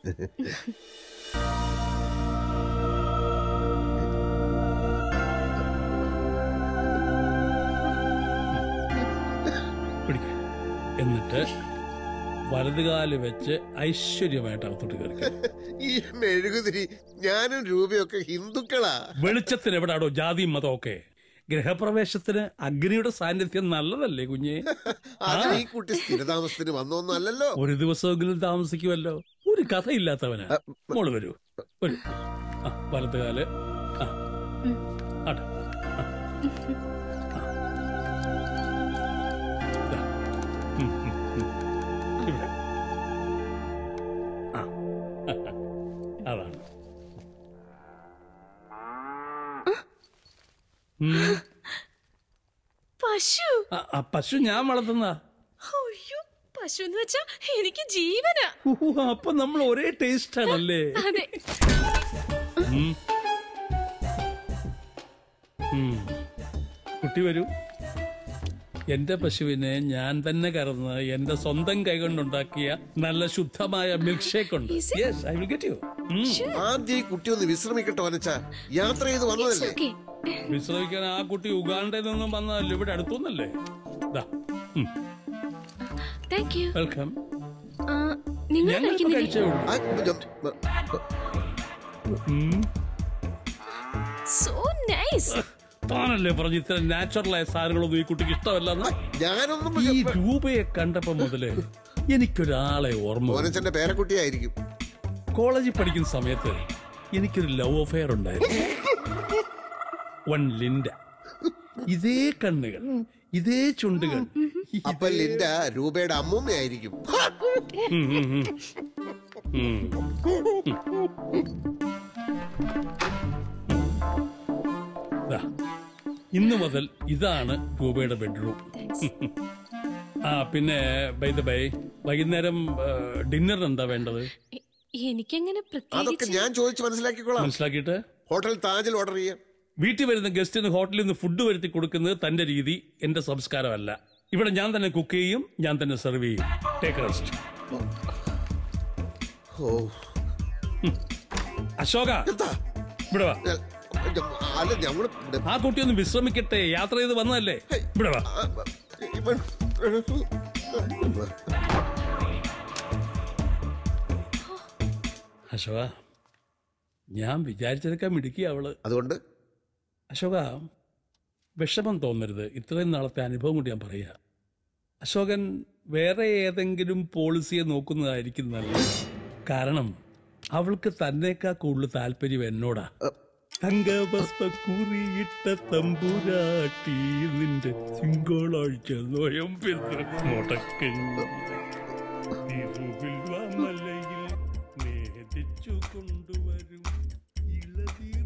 പിടിക്ക എന്നിട്ട് വലതുകാല് വെച്ച് ഐശ്വര്യമായിട്ട് അകത്തോട്ട് കയറി ഈ മെഴുകുതിരി ഞാനും രൂപയൊക്കെ ഹിന്ദുക്കളാ വെളിച്ചത്തിന് എവിടാടോ ജാതിയും മതമൊക്കെ ഗ്രഹപ്രവേശത്തിന് അഗ്നിയുടെ സാന്നിധ്യം നല്ലതല്ലേ കുഞ്ഞെ അത് ഈ കുട്ടി സ്ഥിരതാമസത്തിന് വന്നൊന്നും അല്ലല്ലോ ഒരു ദിവസമെങ്കിലും താമസിക്കുമല്ലോ ഒരു കഥയില്ലാത്തവനാ മോള് വരൂ വരൂ ആ വലത്തുകാല് ആ ആട്ടെ ആ. ദാ. ഉം, ഉം, ഉം. ഇവിടെ ആ അതാണ് ഉം. പശു ആ, ആ പശു ഞാൻ വളർത്തുന്ന അയ്യോ പശു എന്ന് വെച്ചാ എനിക്ക് ജീവനാ അപ്പൊ നമ്മൾ ഒരേ ടേസ്റ്റ് ആണല്ലേ അതെ ഉം. ഉം. കുട്ടി വരൂ എന്റെ പശുവിനെ ഞാൻ തന്നെ കറന്ന് എന്റെ സ്വന്തം കൈകൊണ്ടുണ്ടാക്കിയ നല്ല ശുദ്ധമായ മിൽക്ക് ഷേക്ക് ഉണ്ട് yes I will get you ആദ്യം ഈ കുട്ടി ഒന്ന് വിശ്രമിക്കട്ടെ വനച്ച യാത്ര ചെയ്ത് വന്നതല്ലേ വിശ്രമിക്കാൻ ആ കുട്ടി ഉഗാണ്ടയിൽ നിന്നും വന്നതല്ലേ ഇവിടെ അടുത്തൊന്നല്ലേ താങ്ക് യു വെൽക്കം നിങ്ങൾ ഞങ്ങളിപ്പോ കഴിക്കുന്നില്ലേ കഴിച്ചേ ഉള്ളൂ ഉം. സോ നൈസ് താനല്ലേ പറഞ്ഞു ഇത്ര നാച്ചുറലായ സാധനങ്ങളൊന്നും ഈ കുട്ടിക്ക് ഇഷ്ടമല്ലെന്ന് ഞാനൊന്നും ഈ രൂപയെ കണ്ടപ്പോ മുതലേ എനിക്കൊരാളെ ഓർമ്മ ഓനച്ചന്റെ പേരക്കുട്ടിയായിരിക്കും കോളേജിൽ പഠിക്കുന്ന സമയത്ത് എനിക്കൊരു ലവ് അഫെയർ ഉണ്ടായിരുന്നു വൺ ലിൻഡ ഇതേ കണ്ണുകൾ ഇതേ ചുണ്ടുകൾ അപ്പൊ ലിൻഡ രൂപയുടെ അമ്മൂമ്മയായിരിക്കും ഉം, ഉം, ഉം. ഉം. ദാ, ഇന്ന് മുതൽ ഇതാണ് രൂപയുടെ ബെഡ്റൂം ആ പിന്നെ ബൈ ദ ബൈ വൈകുന്നേരം ഡിന്നറിന് എന്താ വേണ്ടത് എനിക്കങ്ങനെ അതൊക്കെ പ്രത്യേകിച്ച് ഞാൻ ചോദിച്ച് മനസ്സിലാക്കിക്കോളാം മനസ്സിലാക്കിയിട്ട് ഹോട്ടൽ താജിൽ ഓർഡർ ചെയ്യാം വീട്ടിൽ വരുന്ന ഗസ്റ്റിന് ഹോട്ടലിൽ നിന്ന് ഫുഡ് വരുത്തി കൊടുക്കുന്നത് തന്റെ രീതി എന്റെ സംസ്കാരമല്ല ഇവിടെ ഞാൻ തന്നെ കുക്ക് ചെയ്യും ഞാൻ തന്നെ സെർവ് ചെയ്യും ടേക്ക് റെസ്റ്റ് ഓ അശോക ഇവിടെ വാ അല്ല ഞങ്ങള് ആ കുട്ടി ഒന്ന് വിശ്രമിക്കട്ടെ യാത്ര ചെയ്ത് വന്നതല്ലേ ഇവിടെ വാ അശോക ഞാൻ വിചാരിച്ചതൊക്കെ മിടുക്കി അവള് അതുകൊണ്ട് അശോക വിഷമം തോന്നരുത് ഇത്രയും നാളത്തെ അനുഭവം കൊണ്ട് ഞാൻ പറയാ അശോകൻ വേറെ ഏതെങ്കിലും പോളിസിയെ നോക്കുന്നതായിരിക്കും നല്ലത് കാരണം അവൾക്ക് തന്നേക്കാ കൂടുതൽ താല്പര്യം എന്നോടാ തങ്കവസ്ത കുറിയിട്ട തമ്പുരാട്ടി നിന്റെ തിങ്കളാഴ്ച നോയമ്പെന്ന് മുടക്കഞ്ഞു തിരുവിൽ വാമലയിൽ നേദിച്ചു കൊണ്ടുവരും ഇളനീർ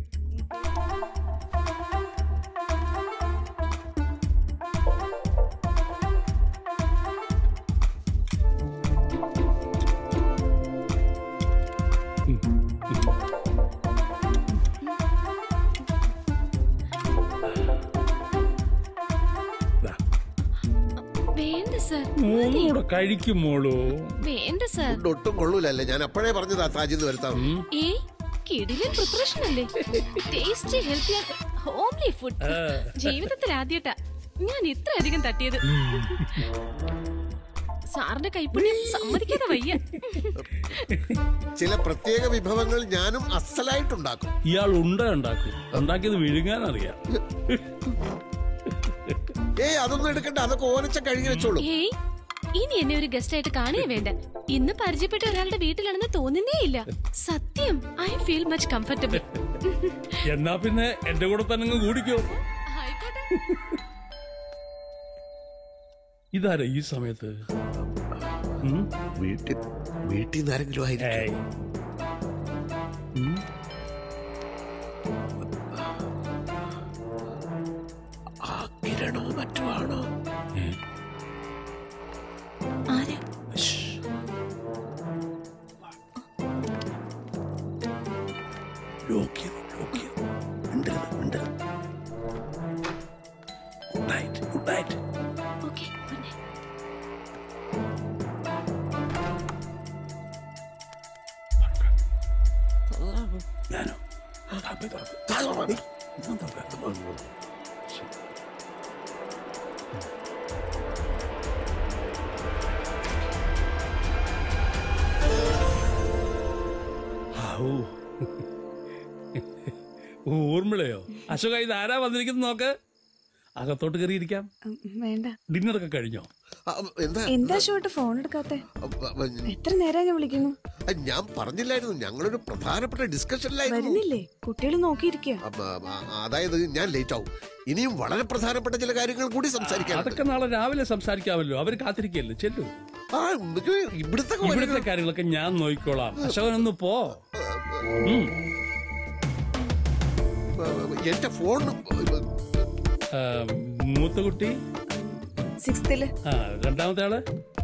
വേണ്ട സർ ഒന്നുകൂടെ കഴിക്കും മോളോ വേണ്ട സർ ഫുഡ് ഒട്ടും കൊള്ളൂലല്ലേ ഞാൻ അപ്പോഴേ പറഞ്ഞതാ താജിന്ന് വരുത്താം ഏയ് കിടിലൻ പ്രിപ്പറേഷൻ അല്ലേ ടേസ്റ്റി ഹെൽത്തി ഹോംലി ഫുഡ് ആ. ജീവിതത്തിൽ ആദ്യട്ടാ ഞാൻ ഇത്ര അധികം തട്ടിയത് സാറിന്റെ കൈപ്പുണ്യം സമ്മതിക്കാതെ വയ്യ ചില പ്രത്യേക വിഭവങ്ങൾ ഞാനും അസലായിട്ടുണ്ടാക്കും ഇയാൾ ഉണ്ട ഉണ്ടാക്കും ഉണ്ടാക്കിയത് വിഴുങ്ങാൻ അറിയാം ഏയ് അതൊന്നും എടുക്കണ്ട അതൊക്കെ ഓനച്ച കഴുകി വെച്ചോളൂ ഏയ് ഇനി എന്നെ ഒരു ഗസ്റ്റ് ആയിട്ട് കാണുകയേ വേണ്ട ഇന്ന് പരിചയപ്പെട്ട ഒരാളുടെ വീട്ടിലാണെന്ന് തോന്നുന്നേ ഇല്ല സത്യം ഐ ഫീൽ മച്ച് കംഫർട്ടബിൾ എന്നാ പിന്നെ എന്റെ കൂടെ തന്നെ അങ്ങ് കൂടിക്കോ ഇതാരാ ഈ സമയത്ത് ഉം? വീട്ടിൽ വീട്ടിൽ നിന്ന് ആരെങ്കിലും ഏയ്. ഉം? ആ കിരണോ മറ്റോ ആണോ ലോക്യം ലോക്യം മിണ്ടരുത് മിണ്ടരുത് good night good night okay ഔ. ഊർമിളയോ അശോക ഇത് ആരാ വന്നിരിക്കുന്നത് നോക്ക് അകത്തോട്ട് കയറിയിരിക്കാം ഉം, വേണ്ട ഡിന്നറൊക്കെ കഴിഞ്ഞോ എന്താ എന്താ ഷോട്ട് ഫോൺ എടുക്കാത്തെ എത്ര നേരം ഞാൻ വിളിക്കുന്നു ഞാൻ പറഞ്ഞില്ലായിരുന്നു ഞങ്ങളൊരു പ്രധാനപ്പെട്ട ഡിസ്കഷനിലായിരുന്നു വരുന്നില്ലേ കുട്ടികൾ നോക്കിയിരിക്കുക അപ്പ, ആ, അതായത് ഞാൻ ലേറ്റ് ആവും ഇനിയും വളരെ പ്രധാനപ്പെട്ട ചില കാര്യങ്ങൾ കൂടി സംസാരിക്കാൻ അതൊക്കെ നാളെ രാവിലെ സംസാരിക്കാമല്ലോ അവര് കാത്തിരിക്കല്ലേ ചെല്ലു ഇവിടുത്തെ ഇവിടുത്തെ കാര്യങ്ങളൊക്കെ ഞാൻ നോക്കിക്കോളാം അശോകൻ ഒന്ന് പോ ഉം. എന്റെ ഫോൺ ആ, മൂത്ത കുട്ടി സിക്സ്ത്തില് ആ രണ്ടാമത്തെ ആള്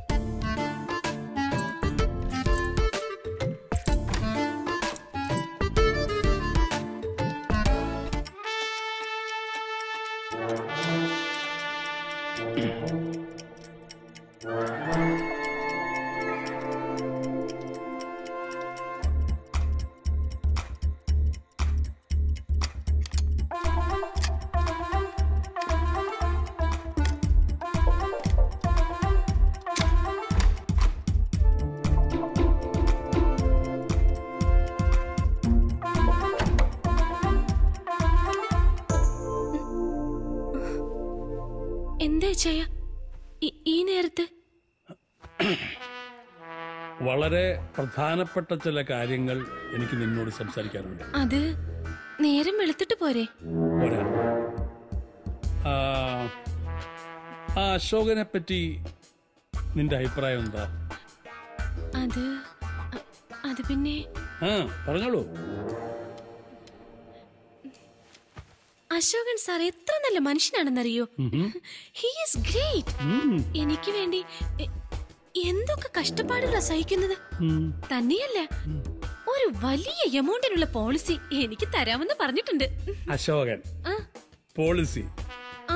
എന്താ ചെയ്യ ഈ നേരത്ത് വളരെ പ്രധാനപ്പെട്ട ചില കാര്യങ്ങൾ എനിക്ക് നിന്നോട് സംസാരിക്കാനുണ്ട് അത് നേരം വെളുത്തിട്ട് പോരെ പോരാ ആ, ആ അശോകനെ പറ്റി നിന്റെ അഭിപ്രായം എന്താ അത് അ- അത് പിന്നെ ആ പറഞ്ഞോളൂ അശോകൻ സാർ എത്ര നല്ല മനുഷ്യനാണെന്നറിയോ ഉഹും. ഹി ഈസ് ഗ്രേറ്റ് ഉം. എനിക്ക് വേണ്ടി എ- എന്തൊക്കെ കഷ്ടപ്പാടുകളാ സഹിക്കുന്നത് ഉം. തന്നെയല്ല ഒരു വലിയ എമൗണ്ടിനുള്ള പോളിസി എനിക്ക് തരാമെന്ന് പറഞ്ഞിട്ടുണ്ട് അശോകൻ ആ, പോളിസി ആ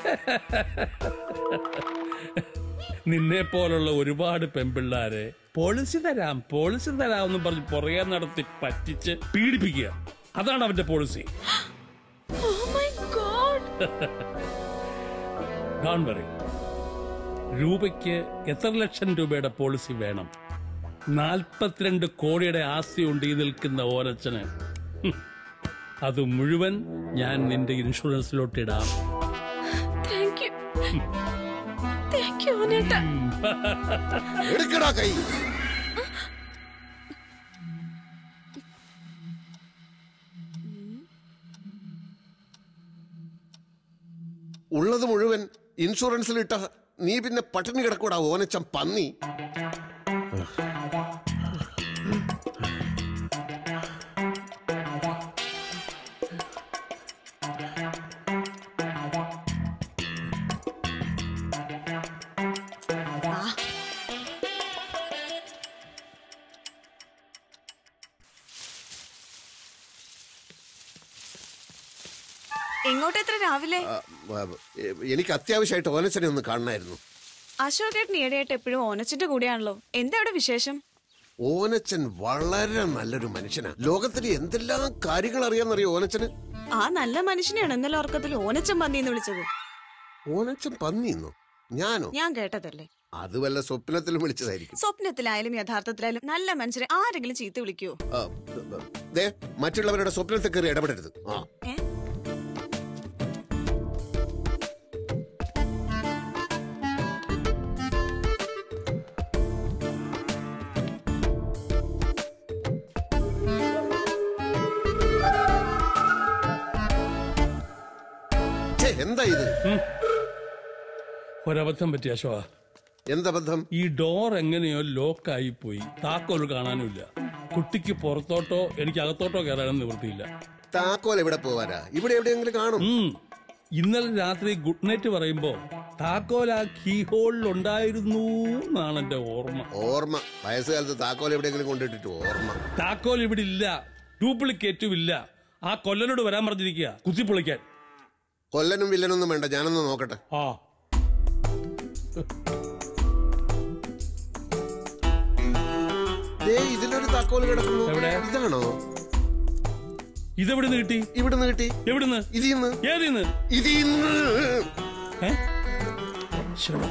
നിന്നെ പോലുള്ള ഒരുപാട് പെൺപിള്ളാരെ പോളിസി തരാം പോളിസി തരാം എന്ന് പറഞ്ഞ് പുറകെ നടത്തി പറ്റിച്ച് പീഡിപ്പിക്കുക അതാണ് അവന്റെ policy oh my God don't worry രൂപയ്ക്ക് എത്ര ലക്ഷം രൂപയുടെ പോളിസി വേണം നാൽപ്പത്തിരണ്ട് കോടിയുടെ ആസ്തിയുണ്ട് ഈ നിൽക്കുന്ന ഓരച്ചന് ഹും. അത് മുഴുവൻ ഞാൻ നിന്റെ ഇൻഷുറൻസിലോട്ട് ഇടാം താങ്ക് യു താങ്ക് യു ഓനേട്ടാ എടുക്കടാ കൈ ഉള്ളത് മുഴുവൻ ഇൻഷുറൻസിലിട്ട നീ പിന്നെ പട്ടിണി കിടക്കൂടാ ഓനച്ചം പന്നി എങ്ങോട്ട് എത്ര രാവിലെ ആ, ആ, എനിക്ക് അത്യാവശ്യമായിട്ട് ഓനച്ചനെ ഒന്ന് കാണണമായിരുന്നു അശോകേട്ടൻ ഈയിടെയായിട്ട് എപ്പോഴും ഓനച്ചിന്റെ കൂടെയാണല്ലോ എന്താ അവിടെ വിശേഷം ഓനച്ചൻ വളരെ നല്ലൊരു മനുഷ്യനാ ലോകത്തിൽ എന്തെല്ലാം കാര്യങ്ങൾ അറിയാമെന്നറിയോ ഓനച്ചന് ആ നല്ല മനുഷ്യനെയാണ് ഇന്നലെ ഉറക്കത്തിൽ ഓനച്ചൻ പന്നിന്ന് വിളിച്ചത് ഓനച്ചൻ പന്നിന്നോ ഞാനോ ഞാൻ കേട്ടതല്ലേ അത് വല്ല സ്വപ്നത്തിലും വിളിച്ചതായിരിക്കും സ്വപ്നത്തിലായാലും യഥാർത്ഥത്തിലായാലും നല്ല മനുഷ്യരെ ആരെങ്കിലും ചീത്ത വിളിക്കുവോ ആ, ദേ മറ്റുള്ളവരുടെ സ്വപ്നത്തിൽ കയറി ഇടപെടരുത് ആ ഏ? ഛേ, എന്താ ഇത് ഒരബദ്ധം പറ്റി അശോക എന്തബദ്ധം ഈ ഡോർ എങ്ങനെയോ ലോക്കായി പോയി താക്കോൽ കാണാനുമില്ല കുട്ടിക്ക് പുറത്തോട്ടോ എനിക്ക് അകത്തോട്ടോ കയറാനും നിവൃത്തിയില്ല താക്കോൽ എവിടെ പോവാനാ ഇവിടെ എവിടെയെങ്കിലും കാണും ഉം. ഇന്നലെ രാത്രി ഗുഡ് നൈറ്റ് പറയുമ്പോ താക്കോൽ ആ കീ ഹോളിൽ ഉണ്ടായിരുന്നു എന്നാണ് എന്റെ ഓർമ്മ ഓർമ്മ വയസ്സുകാലത്ത് താക്കോൽ എവിടെയെങ്കിലും കൊണ്ടിട്ടിട്ട് ഓർമ്മ താക്കോൽ ഇവിടെ ഇല്ല ഡ്യൂപ്ലിക്കേറ്റും ഇല്ല ആ കൊല്ലനോട് വരാൻ പറഞ്ഞിരിക്കുക കുത്തിപ്പൊളിക്കാൻ കൊല്ലനും വില്ലനൊന്നും വേണ്ട ഞാനൊന്ന് നോക്കട്ടെ ആ ദേ ഇതിലൊരു താക്കോൽ കിടക്കുന്നു എവിടെ? ഇതാണോ ഇതെവിടുന്ന് കിട്ടി ഇവിടുന്ന് കിട്ടി എവിടുന്ന് ഇതിന്ന് ഏതിന്ന് ഇതിന്ന് ഏ? ശ്ശോ.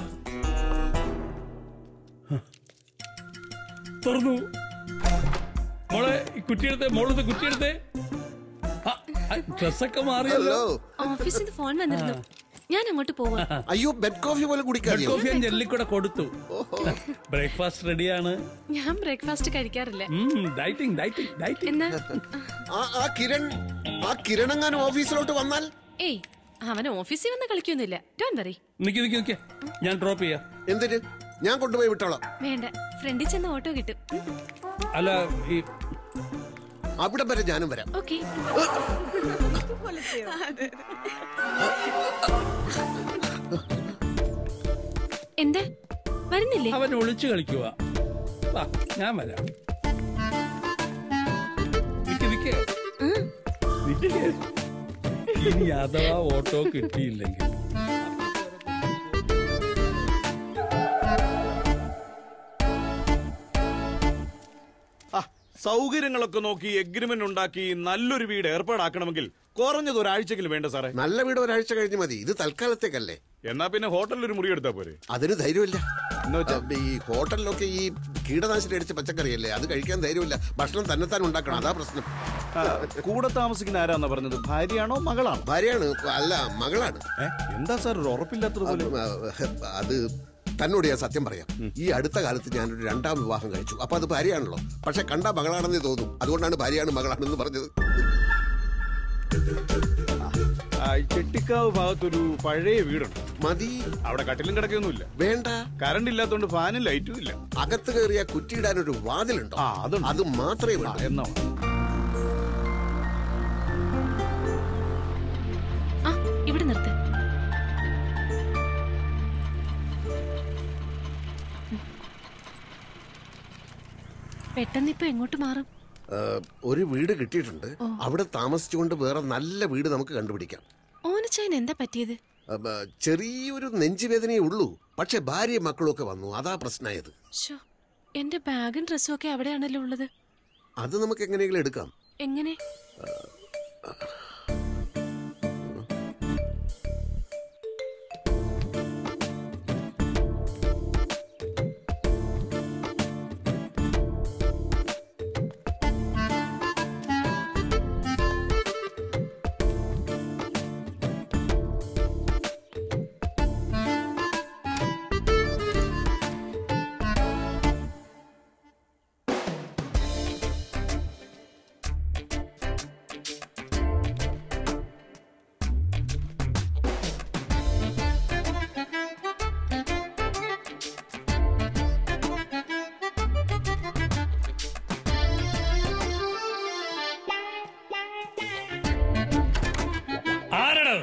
ഹ. തുറന്നു മോളെ ഈ കുറ്റിയെടുത്തേ മോളത്തെ കുറ്റിയെടുത്തേ ആ, ആ, ഡ്രസ്സൊക്കെ മാറിയല്ലോ ഓഫീസിൽ നിന്ന് ഫോൺ വന്നിരുന്നു ഞാൻ അങ്ങോട്ട് പോവാ അയ്യോ ബെഡ് കോഫി പോലെ ബെഡ് കുടിക്കാതെ കോഫി ഞാൻ ജെല്ലിക്കൂടെ കൊടുത്തു ബ്രേക്ക്ഫാസ്റ്റ് റെഡിയാണ് ഞാൻ ബ്രേക്ക്ഫാസ്റ്റ് കഴിക്കാറില്ല ഡയറ്റിംഗ് ഡയറ്റിംഗ് ഡയറ്റിംഗ് എന്നാ ആ ആ കിരൺ ആ കിരണങ്ങാനും ഓഫീസിലോട്ട് വന്നാൽ ഏയ് അവൻ ഓഫീസിൽ വന്ന് കളിക്കൊന്നുമില്ല ഡോൺ വറി നിക്ക് നിക്ക് നിക്ക് ഞാൻ ഡ്രോപ്പ് ചെയ്യാം എന്തിന് ഞാൻ കൊണ്ടുപോയി വിട്ടോളാം വേണ്ട ഫ്രണ്ടിൽ ചെന്ന് ഓട്ടോ കിട്ടും അല്ല ഈ അവിടെ വരെ ഞാനും വരാം ഓക്കെ എന്താ വരുന്നില്ലേ അവൻ ഒളിച്ചു കളിക്കുക വാ ഞാൻ വരാം നിക്ക് നിക്ക് നിക്ക് ഇനി അഥവാ ഓട്ടോ കിട്ടിയില്ലെങ്കിൽ ആ, സൗകര്യങ്ങളൊക്കെ നോക്കി എഗ്രിമെന്റ് ഉണ്ടാക്കി നല്ലൊരു വീട് ഏർപ്പാടാക്കണമെങ്കിൽ കുറഞ്ഞത് ഒരാഴ്ചയെങ്കിലും വേണ്ട സാറേ നല്ല വീട് ഒരാഴ്ച കഴിഞ്ഞ് മതി ഇത് തൽക്കാലത്തേക്കല്ലേ എന്നാ പിന്നെ ഹോട്ടലിൽ ഒരു മുറി എടുത്താ പോരെ അതിന് ധൈര്യമില്ല ആ, ഈ ഹോട്ടലിലൊക്കെ ഈ കീടനാശിനി അടിച്ച പച്ചക്കറിയല്ലേ അത് കഴിക്കാൻ ധൈര്യമില്ല ഭക്ഷണം തന്നെത്താൻ ഉണ്ടാക്കണം അതാ പ്രശ്നം ആ, കൂടെ താമസിക്കുന്ന ആരാന്നാ പറഞ്ഞത് ഭാര്യയാണോ മകളാണോ ഭാര്യയാണ് അല്ല മകളാണ് ഏ, എന്താ സാർ ഒരു ഉറപ്പില്ലാത്തതുപോലെ അത് തന്നോട് ഞാൻ സത്യം പറയാം ഈ അടുത്ത കാലത്ത് ഞാനൊരു രണ്ടാം വിവാഹം കഴിച്ചു അപ്പൊ അത് ഭാര്യയാണല്ലോ പക്ഷെ കണ്ട മകളാണെന്നേ തോന്നും അതുകൊണ്ടാണ് ഭാര്യയാണ് മകളാണെന്ന് പറഞ്ഞത് ആ, ഈ ചെട്ടിക്കാവ് ഭാഗത്തൊരു പഴയ വീടുണ്ട് മതി അവിടെ കട്ടിലും കിടക്കൊന്നുമില്ല വേണ്ട കറണ്ട് ഇല്ലാത്തോണ്ട് ഫാനും ലൈറ്റും ഇല്ല അകത്ത് കയറിയ കുറ്റിയിടാൻ ഒരു വാതിലുണ്ടോ ആ അതുണ്ട് അത് മാത്രമേ ആ, വേണ്ടൂ എന്നാ ആ ഇവിടെ നിർത്ത് പെട്ടെന്ന് ഇപ്പൊ എങ്ങോട്ട് മാറും ആ, ഒരു വീട് കിട്ടിയിട്ടുണ്ട് അവിടെ താമസിച്ചുകൊണ്ട് വേറെ നല്ല വീട് നമുക്ക് കണ്ടുപിടിക്കാം ഓനച്ചായൻ എന്താ പറ്റിയത് അപ്പ, ചെറിയൊരു നെഞ്ചുവേദനയേ ഉള്ളൂ പക്ഷെ ഭാര്യയും മക്കളും ഒക്കെ വന്നു അതാ പ്രശ്നമായത് ശോ എന്റെ ബാഗും ഡ്രസ്സും ഒക്കെ അവിടെയാണല്ലോ ഉള്ളത് അത് നമുക്ക് എങ്ങനെയെങ്കിലും എടുക്കാം എങ്ങനെ ആരാടത്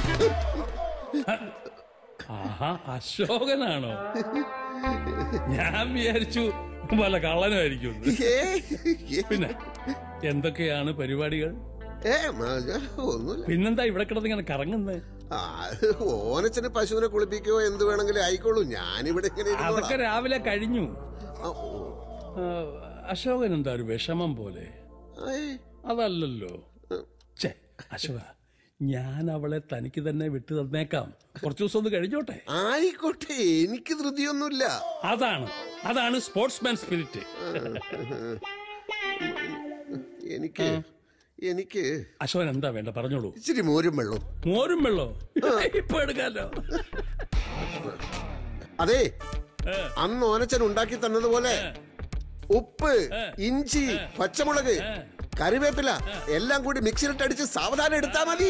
ആഹാ അശോകനാണോ ഞാൻ വിചാരിച്ചു വല്ല കള്ളനായിരിക്കും പിന്നെ എന്തൊക്കെയാണ് പരിപാടികൾ ഏ മ- ഒന്നുമില്ല പിന്നെന്താ ഇവിടെ കിടന്ന് ഇങ്ങനെ കറങ്ങുന്നത് ആ, ഓനച്ചന് പശുവിനെ കുളിപ്പിക്കുകയോ എന്ത് വേണമെങ്കിലും ആയിക്കോളൂ ഞാനിവിടെ ഇങ്ങനെ ഇരുന്നോളാം. അതൊക്കെ രാവിലെ കഴിഞ്ഞു ആ, ഓ. ആ, അശോകൻ എന്താ ഒരു വിഷമം പോലെ ഏയ്, അതല്ലല്ലോ ഛേ അശോക ഞാൻ അവളെ തനിക്ക് തന്നെ വിട്ടു തന്നേക്കാം കുറച്ചു ദിവസം ഒന്ന് കഴിഞ്ഞോട്ടെ ആയിക്കോട്ടെ എനിക്ക് ധൃതിയൊന്നുമില്ല അതാണ് അതാണ് സ്പോർട്സ്മാൻ സ്പിരിറ്റ് എനിക്ക് എനിക്ക് അശോകൻ എന്താ വേണ്ട പറഞ്ഞോളൂ ഇച്ചിരി മോരും വെള്ളവും മോരും വെള്ളോ ഇപ്പൊ എടുക്കാലോ അതെ അന്ന് ഓനച്ചൻ ഉണ്ടാക്കി തന്നതുപോലെ ഉപ്പ് ഇഞ്ചി പച്ചമുളക് കറിവേപ്പില എല്ലാം കൂടി മിക്സിയിലിട്ട് അടിച്ച് സാവധാനം എടുത്താ മതി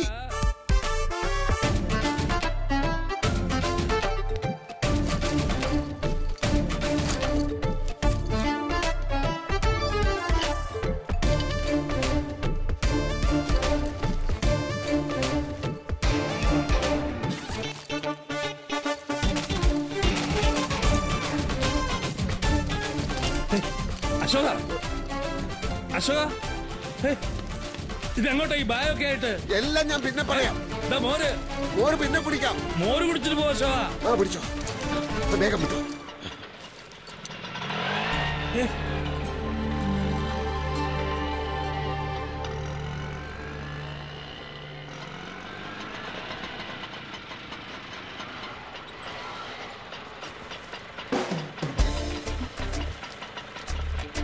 അശോക അശോക ഹേ, ഇതെങ്ങോട്ടാ ഈ ബായൊക്കെ ആയിട്ട് എല്ലാം ഞാൻ പിന്നെ പറയാം ഇതാ മോര് മോര് പിന്നെ കുടിക്കാം മോര് കുടിച്ചിട്ട് പോ അശോക ആ പിടിച്ചോ ഇത് വേഗം വിട്ടോ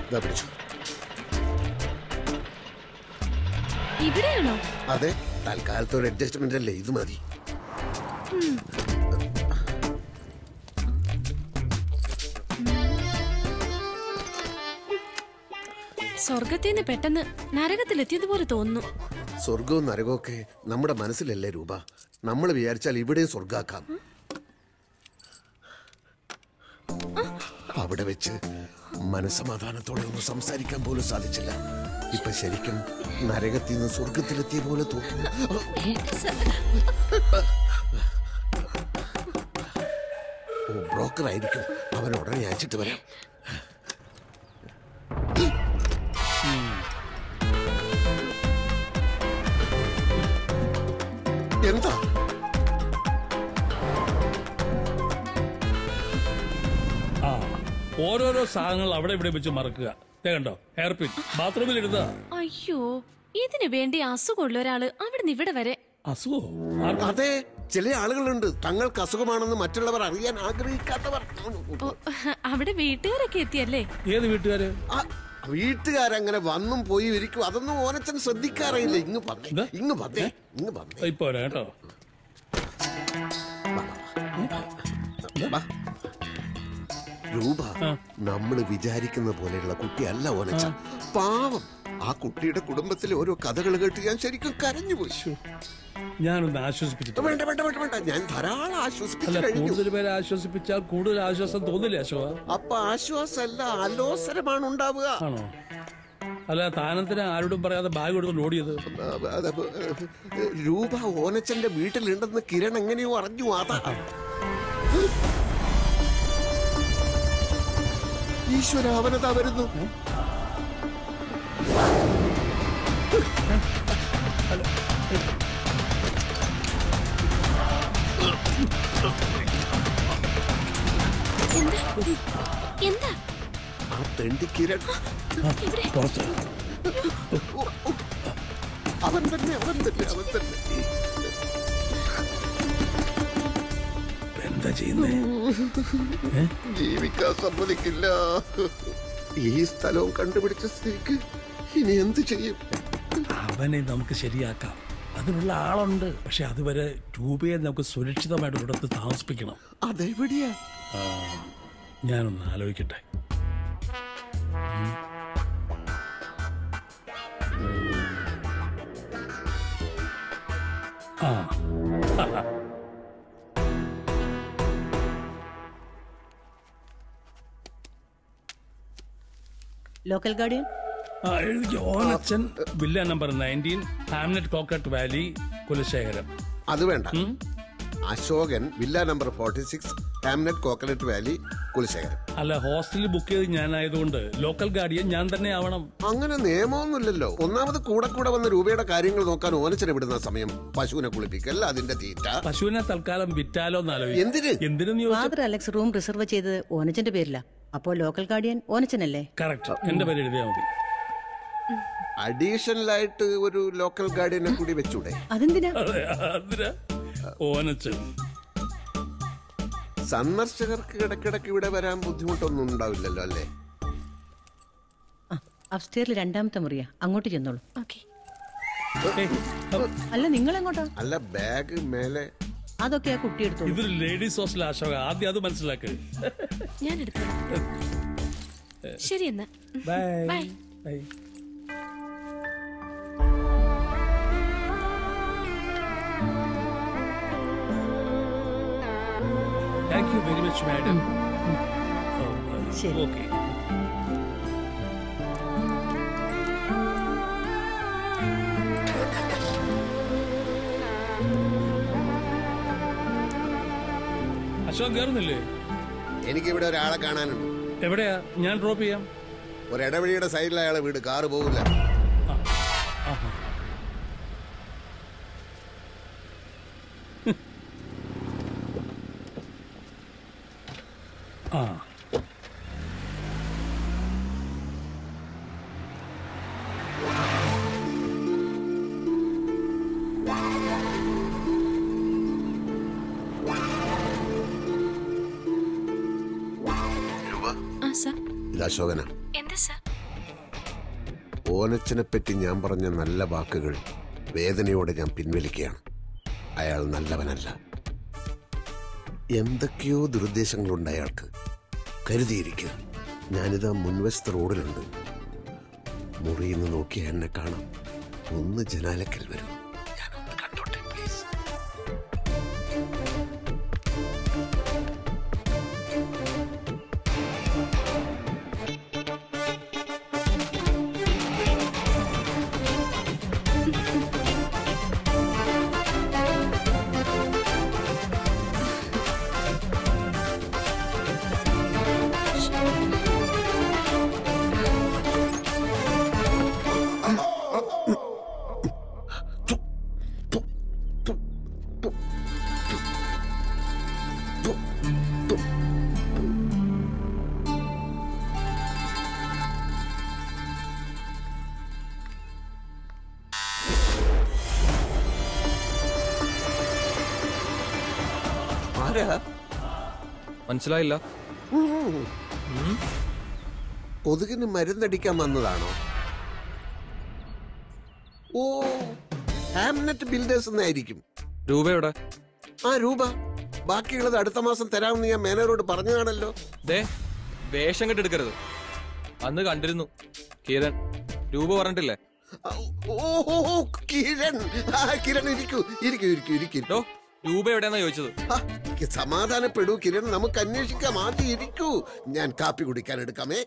ദാ പിടിച്ചു ഇവിടെയാണോ അതെ തൽക്കാലത്തെ ഒരു അഡ്ജസ്റ്റ്മെന്റ് അല്ലേ ഇത് മതി ഉം. സ്വർഗത്തിന്ന് പെട്ടെന്ന് നരകത്തിലെത്തിയതുപോലെ തോന്നുന്നു സ്വർഗവും നരകവും ഒക്കെ നമ്മുടെ മനസ്സിലല്ലേ രൂപ നമ്മൾ വിചാരിച്ചാൽ ഇവിടെയും സ്വർഗാക്കാം അവിടെ വെച്ച് മനസമാധാനത്തോടെ ഒന്ന് സംസാരിക്കാൻ പോലും സാധിച്ചില്ല ഇപ്പൊ ശരിക്കും നരകത്തിൽ നിന്ന് സ്വർഗത്തിലെത്തിയ പോലെ തോന്നുന്നു ഓ ബ്രോക്കർ ആയിരിക്കും അവൻ ഉടനെ അയച്ചിട്ട് വരാം എന്താ ആ ഓരോരോ സാധനങ്ങൾ അവിടെ ഇവിടെ വെച്ച് മറക്കുക ദേ കണ്ടോ ഹെയർ പിൻ ബാത്റൂമിൽ ഇടുന്ന അയ്യോ ഇതിനു വേണ്ടി അസുഖമുള്ള ഒരാള് അവിടുന്ന് ഇവിടെ വരെ അസുഖോ അതെ ചില ആളുകളുണ്ട് തങ്ങൾക്ക് അസുഖമാണെന്ന് മറ്റുള്ളവർ അറിയാൻ ആഗ്രഹിക്കാത്തവർ ഓ, അവിടെ വീട്ടുകാരൊക്കെ എത്തിയല്ലേ ഏത് വീട്ടുകാര് വീട്ടുകാരങ്ങനെ വന്നും പോയി ഇരിക്കും അതൊന്നും ഓനച്ചൻ ശ്രദ്ധിക്കാറില്ല ഇങ്ങ് വന്നേ ഇങ്ങ് വന്നേ ഇങ്ങ് വന്നേ ഇപ്പൊ വരാം കേട്ടോ വാ. രൂപ നമ്മൾ വിചാരിക്കുന്ന പോലെയുള്ള കുട്ടിയല്ല ഓനച്ച പാവം ആ കുട്ടിയുടെ കുടുംബത്തിലെ ഓരോ കഥകൾ കേട്ട് ഞാൻ ശരിക്കും കരഞ്ഞു പോയി ഞാനൊന്ന് ആശ്വസിപ്പിച്ചിട്ട് വേണ്ട വേണ്ട വേണ്ട വേണ്ട ഞാൻ ധാരാളം അല്ല ആശ്വസിപ്പിച്ചു കഴിഞ്ഞു കൂടുതൽ പേരെ ആശ്വസിപ്പിച്ചാൽ കൂടുതൽ ആശ്വാസം തോന്നില്ലേ അശോക അപ്പൊ ആശ്വാസമല്ല അലോസരമാണ് ഉണ്ടാവുക ആണോ അല്ല താനത്തിന് ആരോടും പറയാതെ ബാഗ് എടുത്തോണ്ട് ഓടിയത് അത് രൂപ ഓനച്ചന്റെ വീട്ടിലുണ്ടെന്ന് കിരൺ എങ്ങനെയോ അറിഞ്ഞു അതാ ഈശ്വര അവനതാ വരുന്നു എന്താ ആ തെണ്ടി കിരൺ പുറത്ത് അവൻ തന്നെ അവൻ തന്നെ അവൻ തന്നെ എന്താ ചെയ്യുന്നേ ജീവിക്കാൻ സമ്മതിക്കില്ല ഈ സ്ഥലവും കണ്ടുപിടിച്ച സ്ഥിതിക്ക് ഇനി എന്ത് ചെയ്യും അവനെ നമുക്ക് ശരിയാക്കാം അതിനുള്ള ആളുണ്ട് പക്ഷെ അതുവരെ രൂപയെ നമുക്ക് സുരക്ഷിതമായിട്ട് ഇവിടത്ത് താമസിപ്പിക്കണം അതെവിടെയാ ആ, ഞാനൊന്ന് ആലോചിക്കട്ടെ ഉം. ആ ലോക്കൽ ഗാർഡിയൻ ആ എഴുതിക്കോ Onachan villa number nineteen Hamlet coconut valley Kulasekharam അത് വേണ്ട Ashokan villa number forty six Hamnet coconut valley Kulasekharan അല്ല ഹോസ്റ്റലിൽ ബുക്ക് ചെയ്ത് ഞാനായതുകൊണ്ട് ലോക്കൽ ഗാർഡിയൻ ഞാൻ തന്നെ ആവണം അങ്ങനെ നിയമമൊന്നുമില്ലല്ലോ ഒന്നാമത് കൂടെ കൂടെ വന്ന് രൂപയുടെ കാര്യങ്ങൾ നോക്കാൻ ഓനച്ചനെ വിടുന്ന സമയം പശുവിനെ കുളിപ്പിക്കൽ അതിന്റെ തീറ്റ പശുവിനെ തൽക്കാലം വിറ്റാലോ എന്ന് എന്തിന് എന്തിനെന്ന് ഫാദർ അലക്സ് റൂം റിസർവ് ചെയ്തത് ഓനച്ചന്റെ പേരില അപ്പോ ലോക്കൽ ഗാർഡിയൻ ഓനച്ചനല്ലേ കറക്റ്റ് എന്റെ പേര് എഴുതിയാൽ മതി അഡീഷണൽ ആയിട്ട് ഒരു ലോക്കൽ ഗാർഡിയനെ കൂടി വെച്ചൂടെ അതെന്തിനാ അതെ, അതിനാ ഓനച്ചൻ സന്ദർശകർക്ക് ഇടയ്ക്കിടയ്ക്ക് ഇവിടെ വരാൻ ബുദ്ധിമുട്ടൊന്നും ഉണ്ടാവില്ലല്ലോ അല്ലേ അപ്സ്റ്റേറിൽ രണ്ടാമത്തെ മുറിയാ അങ്ങോട്ട് ചെന്നോളൂ ഓക്കെ അല്ല നിങ്ങൾ എങ്ങോട്ടാ അല്ല ബാഗ് മേലെ അതൊക്കെ ആ കുട്ടി എടുത്തോളൂ ഇതൊരു ലേഡീസ് ഹോസ്റ്റൽ അശോക ആദ്യം അത് മനസ്സിലാക്ക് ഞാൻ എടുത്തോളാം ശരി എന്നാ bye bye bye thank you very much madam okay Ashok കയറുന്നില്ലേ എനിക്കിവിടെ ഒരാളെ കാണാനുണ്ട് എവിടെയാ ഞാൻ ഡ്രോപ്പ് ചെയ്യാം ഒരു ഇടവഴിയുടെ സൈഡിൽ അയാളെ വീട് കാറ് പോകില്ല ആഹാ. ആ ആ സർ ഇത് അശോകന എന്താ സർ ഓനച്ചനെ പറ്റി ഞാൻ പറഞ്ഞ നല്ല വാക്കുകൾ വേദനയോടെ ഞാൻ പിൻവലിക്കുകയാണ് അയാൾ നല്ലവനല്ല എന്തൊക്കെയോ ദുരുദ്ദേശങ്ങളുണ്ട് അയാൾക്ക് കരുതിയിരിക്കുക ഞാനിതാ മുൻവശത്ത് റോഡിലുണ്ട് മുറിയിൽ നിന്ന് നോക്കിയാൽ എന്നെ കാണാം ഒന്ന് ജനാലക്കൽ വരും ഞാനൊന്ന് കണ്ടോട്ടെ പ്ലീസ് ആരാ മനസ്സിലായില്ല കൊതുകിന് മരുന്നടിക്കാൻ വന്നതാണോ ഓ ഹാംനെറ്റ് ബിൽഡേഴ്സ് എന്നായിരിക്കും രൂപയുടെ ആ രൂപ ബാക്കിയുള്ളത് അടുത്ത മാസം തരാമെന്ന് ഞാൻ മേനോരോട് പറഞ്ഞതാണല്ലോ ദേ വേഷം കെട്ടെടുക്കരുത് അന്ന് കണ്ടിരുന്നു കിരൺ രൂപ പറഞ്ഞിട്ടില്ലേ ഓ കിരൺ ആ കിരൺ ഇരിക്കൂ ഇരിക്കൂ ഇരിക്കൂ ഇരിക്കൂ രൂപ എവിടെയാന്നാ ചോദിച്ചത് സമാധാനപ്പെടൂ കിരൺ നമുക്ക് അന്വേഷിക്കാം ആദ്യം ഇരിക്കൂ ഞാൻ കാപ്പി കുടിക്കാൻ എടുക്കാമേ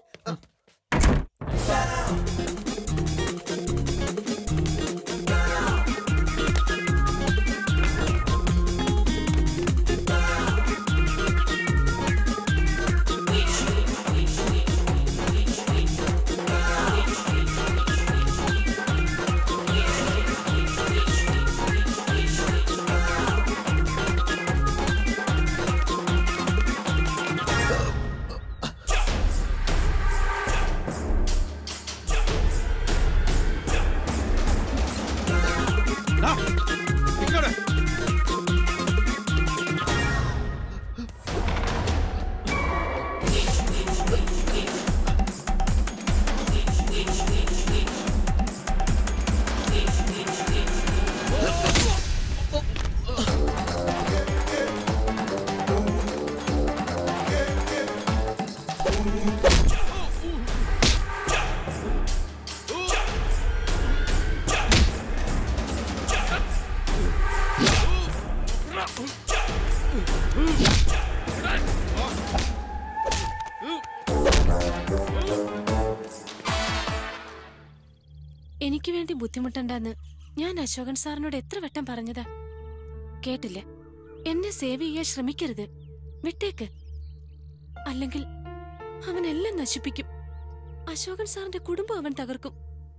എനിക്ക് വേണ്ടി ബുദ്ധിമുട്ടണ്ടെന്ന് ഞാൻ അശോകൻ സാറിനോട് എത്ര വട്ടം പറഞ്ഞതാ കേട്ടില്ല എന്നെ സേവ് ചെയ്യാൻ ശ്രമിക്കരുത് വിട്ടേക്ക് അല്ലെങ്കിൽ അവനെല്ലാം നശിപ്പിക്കും അശോകൻ സാറിന്റെ കുടുംബം അവൻ തകർക്കും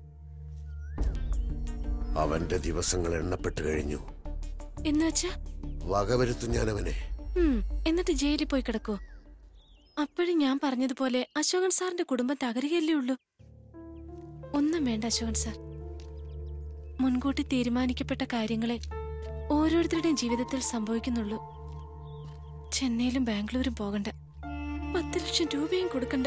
അവന്റെ ദിവസങ്ങൾ എണ്ണപ്പെട്ടു കഴിഞ്ഞു എന്നുവെച്ചാ വകവരുത്തും ഞാൻ അവനെ ഉം, എന്നിട്ട് ജയിലിൽ പോയി കിടക്കോ അപ്പോഴും ഞാൻ പറഞ്ഞതുപോലെ അശോകൻ സാറിന്റെ കുടുംബം തകരുകയല്ലേ ഉള്ളൂ ഒന്നും വേണ്ട അശോകൻ സാർ മുൻകൂട്ടി തീരുമാനിക്കപ്പെട്ട കാര്യങ്ങളെ ഓരോരുത്തരുടെയും ജീവിതത്തിൽ സംഭവിക്കുന്നുള്ളൂ ചെന്നൈയിലും ബാംഗ്ലൂരും പോകണ്ട പത്ത് ലക്ഷം രൂപയും കൊടുക്കണ്ട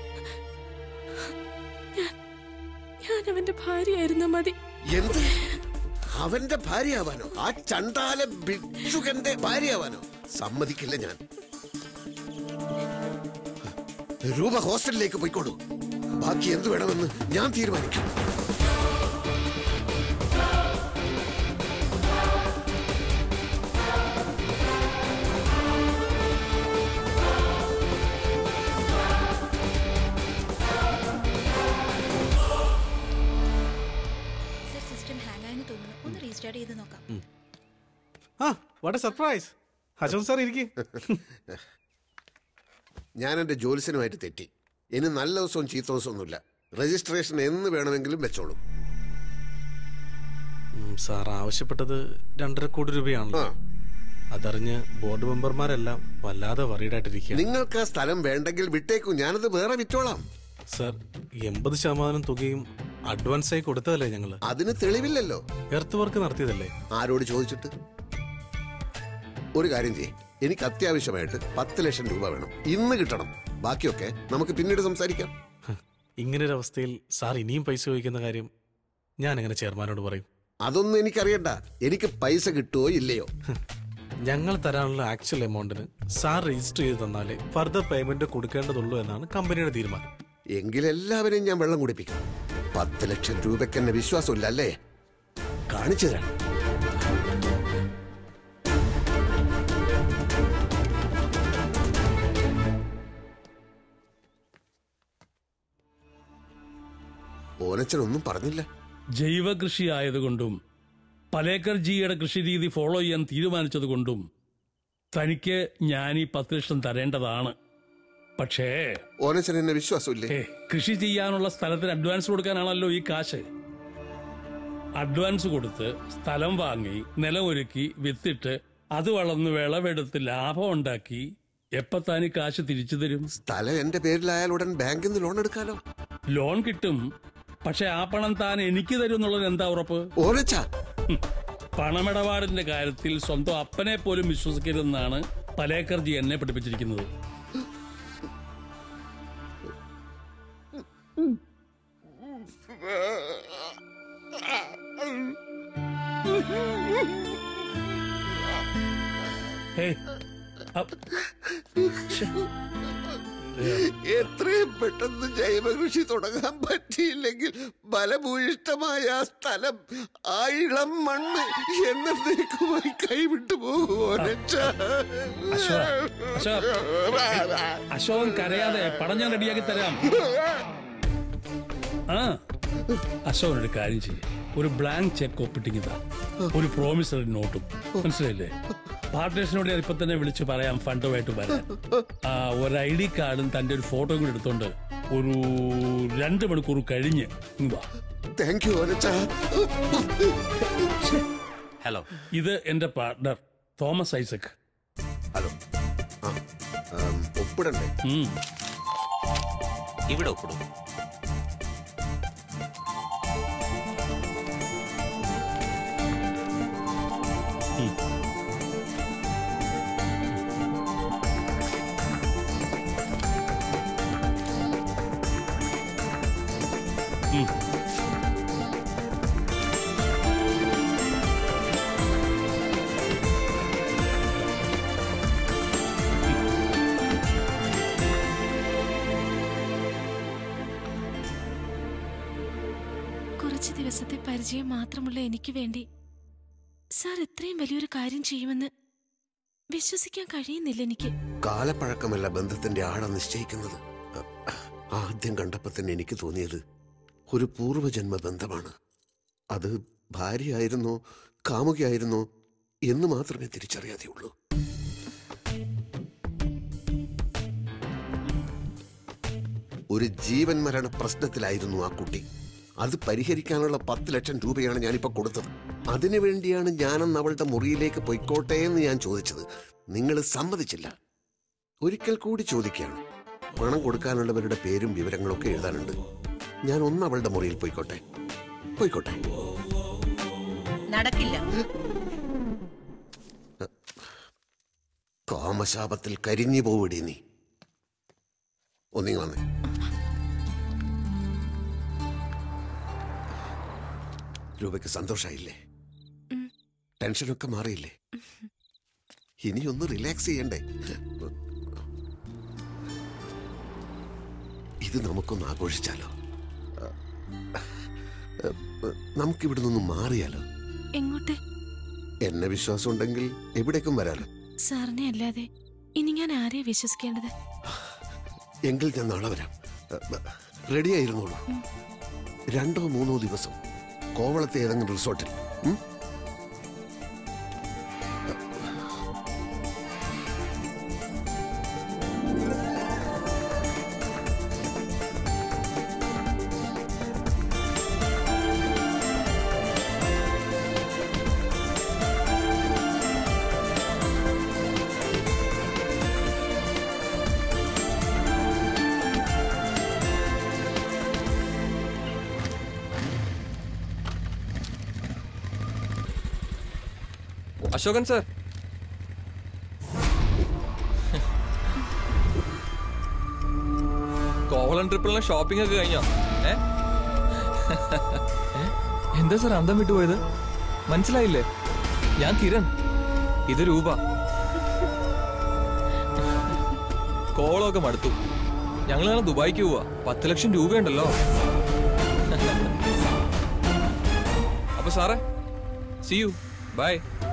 ഞാൻ ഞാൻ അവന്റെ ഭാര്യയായിരുന്ന മതി എന്ത് അവന്റെ ഭാര്യയാവാനോ ആ ചണ്ടാല ഭിക്ഷുകന്റെ ഭാര്യയാവാനോ സമ്മതിക്കില്ല ഞാൻ രൂപ ഹോസ്റ്റലിലേക്ക് പോയിക്കോളൂ ബാക്കി എന്ത് വേണമെന്ന് ഞാൻ തീരുമാനിക്കും സർ സിസ്റ്റം ഹാങ് ആയെന്ന് തോന്നുന്നു ഒന്ന് റീസ്റ്റാർട്ട് ചെയ്ത് നോക്കാം ആ വാട്ട് സർപ്രൈസ് അശോക് സാർ ഇരിക്കും ഞാൻ എന്റെ ജോലിസിനുമായിട്ട് തെറ്റി ഇനി നല്ല ദിവസവും ചീത്ത ദിവസവും ഒന്നുമില്ല രജിസ്ട്രേഷൻ എന്ന് വേണമെങ്കിലും വെച്ചോളൂ സാർ ആവശ്യപ്പെട്ടത് രണ്ടര കോടി രൂപയാണല്ലോ അതറിഞ്ഞ് ബോർഡ് മെമ്പർമാരെല്ലാം വല്ലാതെ വറീഡായിട്ടിരിക്കുക നിങ്ങൾക്ക് ആ സ്ഥലം വേണ്ടെങ്കിൽ വിട്ടേക്കൂ ഞാനത് വേറെ വിറ്റോളാം സാർ എൺപത് ശതമാനം തുകയും അഡ്വാൻസ് ആയി കൊടുത്തതല്ലേ ഞങ്ങള് അതിന് തെളിവില്ലല്ലോ എർത്ത് വർക്ക് നടത്തിയതല്ലേ ആരോട് ചോദിച്ചിട്ട് ഒരു കാര്യം ചെയ്യേ എനിക്ക് അത്യാവശ്യമായിട്ട് പത്ത് ലക്ഷം രൂപ വേണം ഇന്ന് കിട്ടണം ബാക്കിയൊക്കെ നമുക്ക് പിന്നീട് സംസാരിക്കാം ഇങ്ങനൊരവസ്ഥയിൽ സാർ ഇനിയും പൈസ ചോദിക്കുന്ന കാര്യം ഞാൻ എങ്ങനെ ചെയർമാനോട് പറയും അതൊന്നും എനിക്കറിയണ്ട എനിക്ക് പൈസ കിട്ടുമോ ഇല്ലയോ ഞങ്ങൾ തരാനുള്ള ആക്ച്വൽ എമൗണ്ടിന് സാർ രജിസ്റ്റർ ചെയ്ത് തന്നാലേ ഫർദർ പേയ്മെന്റ് കൊടുക്കേണ്ടതുള്ളൂ എന്നാണ് കമ്പനിയുടെ തീരുമാനം എങ്കിൽ എല്ലാവരെയും ഞാൻ വെള്ളം കുടിപ്പിക്കും പത്ത് ലക്ഷം രൂപയ്ക്ക് എന്നെ വിശ്വാസമില്ല അല്ലേ കാണിച്ചു തരാം ഓനച്ചനൊന്നും പറഞ്ഞില്ല ജൈവ കൃഷി ആയതുകൊണ്ടും പലേക്കർ ജിയുടെ കൃഷിരീതി ഫോളോ ചെയ്യാൻ തീരുമാനിച്ചതുകൊണ്ടും തനിക്ക് ഞാൻ ഈ പത്ത് ലക്ഷം തരേണ്ടതാണ് പക്ഷേ ഓനച്ചൻ എന്നെ വിശ്വാസമില്ലേ ഏ, കൃഷി ചെയ്യാനുള്ള സ്ഥലത്തിന് അഡ്വാൻസ് കൊടുക്കാനാണല്ലോ ഈ കാശ് അഡ്വാൻസ് കൊടുത്ത് സ്ഥലം വാങ്ങി നിലമൊരുക്കി വിത്തിട്ട് അത് വളർന്ന് വിളവെടുത്ത് ലാഭം ഉണ്ടാക്കി എപ്പ താനി കാശ് തിരിച്ചു തരും സ്ഥലം എന്റെ പേരിലായാൽ ഉടൻ ബാങ്കിൽ നിന്ന് ലോൺ എടുക്കാലോ ലോൺ കിട്ടും പക്ഷെ ആ പണം താൻ എനിക്ക് തരും എന്നുള്ളത് എന്താ ഉറപ്പ് ഓരച്ച പണമിടപാടിന്റെ കാര്യത്തിൽ സ്വന്തം അപ്പനെ പോലും വിശ്വസിക്കരുതെന്നാണ് പലേക്കർജി എന്നെ പഠിപ്പിച്ചിരിക്കുന്നത് ഹേയ്, അപ്പ്- ശ്ശെ. എത്രയും പെട്ടെന്ന് ജൈവകൃഷി തുടങ്ങാൻ പറ്റിയില്ലെങ്കിൽ ബലഭൂയിഷ്ടമായ ആ സ്ഥലം ആ ഇളം മണ്ണ് എന്നേക്കുമായി കൈവിട്ടു പോകുമോ അശോക്, അശോക്, അശോകൻ കരയാതെ പണം ഞാൻ റെഡിയാക്കി തരാം ആ അശോകൻ ഒരു കാര്യം ചെയ്യും ഒരു ബ്ലാങ്ക് ചെക്ക് ഒപ്പിട്ടിങ്ങിതാ ഒരു പ്രോമിസറി നോട്ടും മനസ്സിലായില്ലേ പാർട്ട്നേഴ്സിനോട് ഞാൻ ഇപ്പൊ തന്നെ വിളിച്ച് പറയാം ഫണ്ടുമായിട്ട് വരാൻ ആ, ഒരു ഐ ഡി കാർഡും തന്റെ ഒരു ഫോട്ടോയും കൂടി എടുത്തോണ്ട് ഒരു രണ്ട് മണിക്കൂർ കഴിഞ്ഞ് ഇങ്ങ് വാ താങ്ക് യു ഓനച്ച ഹലോ ഇത് എന്റെ പാർട്ട്ണർ തോമസ് ഐസക് ഹലോ ആ ആം, ഒപ്പിടണ്ടേ ഇവിടെ ഒപ്പിടും കുറച്ച് ദിവസത്തെ പരിചയം മാത്രമുള്ള എനിക്ക് വേണ്ടി സാർ ഇത്രയും വലിയൊരു കാര്യം ചെയ്യുമെന്ന് വിശ്വസിക്കാൻ കഴിയുന്നില്ല എനിക്ക് കാലപ്പഴക്കമല്ല ബന്ധത്തിന്റെ ആഴം നിശ്ചയിക്കുന്നത് ആദ്യം കണ്ടപ്പോ തന്നെ എനിക്ക് തോന്നിയത് ഒരു പൂർവ്വജന്മ ബന്ധമാണ് അത് ഭാര്യയായിരുന്നോ കാമുകയായിരുന്നോ എന്ന് മാത്രമേ തിരിച്ചറിയാതെ ഉള്ളൂ ഒരു ജീവൻ മരണ പ്രശ്നത്തിലായിരുന്നു ആ കുട്ടി അത് പരിഹരിക്കാനുള്ള പത്ത് ലക്ഷം രൂപയാണ് ഞാനിപ്പോ കൊടുത്തത് അതിനു വേണ്ടിയാണ് ഞാനന്ന് അവളുടെ മുറിയിലേക്ക് പൊയ്ക്കോട്ടെ എന്ന് ഞാൻ ചോദിച്ചത് നിങ്ങൾ സമ്മതിച്ചില്ല ഒരിക്കൽ കൂടി ചോദിക്കുകയാണ് പണം കൊടുക്കാനുള്ളവരുടെ പേരും വിവരങ്ങളൊക്കെ എഴുതാനുണ്ട് ഞാൻ ഒന്ന് അവളുടെ മുറിയിൽ പോയിക്കോട്ടെ പോയിക്കോട്ടെ നടക്കില്ല കാമശാപത്തിൽ കരിഞ്ഞു പോവിടി നീ ഒന്നിങ്ങി വന്നേ രൂപയ്ക്ക് സന്തോഷായില്ലേ ടെൻഷനൊക്കെ മാറിയില്ലേ ഇനി ഒന്ന് റിലാക്സ് ചെയ്യണ്ടേ ഇത് നമുക്കൊന്ന് ആഘോഷിച്ചാലോ നമുക്കിവിടെ നിന്ന് മാറിയാലോ എങ്ങോട്ട് എന്നെ വിശ്വാസം ഉണ്ടെങ്കിൽ എവിടേക്കും വരാലോ സാറിനെ അല്ലാതെ ഇനി ഞാൻ ആരെയാ വിശ്വസിക്കേണ്ടത് എങ്കിൽ ഞാൻ നാളെ വരാം റെഡി ആയിരുന്നോളൂ രണ്ടോ മൂന്നോ ദിവസം കോവളത്തെ ഏതെങ്കിലും റിസോർട്ടിൽ ഉം? അശോകൻ സർ കോവള ഡബിൾ ആൻഡ് ട്രിപ്പിൾ ഷോപ്പിംഗ് ഒക്കെ കഴിഞ്ഞോ ഏ ഏ? എന്താ സാർ അന്തം വിട്ടുപോയത് മനസ്സിലായില്ലേ ഞാൻ കിരൺ ഇത് രൂപ കോളമൊക്കെ മടുത്തു ഞങ്ങൾ നാളെ ദുബായിക്ക് പോവാ പത്ത് ലക്ഷം രൂപയുണ്ടല്ലോ അപ്പൊ സാറേ see you bye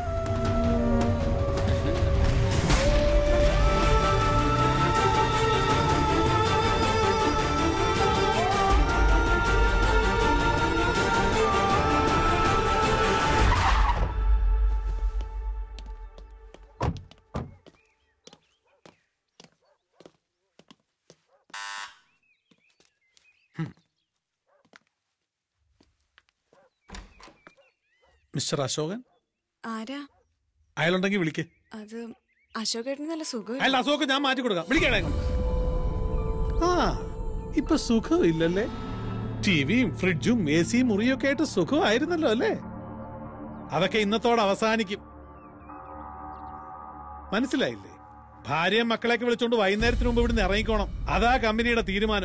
mister Ashokan ആരാ അയാളുണ്ടെങ്കിൽ വിളിക്കേ അത് അശോകേട്ടന് നല്ല സുഖം അല്ല അശോകൻ ഞാൻ മാറ്റി കൊടുക്കാം വിളിക്കണേ ആ ഇപ്പൊ സുഖമില്ലല്ലേ ടിവിയും ഫ്രിഡ്ജും എ സിയും മുറിയും ഒക്കെ ആയിട്ട് സുഖമായിരുന്നല്ലോ അല്ലേ അതൊക്കെ ഇന്നത്തോടെ അവസാനിക്കും മനസ്സിലായില്ലേ ഭാര്യയും മക്കളെയൊക്കെ വിളിച്ചോണ്ട് വൈകുന്നേരത്തിന് മുമ്പ് ഇവിടുന്ന് ഇറങ്ങിക്കോണം അതാ കമ്പനിയുടെ തീരുമാനം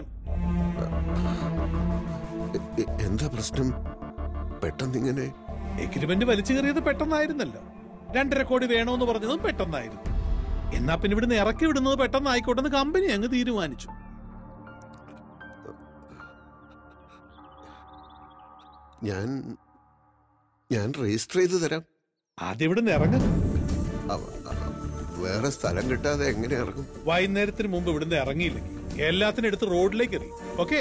എ- എന്താ പ്രശ്നം പെട്ടെന്ന് ഇങ്ങനെ എഗ്രിമെന്റ് വലിച്ചു കയറിയത് പെട്ടെന്നായിരുന്നല്ലോ രണ്ടര കോടി വേണമെന്ന് പറഞ്ഞതും പെട്ടെന്നായിരുന്നു എന്നാ പിന്നെ ഇവിടുന്ന് ഇറക്കി വിടുന്നത് പെട്ടെന്നായിക്കോട്ടെന്ന് കമ്പനി അങ്ങ് തീരുമാനിച്ചു ഞാൻ ഞാൻ രജിസ്റ്റർ ചെയ്ത് തരാം ആദ്യം ഇവിടുന്ന് ഇറങ്ങും വേറെ സ്ഥലം കിട്ടാതെ എങ്ങനെ ഇറങ്ങും വൈകുന്നേരത്തിന് മുമ്പ് ഇവിടുന്ന് ഇറങ്ങിയില്ലെങ്കിൽ എല്ലാത്തിനും എടുത്ത് റോഡിലേക്ക് എറിയും okay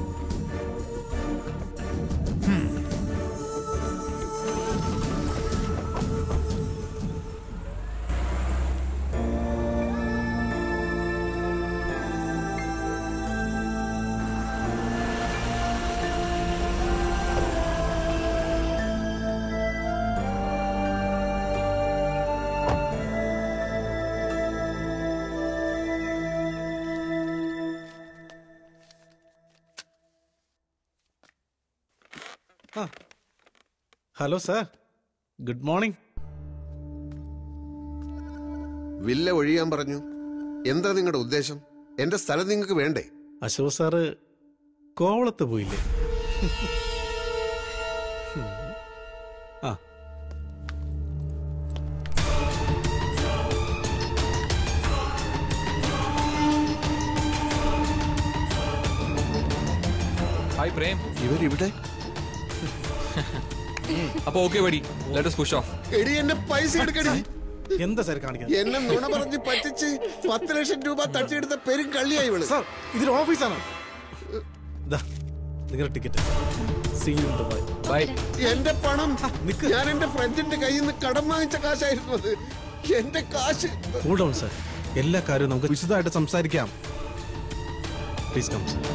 hello sir good morning villa ഒഴിയാൻ പറഞ്ഞു എന്താ നിങ്ങളുടെ ഉദ്ദേശം എന്റെ സ്ഥലം നിങ്ങൾക്ക് വേണ്ടേ അശോക് സാറ് കോവളത്ത് പോയില്ലേ ആ ഹായ് പ്രേം ഇവരിവിടെ അപ്പൊ ഓക്കെ വടി ലെറ്റസ് പുഷ് ഓഫ് എടി എന്റെ പൈസ എടുക്കടി എന്താ സാർ കാണിക്കുന്നത് എന്നെ നുണ പറഞ്ഞ് പറ്റിച്ച് പത്ത് ലക്ഷം രൂപ തട്ടിയെടുത്ത പെരും കള്ളിയായി ഇവള് സാർ ഇതൊരു ഓഫീസാണ് ദാ, നിങ്ങളുടെ ticket see you Dubai bye എന്റെ പണം ഞാൻ എന്റെ ഫ്രണ്ടിന്റെ കയ്യിൽ നിന്ന് കടം വാങ്ങിച്ച കാശായിരുന്നു അത് എന്റെ കാശ് കൂൾ ഡൗൺ സാർ എല്ലാ കാര്യവും നമുക്ക് വിശദമായിട്ട് സംസാരിക്കാം please come sir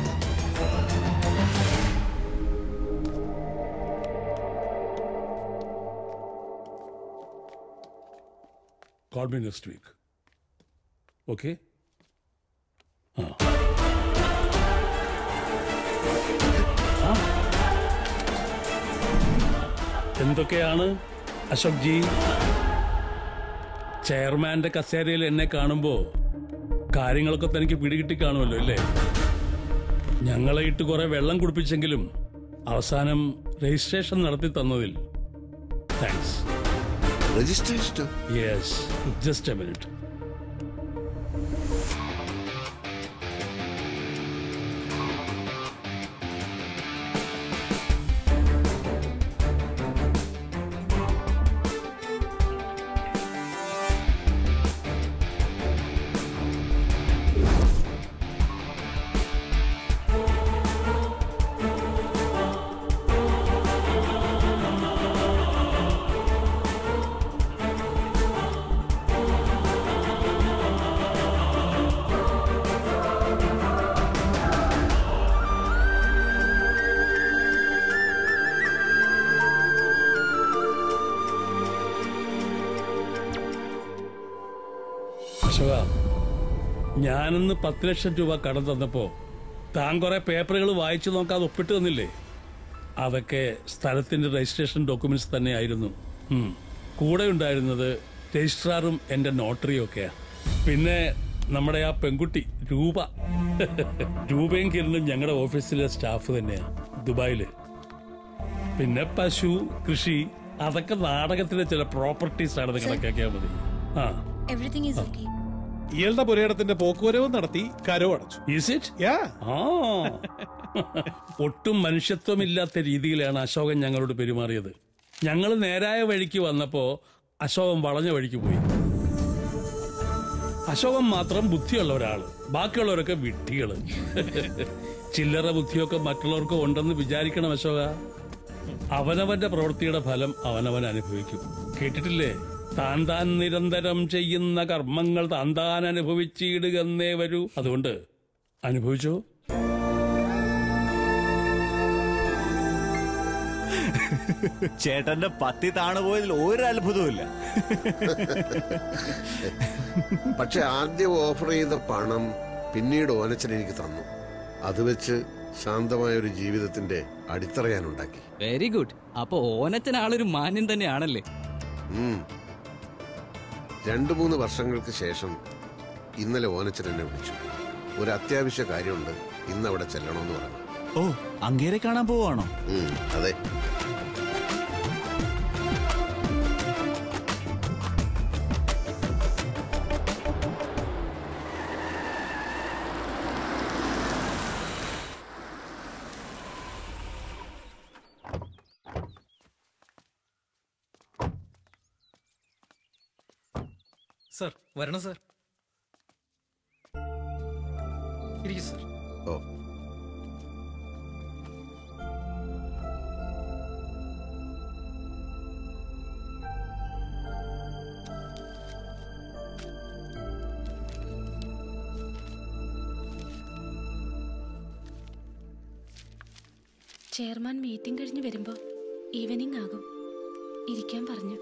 Call me next week. Okay? ആ. ആ. എന്തൊക്കെയാണ് അശോക് ജി ചെയർമാന്റെ കസേരയിൽ എന്നെ കാണുമ്പോ കാര്യങ്ങളൊക്കെ തനിക്ക് പിടികിട്ടി കാണുമല്ലോ അല്ലേ ഞങ്ങളെ ഇട്ട് കുറെ വെള്ളം കുടിപ്പിച്ചെങ്കിലും അവസാനം രജിസ്ട്രേഷൻ നടത്തി തന്നതിൽ താങ്ക്സ് രജിസ്ട്രേഷനോ yes just a minute Ashoka ഞാനിന്ന് പത്ത് ലക്ഷം രൂപ കടം തന്നപ്പോ താൻ കുറെ പേപ്പറുകൾ വായിച്ചു നോക്കാതെ ഒപ്പിട്ട് തന്നില്ലേ അതൊക്കെ സ്ഥലത്തിന്റെ രജിസ്ട്രേഷൻ ഡോക്യുമെന്റ്സ് തന്നെയായിരുന്നു ഉം. കൂടെ ഉണ്ടായിരുന്നത് രജിസ്ട്രാറും എന്റെ നോട്ടറിയും ഒക്കെയാ പിന്നെ നമ്മുടെ ആ പെൺകുട്ടി രൂപ രൂപയും കിരണും ഞങ്ങളുടെ ഓഫീസിലെ സ്റ്റാഫ് തന്നെയാ ദുബായില് പിന്നെ പശു കൃഷി അതൊക്കെ നാടകത്തിലെ ചില പ്രോപ്പർട്ടീസ് ആണെന്ന് കണക്കാക്കിയാൽ മതി ആ എവറിഥിങ് ഈസ് ഓക്കെ ഇയാളുടെ പുരയിടത്തിന്റെ പോക്കുവരവും നടത്തി കരവും അടച്ചു ഈസ് ഇറ്റ് ആ ഒട്ടും മനുഷ്യത്വമില്ലാത്ത രീതിയിലാണ് അശോകൻ ഞങ്ങളോട് പെരുമാറിയത് ഞങ്ങൾ നേരായ വഴിക്ക് വന്നപ്പോ അശോകൻ വളഞ്ഞ വഴിക്ക് പോയി അശോകൻ മാത്രം ബുദ്ധിയുള്ള ഒരാള് ബാക്കിയുള്ളവരൊക്കെ വിഡ്ഢികള് ചില്ലറ ബുദ്ധിയൊക്കെ മറ്റുള്ളവർക്ക് ഉണ്ടെന്ന് വിചാരിക്കണം അശോക അവനവന്റെ പ്രവൃത്തിയുടെ ഫലം അവനവൻ അനുഭവിക്കും കേട്ടിട്ടില്ലേ താൻ താൻ നിരന്തരം ചെയ്യുന്ന കർമ്മങ്ങൾ താൻ താൻ അനുഭവിച്ചിടുകന്നേ വരൂ അതുകൊണ്ട് അനുഭവിച്ചോ ചേട്ടന്റെ പത്തി താണു പോയതിൽ ഒരു അത്ഭുതവുമില്ല പക്ഷെ ആദ്യം ഓഫർ ചെയ്ത പണം പിന്നീട് ഓനച്ചൻ എനിക്ക് തന്നു അത് വെച്ച് ശാന്തമായ ഒരു ജീവിതത്തിന്റെ അടിത്തറ ഞാൻ ഉണ്ടാക്കി വെരി ഗുഡ് അപ്പൊ ഓനച്ചൻ ആളൊരു മാന്യൻ തന്നെയാണല്ലേ ഉം. രണ്ടു മൂന്ന് വർഷങ്ങൾക്ക് ശേഷം ഇന്നലെ ഓനച്ചൻ എന്നെ വിളിച്ചു ഒരു അത്യാവശ്യ കാര്യമുണ്ട് ഇന്ന് അവിടെ ചെല്ലണമെന്ന് പറഞ്ഞു ഓ അങ്ങേരെ കാണാൻ പോവാണോ ഉം, അതെ സർ വരണം സർ ഇരിക്കും സർ ഓ ചെയർമാൻ മീറ്റിംഗ് കഴിഞ്ഞ് വരുമ്പോ ഈവനിങ് ആകും ഇരിക്കാൻ പറഞ്ഞു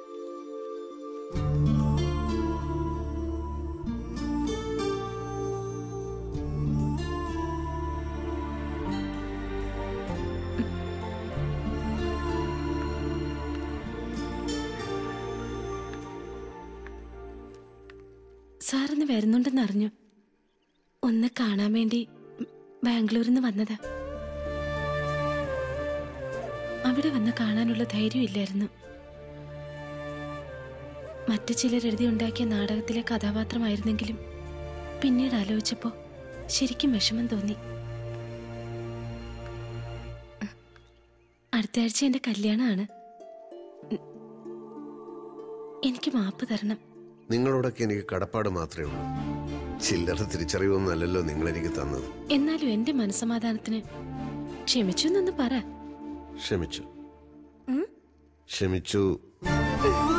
സാറിന്ന് വരുന്നുണ്ടെന്ന് അറിഞ്ഞു ഒന്ന് കാണാൻ വേണ്ടി ബാംഗ്ലൂരിൽ നിന്ന് വന്നതാ അവിടെ വന്ന് കാണാനുള്ള ധൈര്യമില്ലായിരുന്നു മറ്റു ചിലർ എഴുതിയുണ്ടാക്കിയ നാടകത്തിലെ കഥാപാത്രമായിരുന്നെങ്കിലും പിന്നീട് ആലോചിച്ചപ്പോ ശരിക്കും വിഷമം തോന്നി അടുത്ത ആഴ്ച എന്റെ കല്യാണമാണ് ഉം. എനിക്ക് മാപ്പ് തരണം നിങ്ങളോടൊക്കെ എനിക്ക് കടപ്പാട് മാത്രമേ ഉള്ളൂ ചില്ലറ തിരിച്ചറിവൊന്നും അല്ലല്ലോ നിങ്ങൾ എനിക്ക് തന്നത് എന്നാലും എന്റെ മനസമാധാനത്തിന് ക്ഷമിച്ചു എന്നൊന്ന് പറ ക്ഷമിച്ചു ഉം? ക്ഷമിച്ചു